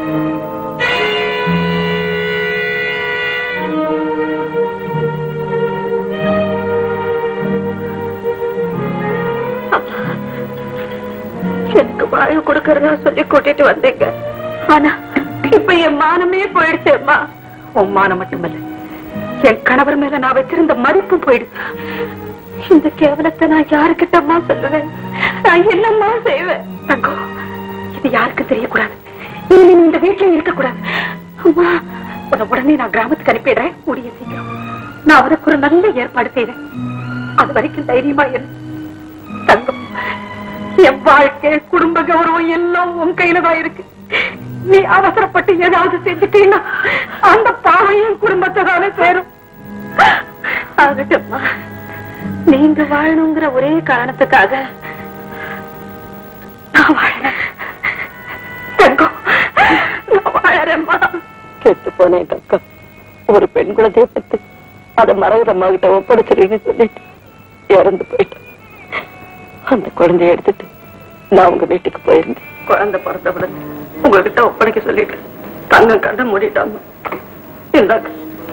எனக்கு வாழ கொடுக்கறதா சொல்லி கூட்டிட்டு வந்தீங்க ஆனா இப்ப என் மானமே போயிடுச்சேம்மா உன் மானம் மட்டுமல்ல என் கணவர் மேல நான் வச்சிருந்த மதிப்பு போயிடுச்சு இந்த கேவலத்தை நான் யாருக்கிட்டம்மா சொல்லுவேன் நான் என்னம்மா செய்வேன் தங்கம் இது யாருக்கு தெரியக்கூடாது இனி நீ இந்த வீட்டுல இருக்கக்கூடாது அம்மா உன்னை உடனே நான் கிராமத்துக்கு அனுப்பிடுறேன் கூடிய சீக்கிரம் நான் உனக்கு ஒரு நல்ல ஏற்பாடு செய்றேன் அது வரைக்கும் தைரியமா இரு தங்கம் என் வாழ்க்கை குடும்ப கௌரவம் எல்லாம் உன் கையில தான் இருக்கு நீ அவசரப்பட்டு ஏதாவது செஞ்சுட்டீங்கன்னா அந்த பாவையும் குடும்பத்தை தானே சேரும் ஆகட்டும்மா நீங்க வாழணுங்கிற ஒரே காரணத்துக்காக நான் வாழறேன் தங்கம் நான் வாழறேம்மா கெட்டு போனேன் அக்கா ஒரு பெண் குழந்தைய பத்தி அதை மரகதம்மா கிட்ட ஒப்படைச்சிருன்னு சொல்லிட்டு இறந்து போயிட்டேன் அந்த குழந்தைய எடுத்துட்டு நான் உங்க வீட்டுக்கு போயிருந்தேன் குழந்தை பிறந்தவுடன் உங்ககிட்ட ஒப்படைக்க சொல்லிட்டு தங்கம் கண்ண மூடிட்டாங்க இந்தாங்க.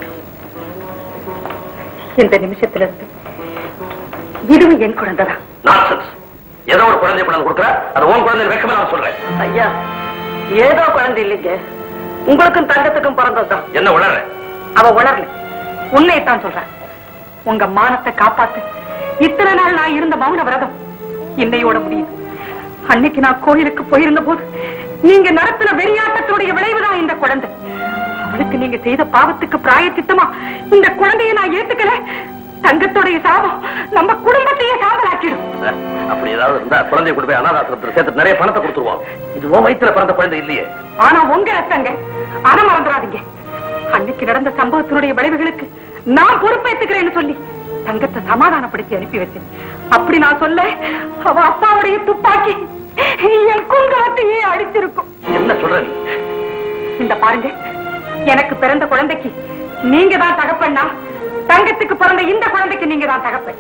இந்த நிமிஷத்துல இருந்து இதுவும் என் குழந்தைதான் நான்சென்ஸ் ஏதோ ஒரு குழந்தை கொண்டாந்து கொடுக்குற அது உன் குழந்தை வெக்கமே நான் சொல்றேன் ஐயா ஏதோ குழந்தை இல்லைங்க உங்களுக்கும் தங்கத்துக்கும் பிறந்ததுதான் என்ன உணர்ற அவ உணரல உண்மையைத்தான் சொல்றேன் உங்க மானத்தை காப்பாத்து இத்தனை நாள் நான் இருந்த மௌன விரதம் இன்னையோட முடியுது அன்னைக்கு நான் கோயிலுக்கு போயிருந்த போது நீங்க நடத்தின வெறியாட்டத்துடைய விளைவுதான் இந்த குழந்தை அவளுக்கு நீங்க செய்த பாவத்துக்கு பிராயச்சித்தமா இந்த குழந்தையை நான் ஏத்துக்கல தங்கத்துடைய சாபம் நம்ம குடும்பத்தையே சாம்பலாக்கிடும் அப்படி ஏதாவது இருந்தா குழந்தைய கொண்டு போய் அனாதாசிரமத்தில் சேர்த்து நிறைய பணத்தை கொடுத்துருவோம் இது உன் வயித்துல பிறந்த குழந்தை இல்லையே ஆனா உங்க ரத்தங்க அத மறந்துடாதீங்க அன்னைக்கு நடந்த சம்பவத்தினுடைய விளைவுகளுக்கு நான் பொறுப்பேத்துக்கிறேன்னு சொல்லி தங்கத்தை சமாதானப்படுத்தி அனுப்பி வச்சேன் அப்படி நான் சொல்ல அவ அப்பாவுடைய துப்பாக்கி என் குங்குமத்தையே அடிச்சிருக்கும் என்ன சொல்ற நீ இந்த பாருங்க எனக்கு பிறந்த குழந்தைக்கு நீங்க தான் தகப்பன்னா தங்கத்துக்கு பிறந்த இந்த குழந்தைக்கு நீங்க தான் தகப்பன்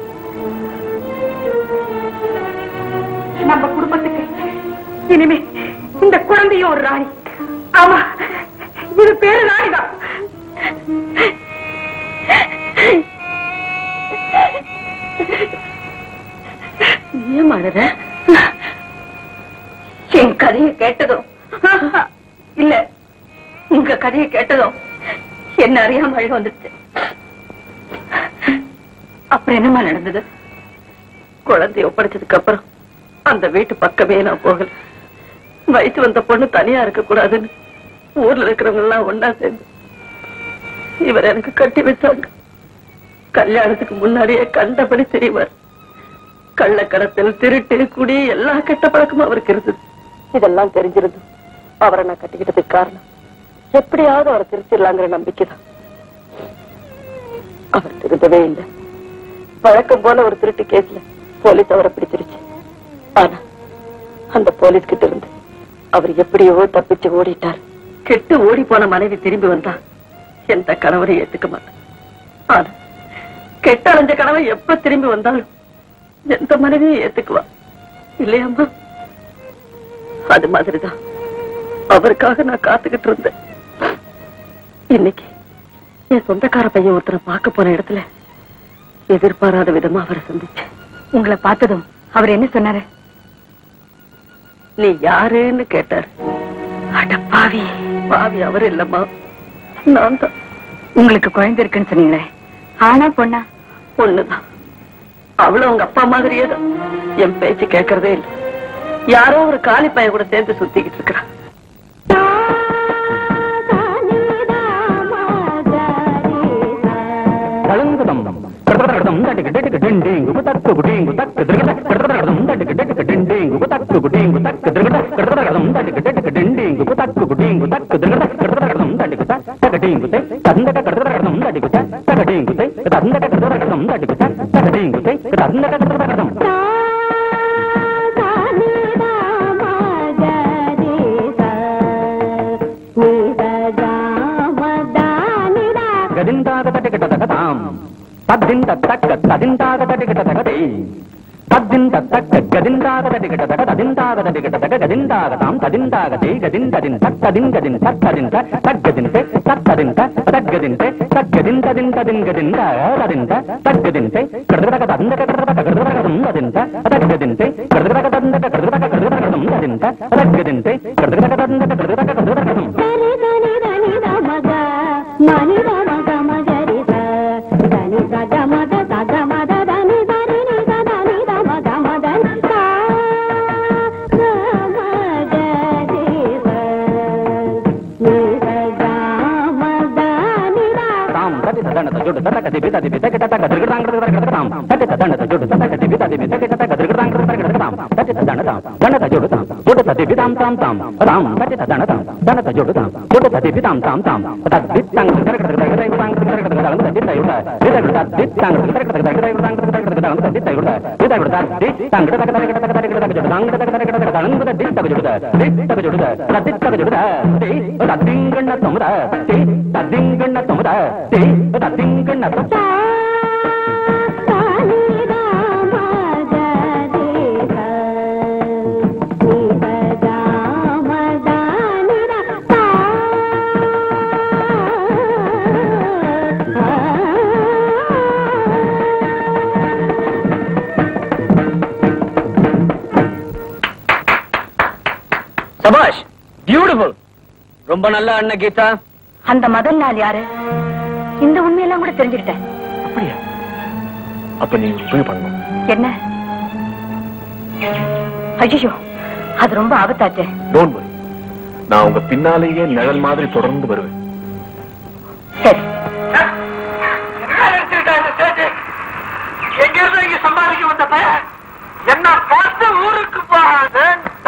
நம்ம குடும்பத்துக்கு இனிமே இந்த குழந்தையும் ஒரு ராணி ஆமா இது பேரு ராணிதான் ஏன் அழற என் கதையை கேட்டதும் இல்ல உங்க கதையை கேட்டதும் என்ன அறியாம அழுக வந்துருச்சு அப்புறம் என்னமா நடந்தது குழந்தைய ஒப்படைச்சதுக்கு அப்புறம் அந்த வீட்டு பக்கமே நான் போகல வயசு வந்த பொண்ணு தனியா இருக்க கூடாதுன்னு ஊர்ல இருக்கிறவங்க எல்லாம் ஒன்னா சேர்ந்து இவர் எனக்கு கட்டி வச்சாங்க கல்யாணத்துக்கு முன்னாடியே கண்டபடி தெரிவார் கள்ளக்கடத்தல் திருட்டு குடி எல்லா கெட்ட பழக்கமும் அவருக்கு இருந்தது இதெல்லாம் தெரிஞ்சிருந்து அவரை நான் கட்டிக்கிட்டதுக்கு காரணம் எப்படியாவது அவரை திருச்சிடலாங்கிற நம்பிக்கை தான் அவர் திருந்தவே இல்லை வழக்கம் போல ஒரு திருட்டு கேஸ்ல போலீஸ் அவரை பிடிச்சிருச்சு ஆனா அந்த போலீஸ் கிட்ட இருந்து அவர் எப்படியோ தப்பிச்சு ஓடிட்டார் கெட்டு ஓடி போன மனைவி திரும்பி வந்தா எந்த கணவரை ஏத்துக்க மாட்டேன் ஆனா கெட்ட அடைஞ்ச கணவன் எப்ப திரும்பி வந்தாலும் எந்த மனைவியும் ஏத்துக்குவா இல்லையாம்மா அது மாதிரிதான் அவருக்காக நான் காத்துக்கிட்டு இருந்தேன் இன்னைக்கு என் சொந்தக்கார பையன் ஒருத்தரை பார்க்க போன இடத்துல எதிர்பாராத விதமா அவரை சந்திச்சேன் உங்களை பார்த்ததும் அவர் என்ன சொன்னாரு நீ யாருன்னு கேட்டாரு அட பாவி பாவி அவர் இல்லம்மா நான் தான் உங்களுக்கு குழந்தை இருக்குன்னு சொன்னீங்களே ஆனா பொண்ணா பொண்ணுதான் அவளும் அவங்க அப்பா மாதிரியே தான் என் பேச்சு கேட்கறதே இல்லை யாரோ ஒரு காலி பையன் கூட சேர்ந்து சுத்திக்கிட்டு இருக்கிறான் கலங்குதம் கடதடதம் தட்டுக்கு டட்டுக்கு டெண்டிங்கு தக்கு குடிங்கு தக்கு திருகட கடதடதம் தட்டுக்கு டட்டுக்கு டெண்டிங்கு தக்கு குடிங்கு தக்கு திருகட கடதட கடதம் தடிக்கு டக்கு டிண்டிங்கு தக்கு குடிங்கு தக்கு திருகட கடதட கடதம் தடிக்கு தக்க டிங்கு தை தந்தக கடதட கடதம் தடிக்கு தக்க டிங்கு தை தந்தக கடதட கடதம் தடிக்கு தக்க டிங்கு தை தந்தக கடதட கடதம் గదిందాగ తటికట తగతాం తద్దింత తక్క తదిందాగ తటికట తగదే తద్దింత తక్క గదిందాగ తటికట తగ తదిందాగ తటికట తగ గదిందాగతాం తదిందాగతే గదింతదిన్ తక్కదిన్ గదిన్ తక్కదింత తగ్గదింతే తక్కదింత తగ్గదింతే తగ్గదింతదిన్ తదిన్ గదింత తదింత తగ్గదింతే కడదక తదందక కడదక కడదక తదందదింత తగ్గదింతే కడదక తదందక కడదక కడదక తదందదింత తగ్గదింతే కడదక తదందక కడదక కడదక తదం తాం తటి తదన తజుడు తతక దిబి తది బితక తతక దిగదాం కడదక కడదక తాం తటి తదన తజుడు తతక దిబి తది బితక తతక దిగదాం కడదక కడదక తాం తటి తదన తాం దన తజుడు తాం జుడు తది బితాం తాం తాం తాం తటి తదన తాం దన తజుడు తాం జుడు తది బితాం తాం తాం తద్ బిత్తాం కడదక కడదక కడదక తాం కడదక కడదక తాం తది తయుడ బితక తద్ బిత్తాం కడదక కడదక కడదక తాం కడదక కడదక తాం తది తయుడ బితక తద్ బిత్తాం కడదక కడదక కడదక కడదక జుడు తాం కడదక కడదక కడదక తాం కడదక బిత్తక జుడు బిత్తక జుడు తదిత్తక జుడు తే తద్దింగన్న తొమ్ముద తే తద్దింగన్న తొమ్ముద తే తద్దింగన్న తొమ్ముద சபாஷ் பியூட்டிஃபுல் ரொம்ப நல்ல அண்ணன் கீதா அந்த முதல் நாள் யாரு இந்த உண்மையெல்லாம் கூட தெரிஞ்சுக்கிட்டேன் அப்படியா அப்ப நீ உபயோக பண்ணணும் என்ன ஐயோ அது ரொம்ப ஆபத்தாச்சே டோன்ட் வரி நான் உங்க பின்னாலேயே நிழல் மாதிரி தொடர்ந்து வருவேன் சரி எங்க இருந்து இங்க சம்பாதிக்க வந்த பையன் என்ன பார்த்து ஊருக்கு போகாது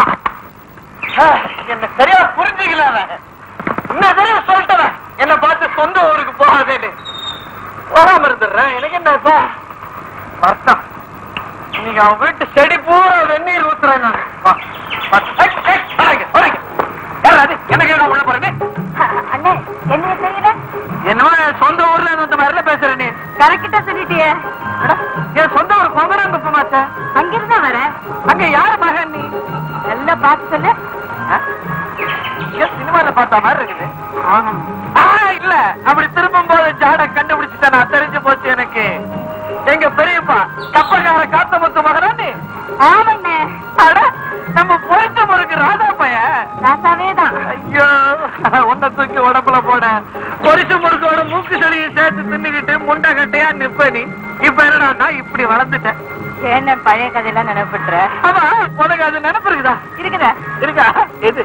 என்ன சரியா புரிஞ்சுக்கல அவன். இன்னும் சரியா சொல்லிட்டவன் என்ன பார்த்து சொந்த ஊருக்கு போகாதேன்னு போகாம இருந்துடுறேன் எனக்கு என்ன இப்ப வருத்தம் இன்னைக்கு அவன் வீட்டு செடி பூரா வெந்நீர் ஊத்துறேன் நான் வா, வா. ஏய், ஏய், வராங்க, வராங்க. யார் அது? என்ன கேட்க உள்ள போறேன்னு அண்ணே என்ன செய்யற என்னமோ என் சொந்த ஊர்ல இந்த மாதிரில பேசுற நீ கரெக்டா சொல்லிட்டியே அட, என் சொந்த ஊர் குமரங்குப்பமாச்சா அங்கிருந்தா வர அங்க யார் மகன் நீ எல்லாம் பார்த்து சொல்லு ஆ? ஏன் சினிமால பார்த்த மாதிரி இருக்குது ஆ, இல்ல அப்படி திரும்பும் போது ஜாட கண்டுபிடிச்சுட்டேன் நான் தெரிஞ்சு போச்சு எனக்கு எங்க பெரியப்பா கப்பக்கார காத்தமுத்து மகனா நீ ஆமாண்ணே அட, நம்ம பொறிச்ச முறுக்கு ராதா பையன் ராசாவே தான் ஐயோ உன்னை தூக்கி உடம்புல போட பொரிசு முறுக்கோட மூக்கு செடியை சேர்த்து தின்னுக்கிட்டு முண்டை கட்டையா நிப்ப நீ இப்ப என்னடா இப்படி வளர்ந்துட்டேன் என்ன பழைய கதையெல்லாம் நினைப்பிட்டுற ஆமா உனக்கு அது நினைப்பு இருக்குதா இருக்குதா இருக்கா எது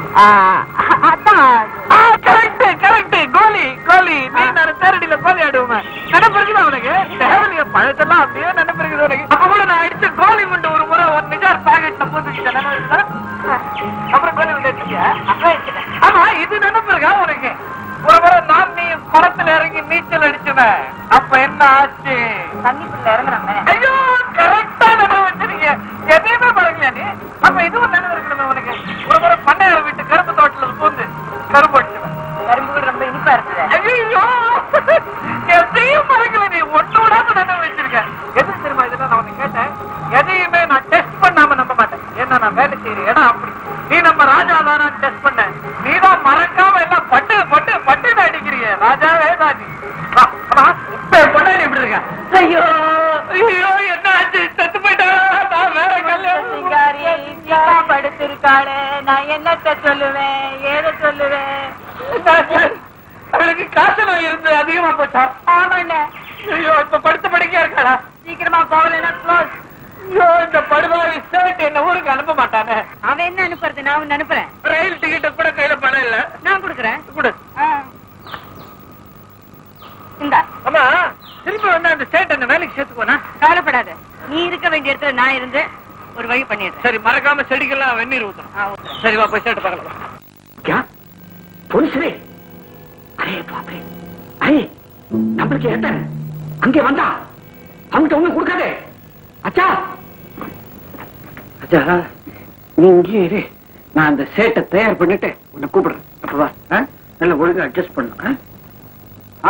அதான் கரெக்ட் கரெக்ட் கோலி கோலி நீ நான் தேரடியில கோலி ஆடுவேன் நினைப்பு இருக்குதா உனக்கு தேவலிய பழத்தெல்லாம் அப்படியே நினைப்பு இருக்குது உனக்கு அப்ப கூட நான் அடிச்ச கோலி முண்டு ஒரு முறை ஒரு நிஜார் பாக்கெட்ல போட்டுக்கிட்டேன் நினைவு இருக்குதா? அப்புறம் கோலி முண்டு அடிச்சியா ஆமா இது நினைப்பு இருக்கா உனக்கு ஒரு முறை நான் நீ குளத்துல இறங்கி நீச்சல் அடிச்சுவேன் அப்ப என்ன ஆச்சு தண்ணிக்குள்ள இறங்குறாங்க ஐயோ கரெக்டா நினைவு வச்சிருக்கீங்க எதையுமே மறக்கலையா நீ அப்ப இதுவும் நினைவு இருக்கணுமே உனக்கு ஒரு முறை பண்ணையார் வீட்டு கரும்பு தோட்டத்துல பூந்து கரும்பு அடிச்சுவேன் கரும்பு கூட ரொம்ப இனிப்பா இருக்குது ஐயோ எதையும் மறக்கல நீ ஒண்ணு விடாம நினைவு வச்சிருக்க எது தெரியுமா இதெல்லாம் நான் உனக்கு கேட்டேன் எதையுமே நான் டெஸ்ட் பண்ணாம நம்ப மாட்டேன் ஏன்னா நான் வேலை செய்யற இடம் அப்படி நீ நம்ம ராஜா தானே டெஸ்ட் பண்ண நீ தான் மறக்காம எல்லாம் பட்டு பட்டு பட்டு அடிக்கிறீங்க ராஜாவே தான் நீ வா, வா, இப்ப என் பொண்டாட்டி எப்படி இருக்க ஐயோ ஐயோ என்ன ஆச்சு செத்து போயிட்டா நான் வேற கல்யாணம் படுத்திருக்காளே நான் என்னத்த சொல்லுவேன் ஏத சொல்லுவேன் அவளுக்கு காசு நோய் இருந்து அதிகமா போச்சா ஆமாண்ணே ஐயோ இப்ப படுத்த படிக்கையா இருக்காளா சீக்கிரமா போகலைன்னா க்ளோஸ் ஐயோ இந்த படுவாவி சேட் என்ன ஊருக்கு அனுப்ப மாட்டானே அவன் என்ன அனுப்புறது நான் உன்னை அனுப்புறேன் ரயில் டிக்கெட் கூட கையில பணம் இல்ல நான் கொடுக்குறேன் கொடு இந்தா அம்மா திருப்பி வந்து அந்த சேட் என்ன வேலைக்கு சேர்த்துக்கோனா கவலைப்படாத நீ இருக்க வேண்டிய இடத்துல நான் இருந்து ஒரு வழி பண்ணிடுறேன் சரி மறக்காம செடிக்கெல்லாம் வெந்நீர் ஊத்தணும் சரி வா போய் சேட்டு பார்க்கலாம் क्या पुलिस रे अरे बाप रे अरे நம்மளுக்கு ஏத்த அங்கே வந்தா அவங்கிட்ட ஒண்ணும் கொடுக்காதே அச்சா அச்சா நீ இங்கே இரு நான் அந்த சேட்டை தயார் பண்ணிட்டு உன்னை கூப்பிடுறேன் அப்ப வா ஆ? நல்ல ஒழுங்கா அட்ஜஸ்ட் பண்ணு ஆ? ஆ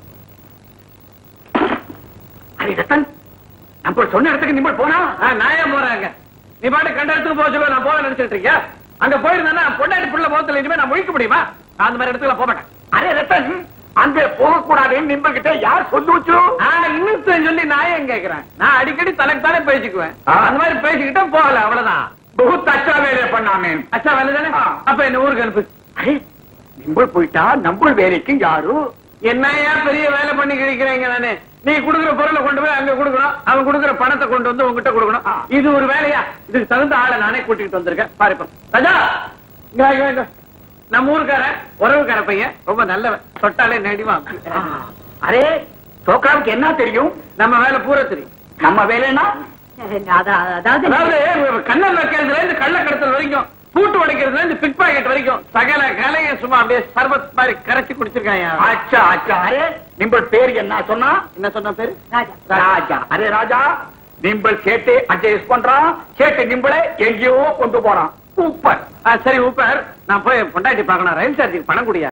அரே ரத்தன் நம்ம சொன்ன இடத்துக்கு நிம்மள் போனா நான் ஏன் போறாங்க நீ பாட்டு கண்ட இடத்துக்கு போக சொல்ல நான் போக நினைச்சிட்டு இருக்கியா அங்க போயிருந்தேன்னா பொண்டாட்டி புள்ள முகத்துல இனிமே நான் முழிக்க முடியுமா நான் அந்த மாதிரி இடத்துக்கு போக மாட்டேன் அரே ரத்தன் அங்கே போகக்கூடாதுன்னு நிம்மள் கிட்ட யார் சொல்லுச்சு ஆஹ் இன்னும் சொல்லி நான் ஏன் கேக்குறேன் நான் அடிக்கடி தனக்கு தானே பேசிக்குவேன் ஆ. அந்த மாதிரி பேசிக்கிட்டா போகல அவ்வளவுதான் बहुत अच्छा வேலை பண்ணாமே அச்சா வேலை தானே ஆ. அப்ப என்ன ஊருக்கு அனுப்பு அரே நிம்பள் போயிட்டா நம்பள் வேலைக்கு யாரு என்ன ஏன் பெரிய வேலை பண்ணி கிடைக்கிறீங்க நானு நீ குடுக்குற பொருளை கொண்டு போய் அங்க கொடுக்கணும் அவன் குடுக்குற பணத்தை கொண்டு வந்து உங்ககிட்ட கொடுக்கணும் ஆ. இது ஒரு வேலையா இதுக்கு தகுந்த ஆளை நானே கூட்டிட்டு வந்திருக்கேன் பாருப்பா ராஜா இங்க வா, இங்க வா, இங்க வா. நம்ம ஊருக்காரன் உறவுக்கார பையன் ரொம்ப நல்லவன் தொட்டாலே நடிவான் அரே சோக்ராவுக்கு என்ன தெரியும் நம்ம வேலை பூரா தெரியும் நம்ம வேலைன்னா அதாவது அதாவது கண்ணல் வைக்கிறதுல இருந்து கள்ள கடத்தல் வரைக்கும் பூட்டு உடைக்கிறதுல இருந்து பிக் பாக்கெட் வரைக்கும் சகல கலையும் சும்மா அப்படியே சர்பத் மாதிரி கரைச்சி குடிச்சிருக்காங்க அச்சா அச்சா அரே நிம்பள் பேர் என்ன சொன்னா என்ன சொன்ன பேரு ராஜா அரே ராஜா நிம்பள் சேட்டு அட்ஜஸ்ட் பண்றான் சேட்டு நிம்பளை எங்கேயோ கொண்டு போறான் சூப்பர் ஆ, சரி ஊப்பர் நான் போய் பொண்டாட்டி பார்க்கணும் ரயில் சார்ஜுக்கு பணம் குடியா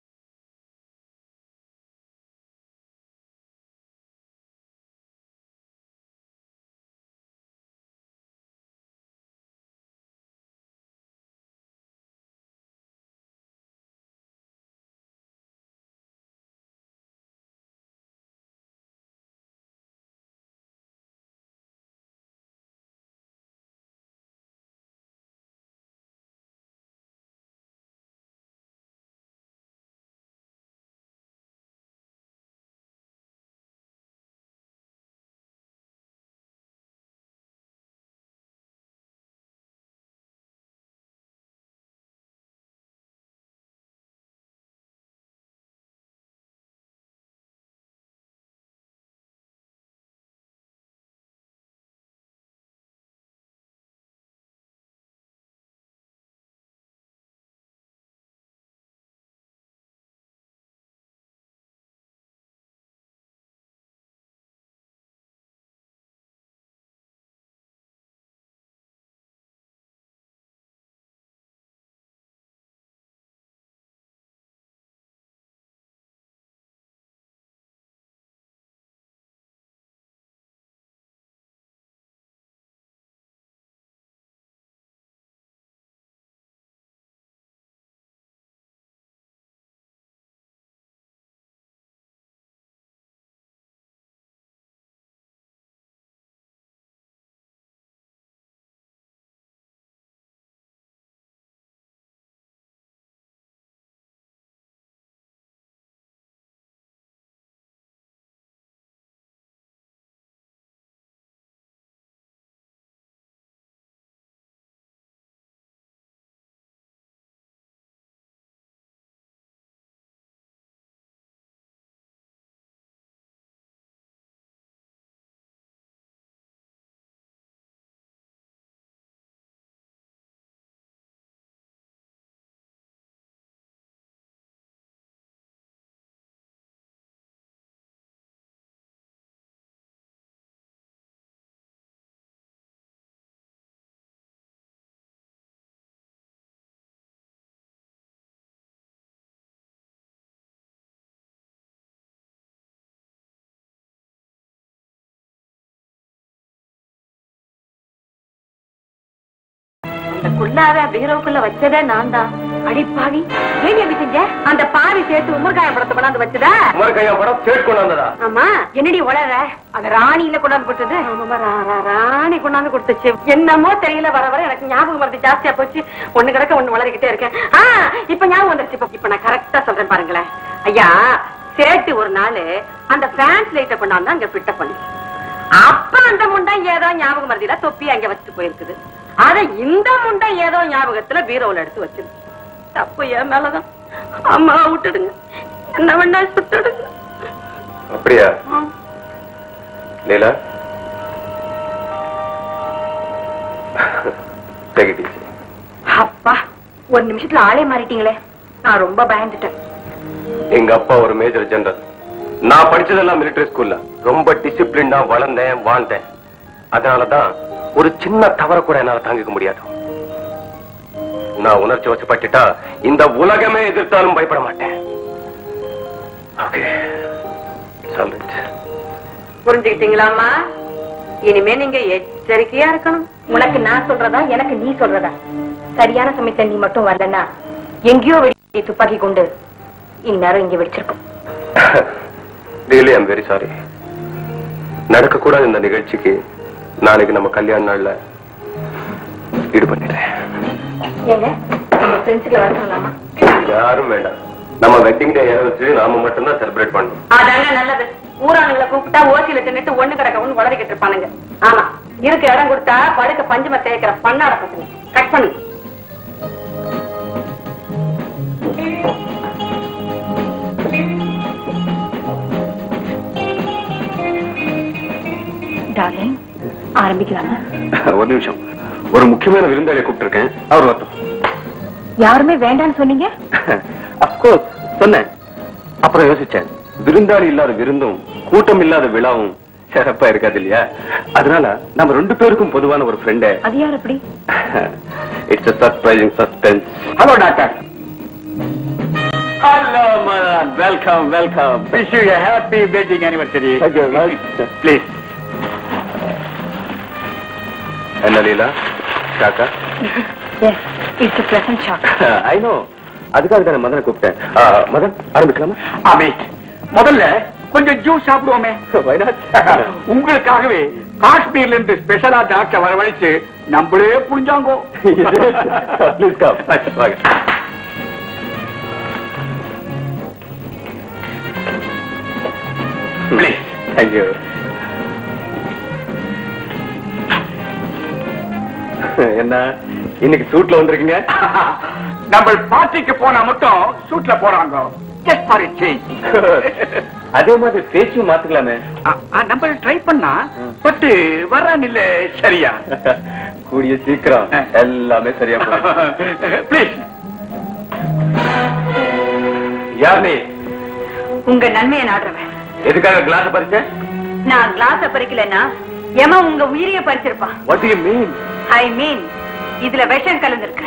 அந்த குள்ளாவே பீரோக்குள்ள வச்சதே நான் தான் அடிப்பாவி ஏன் எப்படி செஞ்ச அந்த பாவி சேர்த்து உமர்காயம் படத்தை கொண்டாந்து வச்சதா கையா படம் சேட் கொண்டு வந்ததா ஆமா என்னடி உளற அது ராணியில கொண்டாந்து கொடுத்தது ஆமாமா ரா- ரா- ராணி கொண்டாந்து கொடுத்துச்சு என்னமோ தெரியல வர வர எனக்கு ஞாபகம் மருந்து ஜாஸ்தியா போச்சு ஒண்ணு கிடக்க ஒண்ணு வளரிக்கிட்டே இருக்கேன் ஆ இப்ப ஞாபகம் வந்துருச்சு இப்ப இப்ப நான் கரெக்டா சொல்றேன் பாருங்களேன் ஐயா சேட்டு ஒரு நாள் அந்த ஃபேன்ஸ் லைட்டை கொண்டாந்து அங்க ஃபிட்ட பண்ணி அப்ப அந்த முண்டை ஏதோ ஞாபகம் மருதியில தொப்பி அங்க வச்சுட்டு போயிருக்குது அத இந்த முண்டை ஏதோ ஞாபகத்துல பீரோல எடுத்து வச்சிருக்கு தப்பு என் மேலதான் அம்மா விட்டுடுங்க என்ன வேணா சுட்டுடுங்க அப்படியா லீலா Take it easy. அப்பா ஒரு நிமிஷத்துல ஆளே மாறிட்டீங்களே நான் ரொம்ப பயந்துட்டேன் எங்க அப்பா ஒரு மேஜர் ஜெனரல் நான் படிச்சதெல்லாம் மிலிட்டரி ஸ்கூல்ல ரொம்ப டிசிப்ளின்டா வளர்ந்தேன் வாழ்ந்தேன் அதனாலதான் ஒரு சின்ன தவற கூட என்னால தாங்கிக்க முடியாது நான் உணர்ச்சி வசப்பட்டுட்டா இந்த உலகமே எதிர்த்தாலும் பயப்பட மாட்டேன் ஓகே புரிஞ்சுக்கிட்டீங்களாமா இனிமே நீங்க எச்சரிக்கையா இருக்கணும் உனக்கு நான் சொல்றதா எனக்கு நீ சொல்றதா சரியான சமயத்துல நீ மட்டும் வரலன்னா எங்கேயோ வெடி துப்பாக்கி கொண்டு இந்நேரம் இங்க வெடிச்சிருக்கும் ரியலி ஐம் வெரி சாரி நடக்க கூடாத இந்த நிகழ்ச்சிக்கு நாளைக்கு நம்ம கல்யாண நாள்ல ஈடுபட்டுறேன் ஏங்க நம்ம ஃப்ரெண்ட்ஸுக்கு வர சொல்லலாமா யாரும் வேண்டாம் நம்ம வெட்டிங் டே வச்சு நாம மட்டும்தான் செலிப்ரேட் பண்ணணும் அதாங்க நல்லது ஊரானுங்களை கூப்பிட்டா ஓசியில தின்னுட்டு ஒண்ணு கிடக்க ஒண்ணு வளரிக்கிட்டு இருப்பானுங்க ஆமா இருக்கு இடம் கொடுத்தா படுக்க பஞ்சம தேய்க்கிற பண்ணாட பசங்க கட் பண்ணு டார்லிங் ஆரம்பிக்கலாமா ஒரு நிமிஷம் ஒரு முக்கியமான விருந்தாளியை கூப்பிட்டிருக்கேன் அவர் வரட்டும் யாருமே வேண்டாம்னு சொன்னீங்க அப்கோர்ஸ் சொன்னேன் அப்புறம் யோசிச்சேன் விருந்தாளி இல்லாத விருந்தும் கூட்டம் இல்லாத விழாவும் சிறப்பா இருக்காது இல்லையா அதனால நம்ம ரெண்டு பேருக்கும் பொதுவான ஒரு ஃப்ரெண்டு அது யார் அப்படி it's surprising suspense hello doctor hello Madan welcome welcome wish you happy wedding anniversary please என்ன லீலா ஷாக்கா yes it's pleasant shock I know அதுக்காக தானே மதனை கூப்பிட்டேன் ஆ, மதன் ஆரம்பிக்கலாமா அமேட் முதல்ல கொஞ்சம் ஜூஸ் சாப்பிடுவோமே Why not? உங்களுக்காகவே காஷ்மீர்ல இருந்து ஸ்பெஷலா டாக்டர் வரவழைச்சு நம்மளே புரிஞ்சாங்கோ Please come. வாங்க. Please. Thank you. என்ன இன்னைக்கு சூட்ல வந்திருக்கீங்க நம்ம பார்ட்டிக்கு போனா மட்டும் சூட்ல போறாங்க ஜஸ்ட் ஃபார் சேஞ்ச் அதே மாதிரி பேச்சும் மாத்துக்கலாமே நம்ம ட்ரை பண்ணா பட் வர்றான் இல்ல சரியா கூடிய சீக்கிரம் எல்லாமே சரியா போகும் ப்ளீஸ் யார் நீ உங்க நன்மையை நாடுறவன் எதுக்காக கிளாஸ் பறிச்ச நான் கிளாஸ பறிக்கலன்னா ஏமா உங்க உயிரிய பறிச்சிருப்பான் வாட் யூ மீன் ஐ மீன் இதுல விஷம் கலந்துருக்கு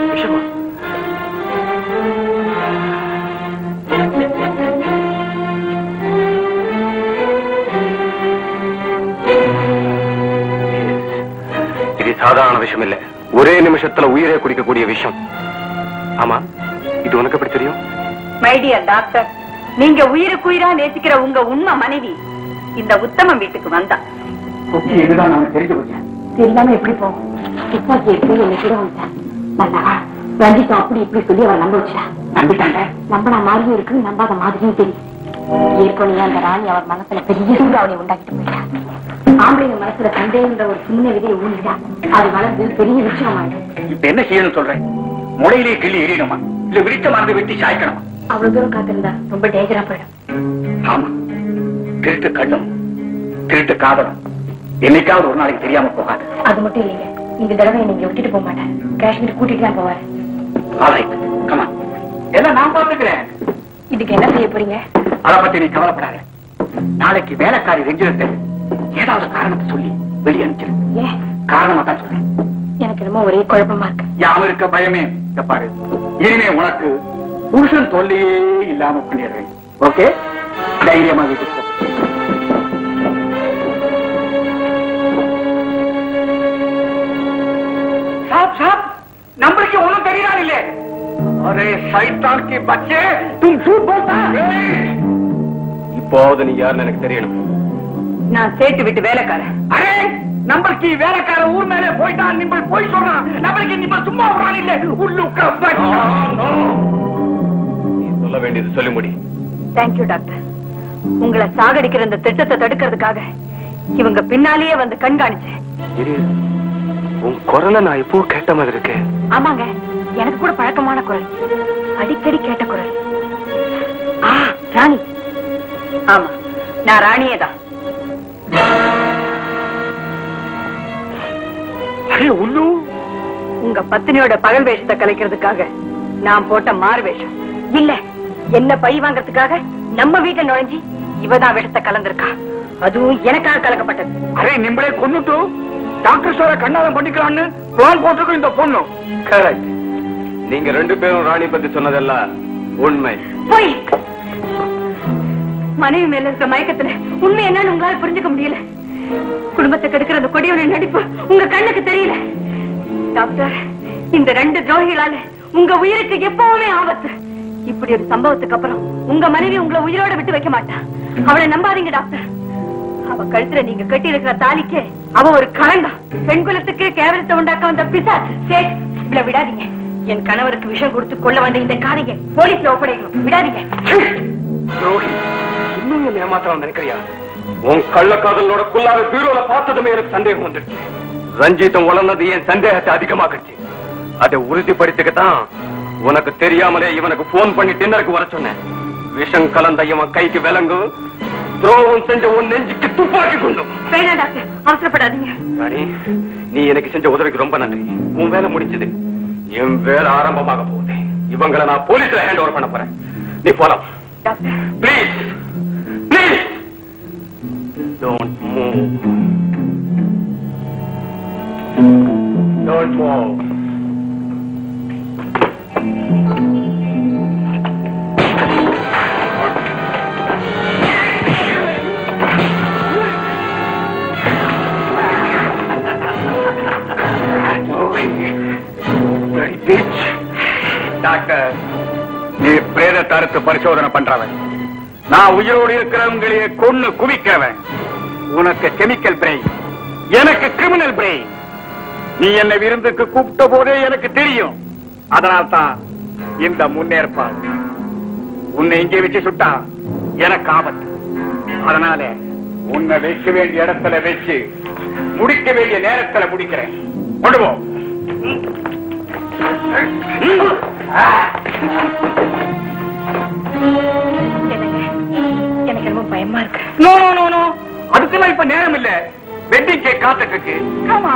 இது சாதாரண விஷயம் இல்ல ஒரே நிமிஷத்துல உயிரே குடிக்கக்கூடிய விஷயம் ஆமா இது உனக்கு எப்படி தெரியும் மை டியர் டாக்டர் நீங்க உயிருக்கு உயிரா நேசிக்கிற உங்க உண்மை மனைவி இந்த உத்தமம் வீட்டுக்கு வந்தா குக்கி இதுதான் நான் தெரிஞ்சு போச்சேன் தெரியாம எப்படி போகும் துப்பாக்கி எடுத்து என்னை கூட வந்தேன் நல்லா ரஞ்சிதா அப்படி இப்படி சொல்லி அவன் நம்ப வச்சா நம்பிட்டாங்க நம்பின மாதிரியும் இருக்கு நம்பாத மாதிரியும் தெரியும் ஏற்கனவே அந்த ராணி அவர் மனசுல பெரிய சூறாவளி உண்டாக்கிட்டு போயிட்டா ஆம்பளைங்க மனசுல சந்தேகன்ற ஒரு சின்ன விதையை ஊழிட்டா அது வளர்ந்து பெரிய விஷயமாயிடும் இப்ப என்ன செய்யணும் சொல்றேன் முளையிலே கிள்ளி எறியணுமா இல்ல விரிச்ச மருந்து வெட்டி சாய்க்கணுமா அவ்வளவு தூரம் காத்திருந்தா ரொம்ப டேஞ்சரா போயிடும் ஆமா திருட்டு கண்ணும் திருட்டு காதலும் என்னைக்காவது ஒரு நாளைக்கு தெரியாம போகாது அது மட்டும் இல்லைங்க இந்த தடவை நீங்க விட்டுட்டு போக மாட்டேன் காஷ்மீர் கூட்டிட்டு தான் போவாரு ஆலைட் கமா எல்லாம் நான் பாத்துக்கிறேன் இதுக்கு என்ன செய்ய போறீங்க அத பத்தி நீ கவலைப்படாத நாளைக்கு வேலைக்காரி ரெஞ்சிரத்தை ஏதாவது காரணத்தை சொல்லி வெளியே அனுப்பிச்சிரு ஏன் காரணமா தான் சொல்றேன் எனக்கு என்னமோ ஒரே குழப்பமா இருக்கு யாம இருக்க பயமே இங்க பாரு இனிமே உனக்கு புருஷன் தொல்லையே இல்லாம பண்ணிடுறேன் ஓகே தைரியமா வீட்டுக்கு போ. साहब साहब நம்மளுக்கு ஒண்ணும் தெரியாது இல்ல அரே சைத்தான் கி பச்சே தும் झूठ बोलता है இப்போது நீ யாருன்னு எனக்கு தெரியணும் நான் சேர்த்து விட்டு வேலைக்காரன் அரே நம்மளுக்கு வேலைக்கார ஊர் மேலே போயிட்டான் நிம்பள் போய் சொல்றான் நம்மளுக்கு நிம்பள் சும்மா விடுறான் இல்ல உள்ளுக்க நீ சொல்ல வேண்டியது சொல்லி முடி தேங்க்யூ டாக்டர் உங்களை சாகடிக்கிற இந்த திட்டத்தை தடுக்கிறதுக்காக இவங்க பின்னாலேயே வந்து கண்காணிச்சேன் இரு உன் குரலை நான் இப்போ கேட்ட மாதிரி இருக்கு ஆமாங்க எனக்கு கூட பழக்கமான குரல் அடிக்கடி கேட்ட குரல் ஆ ராணி ஆமா நான் ராணியே தான் அரே உள்ளு உங்க பத்தினியோட பகல் வேஷத்தை கலைக்கிறதுக்காக நான் போட்ட மாறு வேஷம் இல்ல என்ன பழி வாங்கறதுக்காக நம்ம வீட்டை நுழைஞ்சி இவதான் விஷத்தை கலந்திருக்கா அதுவும் எனக்காக கலக்கப்பட்டது அரே நிம்பளே கொன்னுட்டு டாக்டர் சார கண்ணாலம் பண்ணிக்கலாம்னு பிளான் போட்டிருக்கோம் இந்த பொண்ணு கரெக்ட் நீங்க ரெண்டு பேரும் ராணி பத்தி சொன்னதெல்லாம் உண்மை போய் மனைவி மேல இருக்க மயக்கத்துல உண்மை என்னன்னு உங்களால புரிஞ்சுக்க முடியல குடும்பத்தை கெடுக்கிற அந்த கொடியோட நடிப்பு உங்க கண்ணுக்கு தெரியல டாக்டர் இந்த ரெண்டு துரோகிகளால உங்க உயிருக்கு எப்பவுமே ஆபத்து இப்படி ஒரு சம்பவத்துக்கு அப்புறம் உங்க மனைவி உங்களை உயிரோட விட்டு வைக்க மாட்டா அவளை நம்பாதீங்க டாக்டர் அவ கழுத்துல நீங்க கட்டி இருக்கிற தாலிக்கே அவ ஒரு களங்கம் பெண் குலத்துக்கு கேவலத்தை உண்டாக்க வந்த பிசா சரி இவ்வளவு விடாதீங்க என் கணவருக்கு விஷம் கொடுத்து கொள்ள வந்த இந்த காரியை போலீஸ்ல ஒப்படைக்கணும் விடாதீங்க துரோகி இன்னும் என்ன ஏமாத்தலாம் நினைக்கிறியா உன் கள்ளக்காதலோட குள்ளாத பீரோல பார்த்ததுமே எனக்கு சந்தேகம் வந்துருச்சு ரஞ்சிதம் வளர்ந்தது என் சந்தேகத்தை அதிகமாக்குச்சு அதை உறுதிப்படுத்திக்கத்தான் உனக்கு தெரியாமலே இவனுக்கு போன் பண்ணி டின்னருக்கு வர சொன்னேன் விஷம் கலந்த இவன் கைக்கு விலங்கு துரோகம் செஞ்ச உன் நெஞ்சுக்கு துப்பாக்கி கொண்டும் வேணாம் டாக்டர் அவசரப்படாதீங்க ராணி நீ எனக்கு செஞ்ச உதவிக்கு ரொம்ப நன்றி உன் வேலை முடிஞ்சது என் வேலை ஆரம்பமாக போகுது இவங்களை நான் போலீஸ்ல ஹேண்ட் ஓவர் பண்ண போறேன் நீ போலாம் doctor Please! Please! Don't move. Don't move. Doctor நீ பிரேத தரத்து பரிசோதனை பண்றவன் நான் உயிரோடு இருக்கிறவங்களையே கொன்னு குவிக்கிறவன் உனக்கு கெமிக்கல் பிரெயின் எனக்கு கிரிமினல் பிரெயின் நீ என்னை விருந்துக்கு கூப்பிட்ட போதே எனக்கு தெரியும் அதனால்தான் இந்த முன்னேற்பாடு உன்னை இங்கே வச்சு சுட்டா எனக்கு ஆபத்து அதனால உன்னை வைக்க வேண்டிய இடத்துல வச்சு முடிக்க வேண்டிய நேரத்துல முடிக்கிறேன் கொண்டு போ எனக்கு ரொம்ப பயமா இருக்கு நோ நோ நோ நோ அதுக்கெல்லாம் இப்ப நேரம் இல்ல வெட்டிங் கேக் காத்துட்டு இருக்கு ஆமா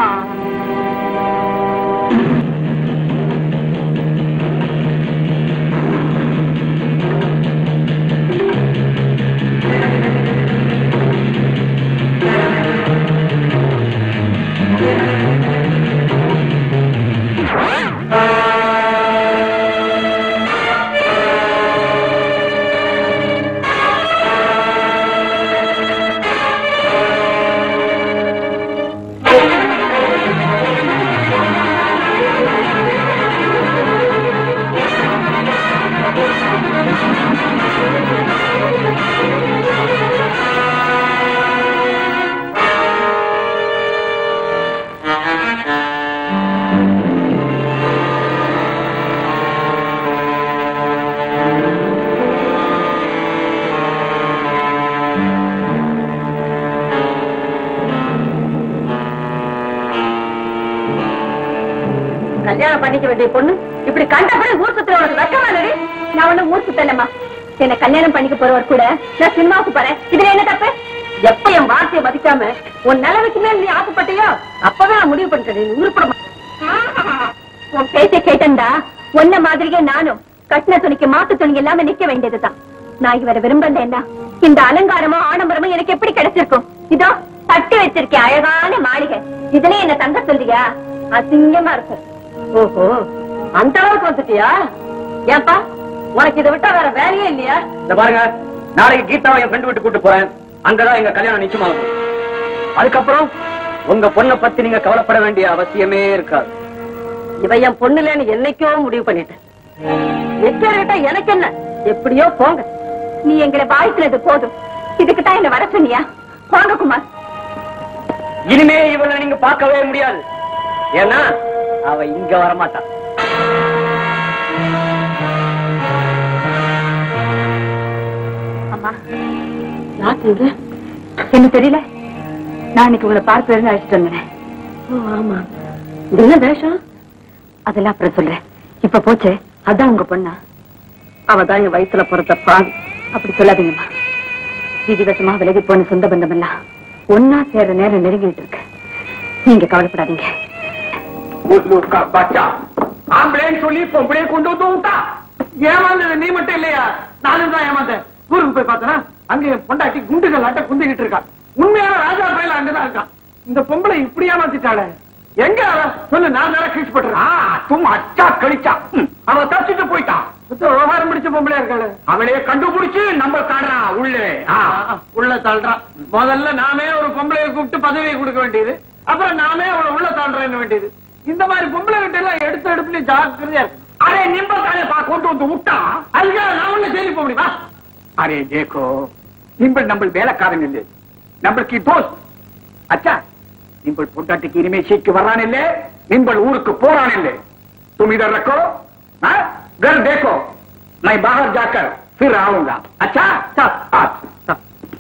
கல்யாணம் பண்ணிக்க வேண்டிய பொண்ணு இப்படி கண்டபடி ஊர் சுத்துற உனக்கு வெக்கமா இல்லடி நான் ஒண்ணு ஊர் சுத்தலம்மா என்ன கல்யாணம் பண்ணிக்க போறவர் கூட நான் சினிமாவுக்கு போறேன் இதுல என்ன தப்பு எப்ப என் வார்த்தையை மதிக்காம உன் நிலவுக்கு மேல் நீ ஆசைப்பட்டியோ அப்பவே நான் முடிவு பண்ணிட்டேன் நீ உருப்பட மாட்டே. உன் பேச்சை கேட்டண்டா உன்ன மாதிரியே நானும் கட்டின துணிக்கு மாத்து துணி இல்லாம நிக்க வேண்டியதுதான் நான் இவரை விரும்பலன்னா இந்த அலங்காரமும் ஆடம்பரமும் எனக்கு எப்படி கிடைச்சிருக்கும் இதோ தட்டி வச்சிருக்கேன் அழகான மாளிகை இதுல என்ன தங்க சொல்றியா அசிங்கமா இருக்கும் ஓஹோ அந்த அளவுக்கு வந்துட்டியா ஏன்பா உனக்கு இதை விட்டா வேற வேலையே இல்லையா இந்த பாருங்க நாளைக்கு கீதாவை என் ஃப்ரெண்டு விட்டு கூட்டு போறேன் அங்கதான் எங்க கல்யாணம் நிச்சயமாகும் அதுக்கப்புறம் உங்க பொண்ணை பத்தி நீங்க கவலைப்பட வேண்டிய அவசியமே இருக்காது இவ என் பொண்ணுலன்னு என்னைக்கோ முடிவு பண்ணிட்டேன் எச்சரிக்கிட்ட எனக்கு என்ன எப்படியோ போங்க நீ எங்களை வாழ்த்துனது போதும் இதுக்கு தான் என்ன வர சொன்னியா வாங்க குமார் இனிமே இவளை நீங்க பார்க்கவே முடியாது ஏன்னா அவ இங்க வரமாட்டா அம்மா யார் இது என்ன தெரியல நான் இன்னைக்கு உங்களை பார்த்து இருந்து அழைச்சிட்டு வந்தேன் ஆமா இது என்ன வேஷம் அதெல்லாம் அப்புறம் சொல்றேன் இப்ப போச்சே அதான் உங்க பொண்ணா அவதான் என் வயித்துல பிறந்த பாவி அப்படி சொல்லாதீங்கம்மா விதிவசமா விலகி போன சொந்த பந்தம் எல்லாம் ஒன்னா சேர்ற நேரம் நெருங்கிட்டு இருக்கு நீங்க கவலைப்படாதீங்க முல்லுக்கா பச்சா ஆம்பளைன்னு சொல்லி பொம்பளையை கொண்டு வந்து விட்டா ஏமாந்தது நீ மட்டும் இல்லையா நானும் தான் ஏமாந்தேன் ஊருக்கு போய் பார்த்தனா அங்க என் பொண்டாட்டி குண்டுகள் ஆட்ட குந்திக்கிட்டு இருக்கா உண்மையான ராஜா பயில அங்கதான் இருக்கான் இந்த பொம்பளை இப்படி ஏமாத்திட்டாளே எங்க அவ சொல்லு நான் வேற கீழ்ச்சி பண்றேன் சும்மா அச்சா கழிச்சா ம், அவ தப்பிச்சுட்டு போயிட்டான் சுத்த விவகாரம் பிடிச்ச பொம்பளையா இருக்காளே அவளையே கண்டுபிடிச்சு நம்ம காடுறான் உள்ளே ஆ, உள்ள தள்ளுறான் முதல்ல நாமே ஒரு பொம்பளையை கூப்பிட்டு பதவியை கொடுக்க வேண்டியது அப்புறம் நாமே அவளை உள்ள தள்ளுறேன்னு வேண்டியது இந்த மாதிரி பொம்பளை கிட்ட எல்லாம் எடுத்து எடுப்புல ஜாக்கிரதையா இருக்கு அரே நிம்பல் தானே பா கொண்டு வந்து விட்டான் அதுக்காக நான் ஒண்ணு செய்தி போக முடியுமா அரே தேக்கோ நிம்பல் நம்ம வேலைக்காரன் இல்லை நம்மளுக்கு தோஸ்த் अच्छा निम्बल पोटाटी की में सीख के वराने ले निम्बल ऊर को पोराने ले तुम इधर रखो हाँ? घर देखो मैं बाहर जाकर फिर आऊंगा अच्छा सब आप सब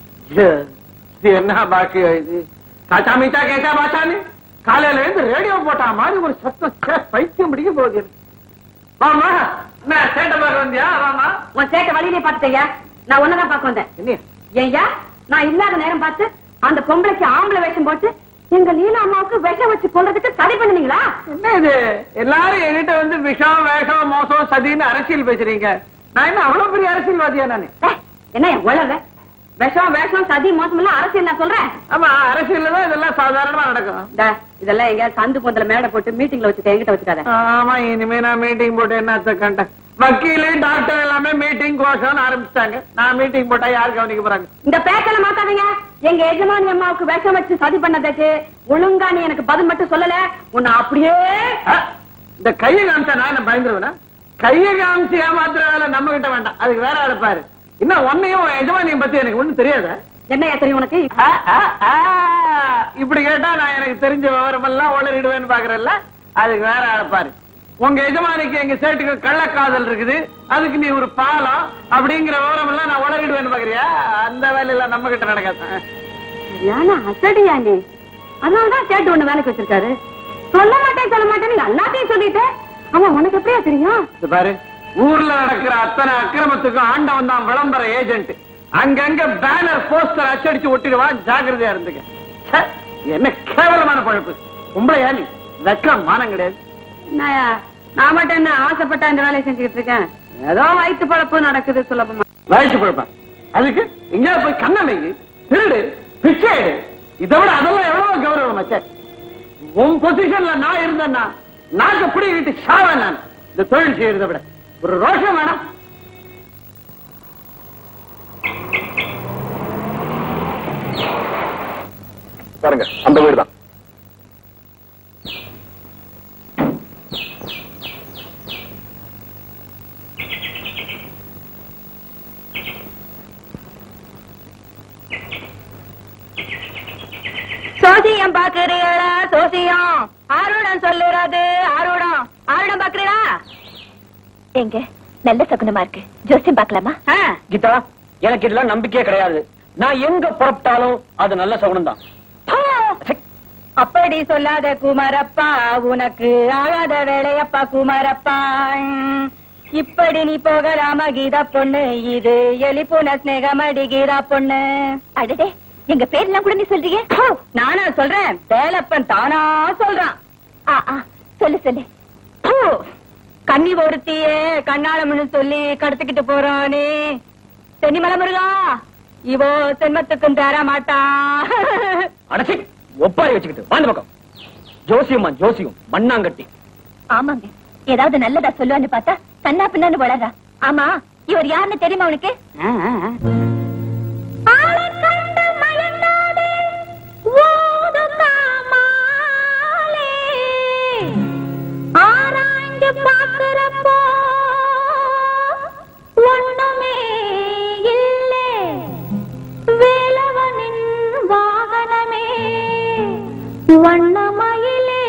இது என்ன பாஷையா இது காச்சா மீட்டா கேட்டா பாஷா நீ காலையில இருந்து ரேடியோ போட்டா மாதிரி ஒரு சத்தம் ச்சே, பைத்தியம் பிடிக்க போகுது எனக்கு. வாமா என்ன சேட்டை பார்க்க வந்தியா வாமா உன் சேட்டை வழியிலே பாத்துட்டேயா நான் ஒன்னதான் பார்க்க வந்தேன் என்ன ஏய்யா நான் இல்லாத நேரம் பார்த்து அந்த பொம்பளைக்கு ஆம்பளை வேஷம் போட்டு எங்க லீலா அம்மாவுக்கு விஷம் வச்சு கொல்றதுக்கு தடை பண்ணுனீங்களா என்ன இது எல்லாரும் என்கிட்ட வந்து விஷம் வேஷம் மோசம் சதின்னு அரசியல் பேசுறீங்க நான் என்ன அவ்வளவு பெரிய அரசியல்வாதியா நானு ஏய், என்ன உழல விஷம் வேஷம் சதி மோசம் எல்லாம் அரசியல் நான் சொல்றேன் ஆமா அரசியல்ல தான் இதெல்லாம் சாதாரணமா நடக்கும் இந்தா, இதெல்லாம் எங்கேயாவது சந்து பொந்தல மேடை போட்டு மீட்டிங்ல வச்சுக்க என்கிட்ட வச்சுக்காத ஆமா இனிமே நான் மீட்டிங் போட்டு என்னத்த கண்டேன் வக்கீலு டாக்டர் எல்லாமே மீட்டிங் கோஷம்னு ஆரம்பிச்சிட்டாங்க நான் மீட்டிங் போட்டா யாரு கவனிக்க போறாங்க இந்த பேச்செல்லாம் மாத்தாதீங்க எங்க எஜமானி அம்மாவுக்கு விஷம் வச்சு சதி பண்ணதுக்கு ஒழுங்கா நீ எனக்கு பதில் மட்டும் சொல்லல உன்னை அப்படியே ஆ, இந்த கையை காமிச்சா நான் என்ன பயந்துருவேனா கையை காமிச்சு ஏமாத்துற வேலை நம்ம கிட்ட வேண்டாம் அதுக்கு வேற ஆளு பாரு இன்னும் உன்னையும் உன் எஜமானியும் பத்தி எனக்கு ஒண்ணும் தெரியாதா என்னையா தெரியும் உனக்கு ஆ, ஆ, ஆ. இப்படி கேட்டா நான் எனக்கு தெரிஞ்ச விவரம் எல்லாம் உளறிடுவேன்னு பாக்குறல்ல அதுக்கு வேற ஆளை பாரு உங்க எஜமானிக்கு எங்க சேட்டுக்கு கள்ளக்காதல் இருக்குது அதுக்கு நீ ஒரு பாலம் அப்படிங்கிற விவரம் எல்லாம் நான் உளறிடுவேன்னு பாக்குறியா அந்த வேலையெல்லாம் நம்ம கிட்ட நடக்காது நானா அசடியா நீ அதனாலதான் சேட்டு ஒண்ணு வேலைக்கு வச்சிருக்காரு சொல்ல மாட்டேன் சொல்ல மாட்டேன்னு எல்லாத்தையும் சொல்லிட்டேன் ஆமா உனக்கு எப்படியா தெரியும் இது பாரு ஊர்ல நடக்கிற அத்தனை அக்கிரமத்துக்கும் ஆண்டவன் தான் விளம்பர ஏஜென்ட் அங்கங்க பேனர் போஸ்டர் அச்சடிச்சு ஒட்டிடுவான் ஜாக்கிரதையா இருந்துக்க ச்சே, என்ன கேவலமான பழப்பு உம்பளையா நீ வெக்கம் மானம் கிடையாது என்னயா நான் மட்டும் என்ன ஆசைப்பட்டா இந்த வேலையை செஞ்சுக்கிட்டு இருக்கேன் ஏதோ வயிற்று பழப்பு நடக்குது சுலபமா வயசு பழப்பா அதுக்கு எங்கேயாவது போய் கண்ணமைக்கு திருடு பிச்சை எடு இதை விட அதெல்லாம் எவ்வளவு கௌரவம் மச்சே உன் பொசிஷன்ல நான் இருந்தேன்னா நாக்கு பிடிக்கிட்டு சாவேன் நான் இந்த தொழில் செய்யறதை விட ஒரு ரோஷம் வேணாம் பாருங்க அந்த வீடு தான் சோசியம் பாக்குறீங்களா சோசியம் ஆருடம் சொல்லுறது ஆருடம் ஆருடம் பாக்குறீங்களா எங்க நல்ல சகுனமா இருக்கு ஜோசியம் பார்க்கலாமா கீதா எனக்கு இதெல்லாம் நம்பிக்கையே கிடையாது நான் எங்க புறப்பட்டாலும் அது நல்ல சகுனம் தான் அப்படி சொல்லாத குமரப்பா உனக்கு ஆகாத வேலையப்பா குமரப்பா உம், இப்படி நீ போகலாமா கீதா பொண்ணு இது எலிப்புன ஸ்நேகமடி கீதா பொண்ணு அடடே எங்க பேர்லாம் கூட நீ சொல்றீங்க ஹோ, நானா சொல்றேன் வேலப்பன் தானா சொல்றான் ஆ ஆ சொல்லு சொல்லு ஹோ, கன்னி ஒருத்தியே கண்ணாளம்னு சொல்லி கடத்திக்கிட்டு போறானே தென்னிமலை முருகா இவோ சென்மத்துக்கும் தர மாட்டா அடச்சி ஒப்பாரி வச்சுக்கிட்டு வாழ்ந்த பக்கம் ஜோசியம்மா ஜோசியம் மண்ணாங்கட்டி ஆமாங்க ஏதாவது நல்லதா சொல்லுவான்னு பார்த்தா கண்ணா பின்னான்னு வளர்றா ஆமா இவர் யாருன்னு தெரியுமா உனக்கு ஆராய்ந்து பார்க்கிறப்போ ஒண்ணுமே இல்லை வேலவனின் வாகனமே வண்ணமயிலே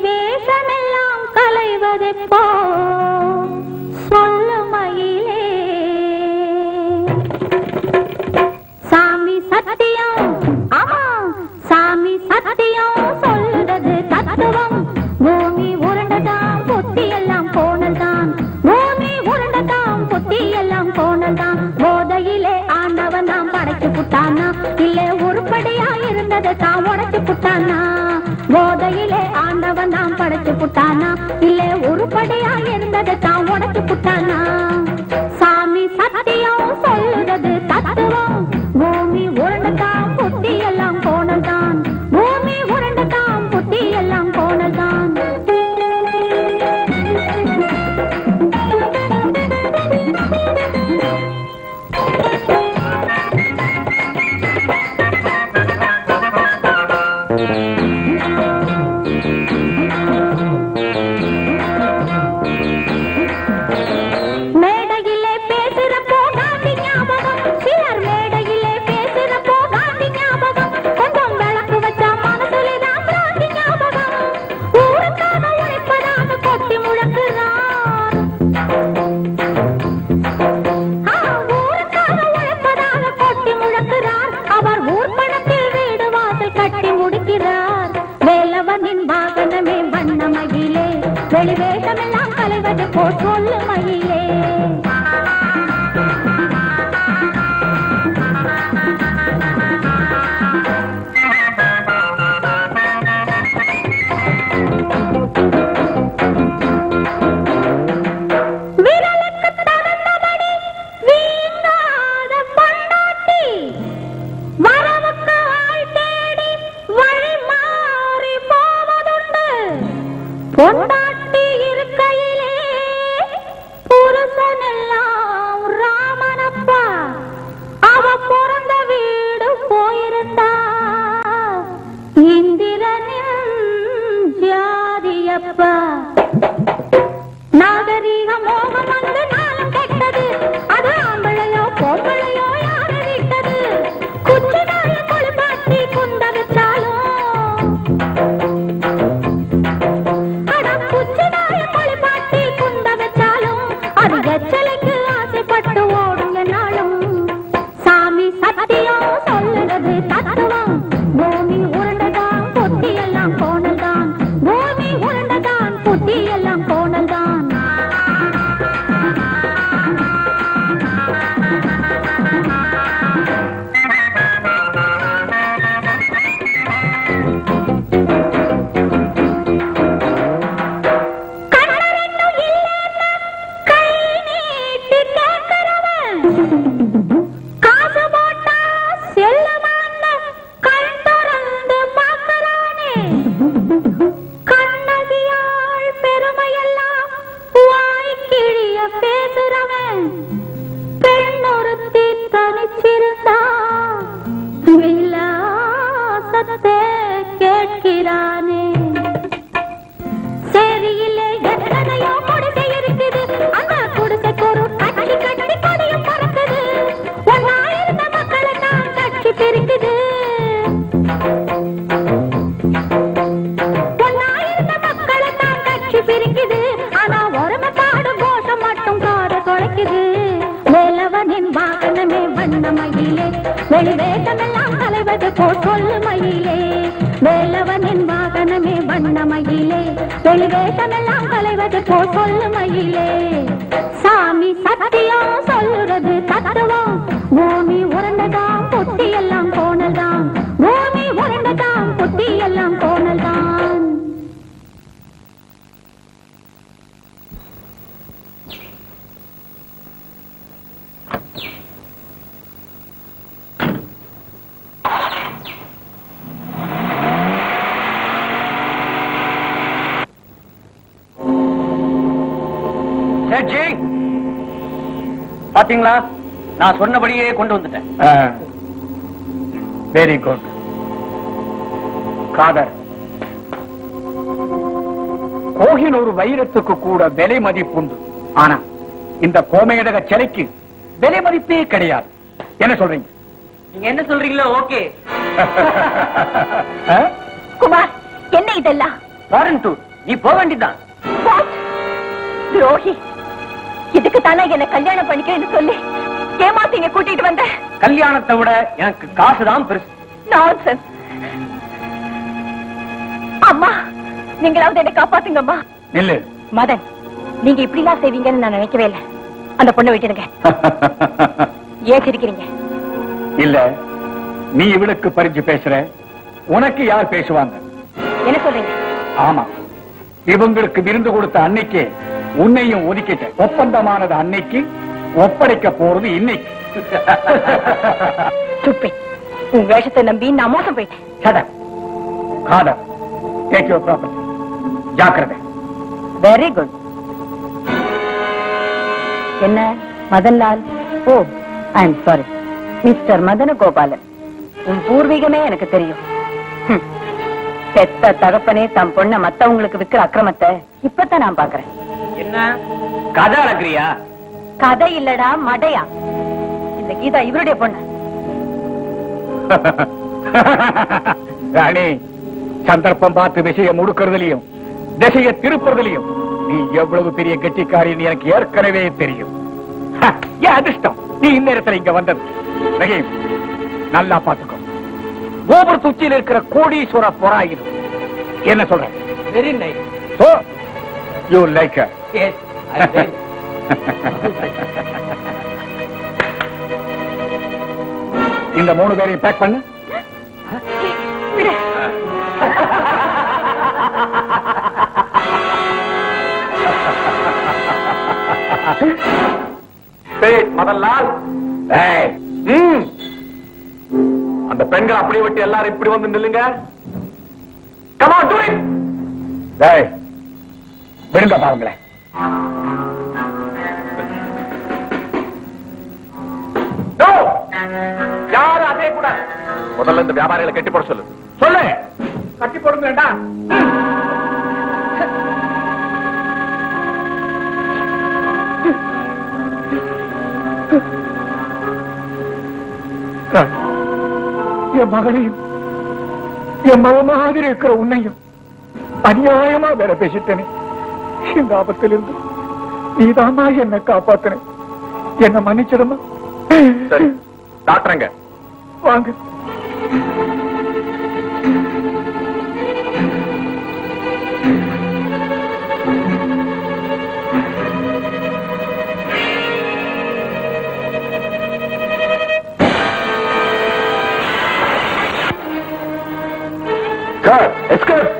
வெளிவேஷமெல்லாம் கலைவதெப்போ சொல்ல மயிலே படைச்சு புட்டானா போதையிலே ஆண்டவன் தான் படைச்சு புட்டானா இல்ல உருப்படியா இருந்ததை தான் உடைச்சு புட்டானா சாமி சத்தியம் சொல்லுறது தத்துவம் பூமி உருண்டதான் புத்தி எல்லாம் போனதான் பூமி உருண்டதான் புத்தி எல்லாம் போனதான் மேடையிலே பேசுறப்போ காந்தி ஞாபகம் சிலர் மேடையிலே பேசுறப்போ காந்தி ஞாபகம் கொஞ்சம் விளக்கு வச்சா மனசுல தான் காந்தி ஞாபகம் ஊருக்காக உழைப்பதாக கொட்டி முழக்குறார் ஆ, ஊருக்காக உழைப்பதாக கொட்டி முழக்குறார் அவர் ஊர் பணத்தில் வீடு வாசல் கட்டி முடிக்கிறார் வேலவனின் வாகனமே வண்ண மயிலே வெளிவேஷமெல்லாம் கலைவது போல் சொல்லு மயிலே விரலுக்கு தகுந்தபடி வீணாத பொண்டாட்டி வரவுக்கு ஆள் தேடி வழி மாறி போவதுண்டு பொண்டாட்டி இருக்கையிலே புருஷன் எல்லாம் ராமனப்பா அவ பிறந்த வீடு போயிருந்தா இந்திரனின் ஜாதியப்பா நாகரீக மோகம் வந்து நாளும் கெட்டது அது ஆம்பளையோ பொம்பளையோ யாரு விட்டது குச்சினால கொழுப்பாட்டி குந்த வச்சாலும் அட குச்சினால கொழுப்பாட்டி குந்த வச்சாலும் அது எச்சலைக்கு ஆசைப்பட்டு ஓடும் என்னாலும் சாமி சத்தியம் சொல்லுறது தத்துவம் பூமி உருண்டதான் புத்தி எல்லாம் போனதான் பூமி உருண்டதான் புத்தி எல்லாம் போனதான் கண்ணரென்னும் இல்லைன்னா கை நீட்டி கேட்கிறவன் காசு போட்டா செல்லுமான்னு கண் திறந்து பார்க்கறானே. கண்ணகியாள் பெருமையெல்லாம் வாய்க்கிழிய பேசுறவன். பெண்ணொருத்தி தனிச்சிருந்தா விலாசத்தை கேட்கிறானே சரியில்லை எத்தனையோ குடிசை இருக்குது அந்த குடிசைக்கு ஒரு கட்சி கட்டி கொடியும் பறக்குது ஒன்னாயிருந்த மக்களை தான் கட்சி பிரிக்குது ஒன்னாயிருந்த மக்களை தான் கட்சி பிரிக்குது ஆனா ஒருமைப்பாடு கோஷம் மட்டும் கார தொலைக்குது வேலவனின் வாகனமே வண்ண மயிலே வெளிவேஷமெல்லாம் கலைவது போல் சொல்லு மயிலே வேலவனின் வாகனமே வண்ண மயிலே வெளிவேஷமெல்லாம் கலைவது போல் சொல்லு மயிலே சாமி சத்தியம் சொல்லுறது தத்துவம் பூமி உருண்டதாம் புத்தி எல்லாம் போனதாம் பூமி உருண்டதாம் புத்தி எல்லாம் போனதாம் சேட்ஜி பாத்தீங்களா நான் சொன்னபடியே கொண்டு வந்துட்டேன் வெரி குட் காதர் கோகினூர் வைரத்துக்கு கூட விலை மதிப்புண்டு ஆனா இந்த கோமையடக சிலைக்கு விலை மதிப்பே கிடையாது என்ன சொல்றீங்க நீங்க என்ன சொல்றீங்களோ ஓகே குமார் என்ன இதெல்லாம் ஃபாரின் டூர் நீ போக வேண்டியதான் What? துரோகி இதுக்கு தானே என்ன கல்யாணம் பண்ணிக்கன்னு சொல்லி ஏமாத்தீங்க கூட்டிட்டு வந்த கல்யாணத்தை விட எனக்கு காசுதான் பெருசு நான்சென்ஸ் அம்மா நீங்களாவது என்ன காப்பாத்துங்கம்மா நில்லு மதன் நீங்க இப்படி எல்லாம் செய்வீங்கன்னு நான் நினைக்கவே இல்லை அந்த பொண்ணை விட்டுடுங்க ஏன் சிரிக்கிறீங்க இல்ல நீ இவளுக்கு பறிஞ்சு பேசுற உனக்கு யார் பேசுவாங்க என்ன சொல்றீங்க ஆமா இவங்களுக்கு விருந்து கொடுத்த அன்னைக்கு உன்னையும் ஒதுக்கிட்ட ஒப்பந்தமானது அன்னைக்கு ஒப்படைக்க போறது இன்னைக்கு Stupid. உன் வேஷத்தை நம்பி நான் மோசம் போயிட்டேன் சட காதர் டேக் யுவர் ப்ராப்பர்ட்டி ஜாக்கிரதை வெரி குட் என்ன Madanlal oh I am sorry mister Madana Gopalan உன் பூர்வீகமே எனக்கு தெரியும் ஹம். பெத்த தகப்பனே தம் பொண்ண மத்தவங்களுக்கு விக்கிற அக்கிரமத்தை இப்பதான் நான் பாக்குறேன் என்ன கதை அளக்குறியா கதை இல்லடா மடையா இந்த கீதா இவருடைய பொண்ணு ராணி சந்தர்ப்பம் பார்த்து விஷயம் முடுக்கிறதுலயும் திசைய திருப்புறதுலயும் நீ எவ்வளவு பெரிய கெட்டிக்காரின்னு எனக்கு ஏற்கனவே தெரியும் ஹ, என் அதிர்ஷ்டம் நீ இந்நேரத்துல இங்க வந்தது ரஹீம் நல்லா பாத்துக்கோ கோபுரத்து உச்சியில் இருக்கிற கோடீஸ்வர பொறாயிரும் என்ன சொல்ற very nice oh you like yes இந்த மூணு பேரையும் பேக் பண்ணு மதன்லால் ஏய், ம். அந்த பெண்கள் அப்படியே விட்டு எல்லாரும் இப்படி வந்து நில்லுங்க கமான் டு இட் டேய், விடுங்க பாருங்களேன் நோ யாரும் அதே கூட முதல்ல இந்த வியாபாரிகளை கட்டி போட சொல்லு சொல்லு கட்டி போடுங்கடா என் மகனையும் என் மக மாதிரி இருக்கிற உன்னையும் அநியாயமா வேற பேசிட்டேனே இந்த ஆபத்திலிருந்து நீதாமா என்னை காப்பாத்தின என்ன மன்னிச்சிடுமா சரி டாக்டருங்க வாங்க Cut! Escape!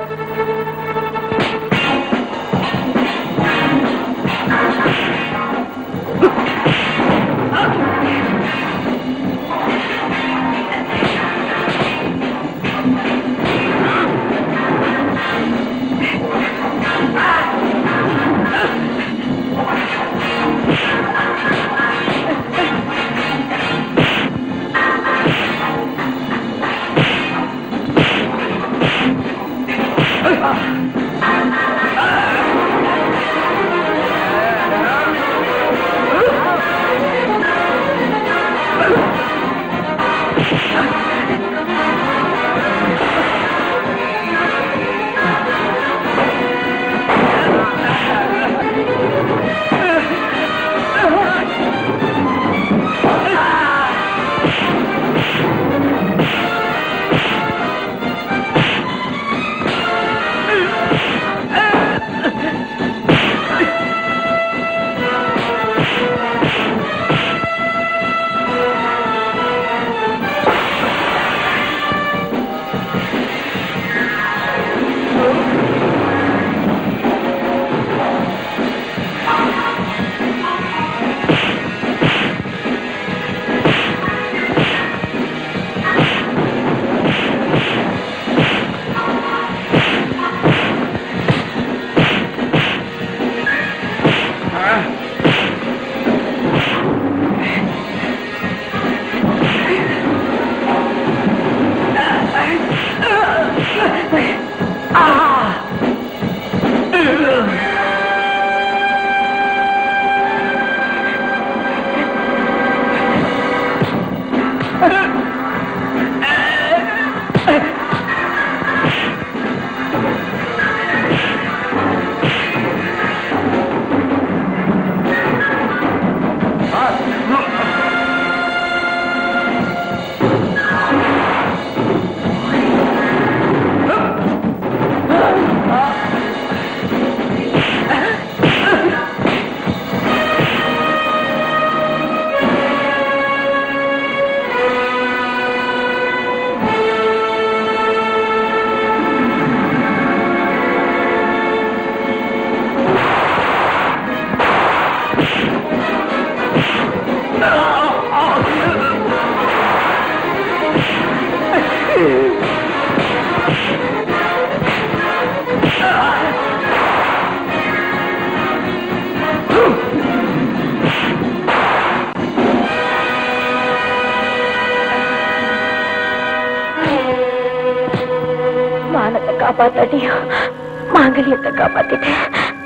காப்பாத்தாட்டியும் மாங்கல்யத்தை காப்பாத்திட்டேன்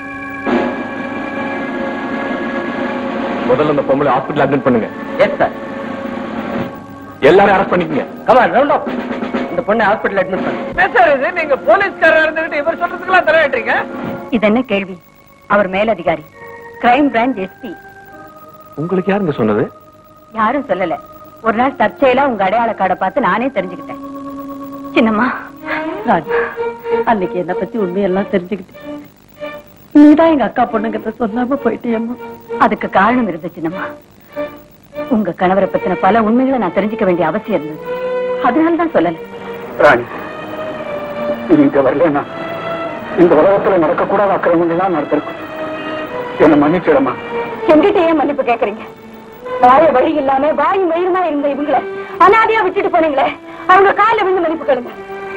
முதல்ல அந்த பொம்பளை ஹாஸ்பிட்டல் அட்மிட் பண்ணுங்க எஸ் சார் எல்லாரும் அரெஸ்ட் பண்ணிக்கங்க கமான் ரவுண்ட் ஆஃப் இந்த பொண்ணை ஹாஸ்பிட்டல் அட்மிட் பண்ணு சார் இது நீங்க போலீஸ்காரர் இருந்துகிட்டு இவர் சொல்றதுக்கெல்லாம் தலையிட்டீங்க இது என்ன கேள்வி அவர் மேலதிகாரி கிரைம் பிரான்ச் எஸ்பி உங்களுக்கு யாருங்க சொன்னது யாரும் சொல்லல ஒரு நாள் தற்செயலா உங்க அடையாள கார்டை பார்த்து நானே தெரிஞ்சுக்கிட்டேன் சின்னம்மா அன்னைக்கு என்ன பத்தி உண்மையெல்லாம் தெரிஞ்சுக்கிட்டு நீதான் எங்க அக்கா பொண்ணுங்கிட்ட சொல்லாம போயிட்டியம்மா அதுக்கு காரணம் இருந்துச்சு சின்னம்மா உங்க கணவரை பத்தின பல உண்மைகளை நான் தெரிஞ்சுக்க வேண்டிய அவசியம் இருந்தது அதனாலதான் சொல்லல ராணி நீ இங்க வரலன்னா இந்த உலகத்துல நடக்கக்கூடாத அக்கிரமங்கள் தான் நடந்திருக்கும் என்ன மன்னிச்சிடமா எங்கிட்ட ஏன் மன்னிப்பு கேக்குறீங்க வாய வழி இல்லாம வாய் மயிருமா இருந்த இவங்கள அனாதையா விட்டுட்டு போனீங்களே அவங்க காலில் விழுந்து மன்னிப்பு கேளுங்க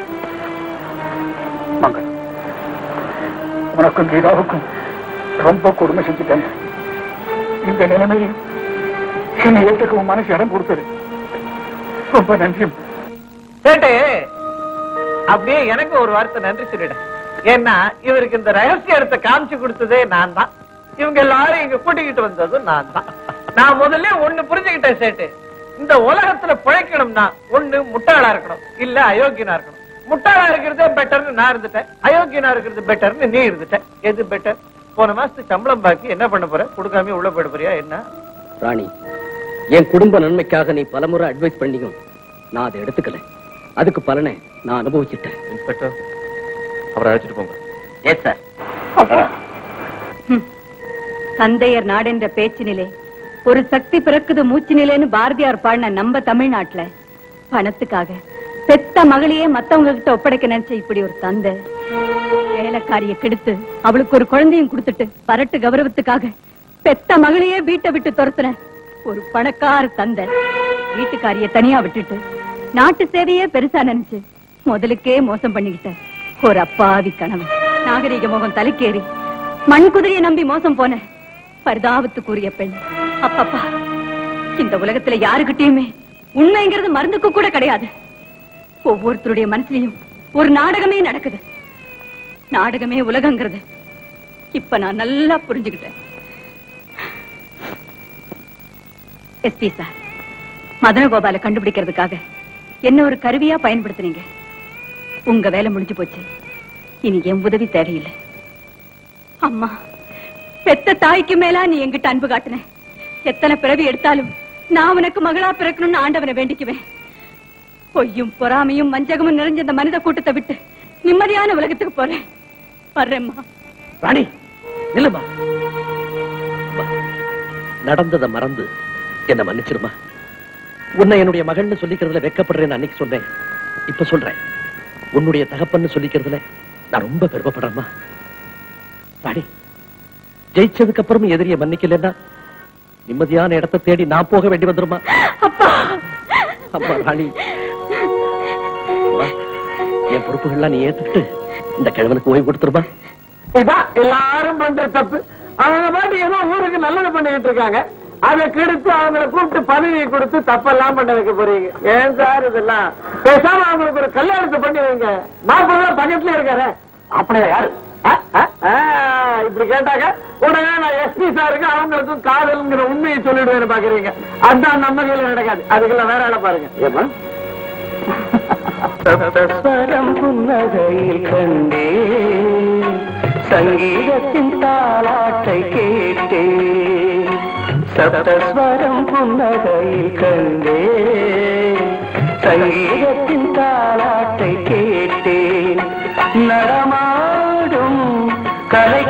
மங்கள் உனக்கும் கீதாவுக்கும் ரொம்ப கொடுமை செஞ்சுட்டேன் இந்த நிலைமையில் என்னை ஏற்றுக்க உன் மனசு இடம் கொடுத்தது ரொம்ப நன்றி சேட்டு அப்படியே எனக்கு ஒரு வார்த்தை நன்றி சொல்லிடு ஏன்னா இவருக்கு இந்த ரகசிய இடத்தை காமிச்சு கொடுத்ததே நான் தான் இவங்க எல்லாரும் இங்க கூட்டிக்கிட்டு வந்ததும் நான் தான் நான் முதல்ல ஒண்ணு புரிஞ்சுக்கிட்டேன் சேட்டு இந்த உலகத்துல பிழைக்கணும்னா ஒண்ணு முட்டாளா இருக்கணும் இல்ல அயோக்கியனா இருக்கணும் முட்டாளா இருக்கிறதே பெட்டர்னு நான் இருந்துட்டேன் அயோக்கியனா இருக்கிறது பெட்டர்னு நீ இருந்துட்ட எது பெட்டர் போன மாசத்துக்கு சம்பளம் பாக்கி என்ன பண்ண போற கொடுக்காம உள்ள போயிட போறியா என்ன ராணி என் குடும்ப நன்மைக்காக நீ பலமுறை அட்வைஸ் பண்ணியும் நான் அதை எடுத்துக்கல அதுக்கு பலனை நான் அனுபவிச்சிட்டேன் இன்ஸ்பெக்டர் அவரை அழைச்சிட்டு போங்க எஸ் சார் தந்தையர் நாடென்ற பேச்சினிலே ஒரு சக்தி பிறக்குது மூச்சினிலேன்னு பாரதியார் பாடின நம்ம தமிழ்நாட்டுல பணத்துக்காக பெத்த மகளையே மத்தவங்க கிட்ட ஒப்படைக்க நினைச்ச இப்படி ஒரு தந்தை வேலைக்காரிய கெடுத்து அவளுக்கு ஒரு குழந்தையும் கொடுத்துட்டு பரட்டு கௌரவத்துக்காக பெத்த மகளையே வீட்டை விட்டு துரத்துன ஒரு பணக்கார தந்தை வீட்டுக்காரிய தனியா விட்டுட்டு நாட்டு சேவையே பெருசா நினைச்சு முதலுக்கே மோசம் பண்ணிக்கிட்ட ஒரு அப்பாவி கணவன் நாகரிக மோகம் தலைக்கேறி மண் குதிரையை நம்பி மோசம் போன பரிதாபத்துக்குரிய பெண் அப்பப்பா இந்த உலகத்துல யாருகிட்டயுமே உண்மைங்கிறது மருந்துக்கு கூட கிடையாது ஒவ்வொருத்தருடைய மனசுலயும் ஒரு நாடகமே நடக்குது நாடகமே உலகங்கிறது இப்ப நான் நல்லா புரிஞ்சுக்கிட்டேன் எஸ்பி சார் மதனகோபால கண்டுபிடிக்கிறதுக்காக என்ன ஒரு கருவியா பயன்படுத்துனீங்க உங்க வேலை முடிஞ்சு போச்சு இனி என் உதவி தேவையில்லை அம்மா பெத்த தாய்க்கு மேலா நீ என்கிட்ட அன்பு காட்டுன எத்தனை பிறவி எடுத்தாலும் நான் உனக்கு மகளா பிறக்கணும்னு ஆண்டவனை வேண்டிக்குவேன் பொய்யும் பொறாமையும் வஞ்சகமும் நிறைஞ்ச இந்த மனித கூட்டத்தை விட்டு நிம்மதியான உலகத்துக்கு போறேன் வர்றேம்மா ராணி நில்லுமா நடந்ததை மறந்து என்ன மன்னிச்சிருமா உன்னை என்னுடைய மகள்னு சொல்லிக்கிறதுல வெக்கப்படுறேன்னு அன்னைக்கு சொன்னேன் இப்ப சொல்றேன் உன்னுடைய தகப்பன்னு சொல்லிக்கிறதுல நான் ரொம்ப பெருமைப்படுறேம்மா ராணி ஜெயிச்சதுக்கு அப்புறம் எதிரிய மன்னிக்கலன்னா நிம்மதியான இடத்தை தேடி நான் போக வேண்டி வந்துருமா அப்பா அம்மா ராணி அம்மா, என் பொறுப்புகள்லாம் நீ ஏத்துக்கிட்டு இந்த கிழவனுக்கு ஓய்வு கொடுத்துருமா இதான் எல்லாரும் பண்ற தப்பு அவங்க பாட்டு ஏதோ ஊருக்கு நல்லது பண்ணிட்டு இருக்காங்க அதை கெடுத்து அவங்கள கூப்பிட்டு பதவியை கொடுத்து தப்பெல்லாம் பண்ண வைக்க போறீங்க ஏன் சார் இதெல்லாம் பேசாம அவங்களுக்கு ஒரு கல்யாணத்தை பண்ணி வைங்க மாப்பிள்ளை பக்கத்துல இருக்காரு அப்படியே யாரு ஆ, ஆ, ஆ, இப்படி கேட்டாங்க உடனே நான் எஸ்பி சாருக்கு அவங்களுக்கும் காதல்ங்கிற உண்மையை சொல்லிடுவேன்னு பாக்குறீங்க அதான் நம்ம கையில நடக்காது அதுக்கெல்லாம் வேற ஆளை பாருங்க ஏமா சப்தஸ்வரம் புன்னகையில் கண்டே சங்கீதத்தின் தாளாட்டை கேட்டே சப்தஸ்வரம் புன்னகையில் கண்டே சங்கீதத்தின் தாளாட்டை கேட்டேன் நடமாடும் கலை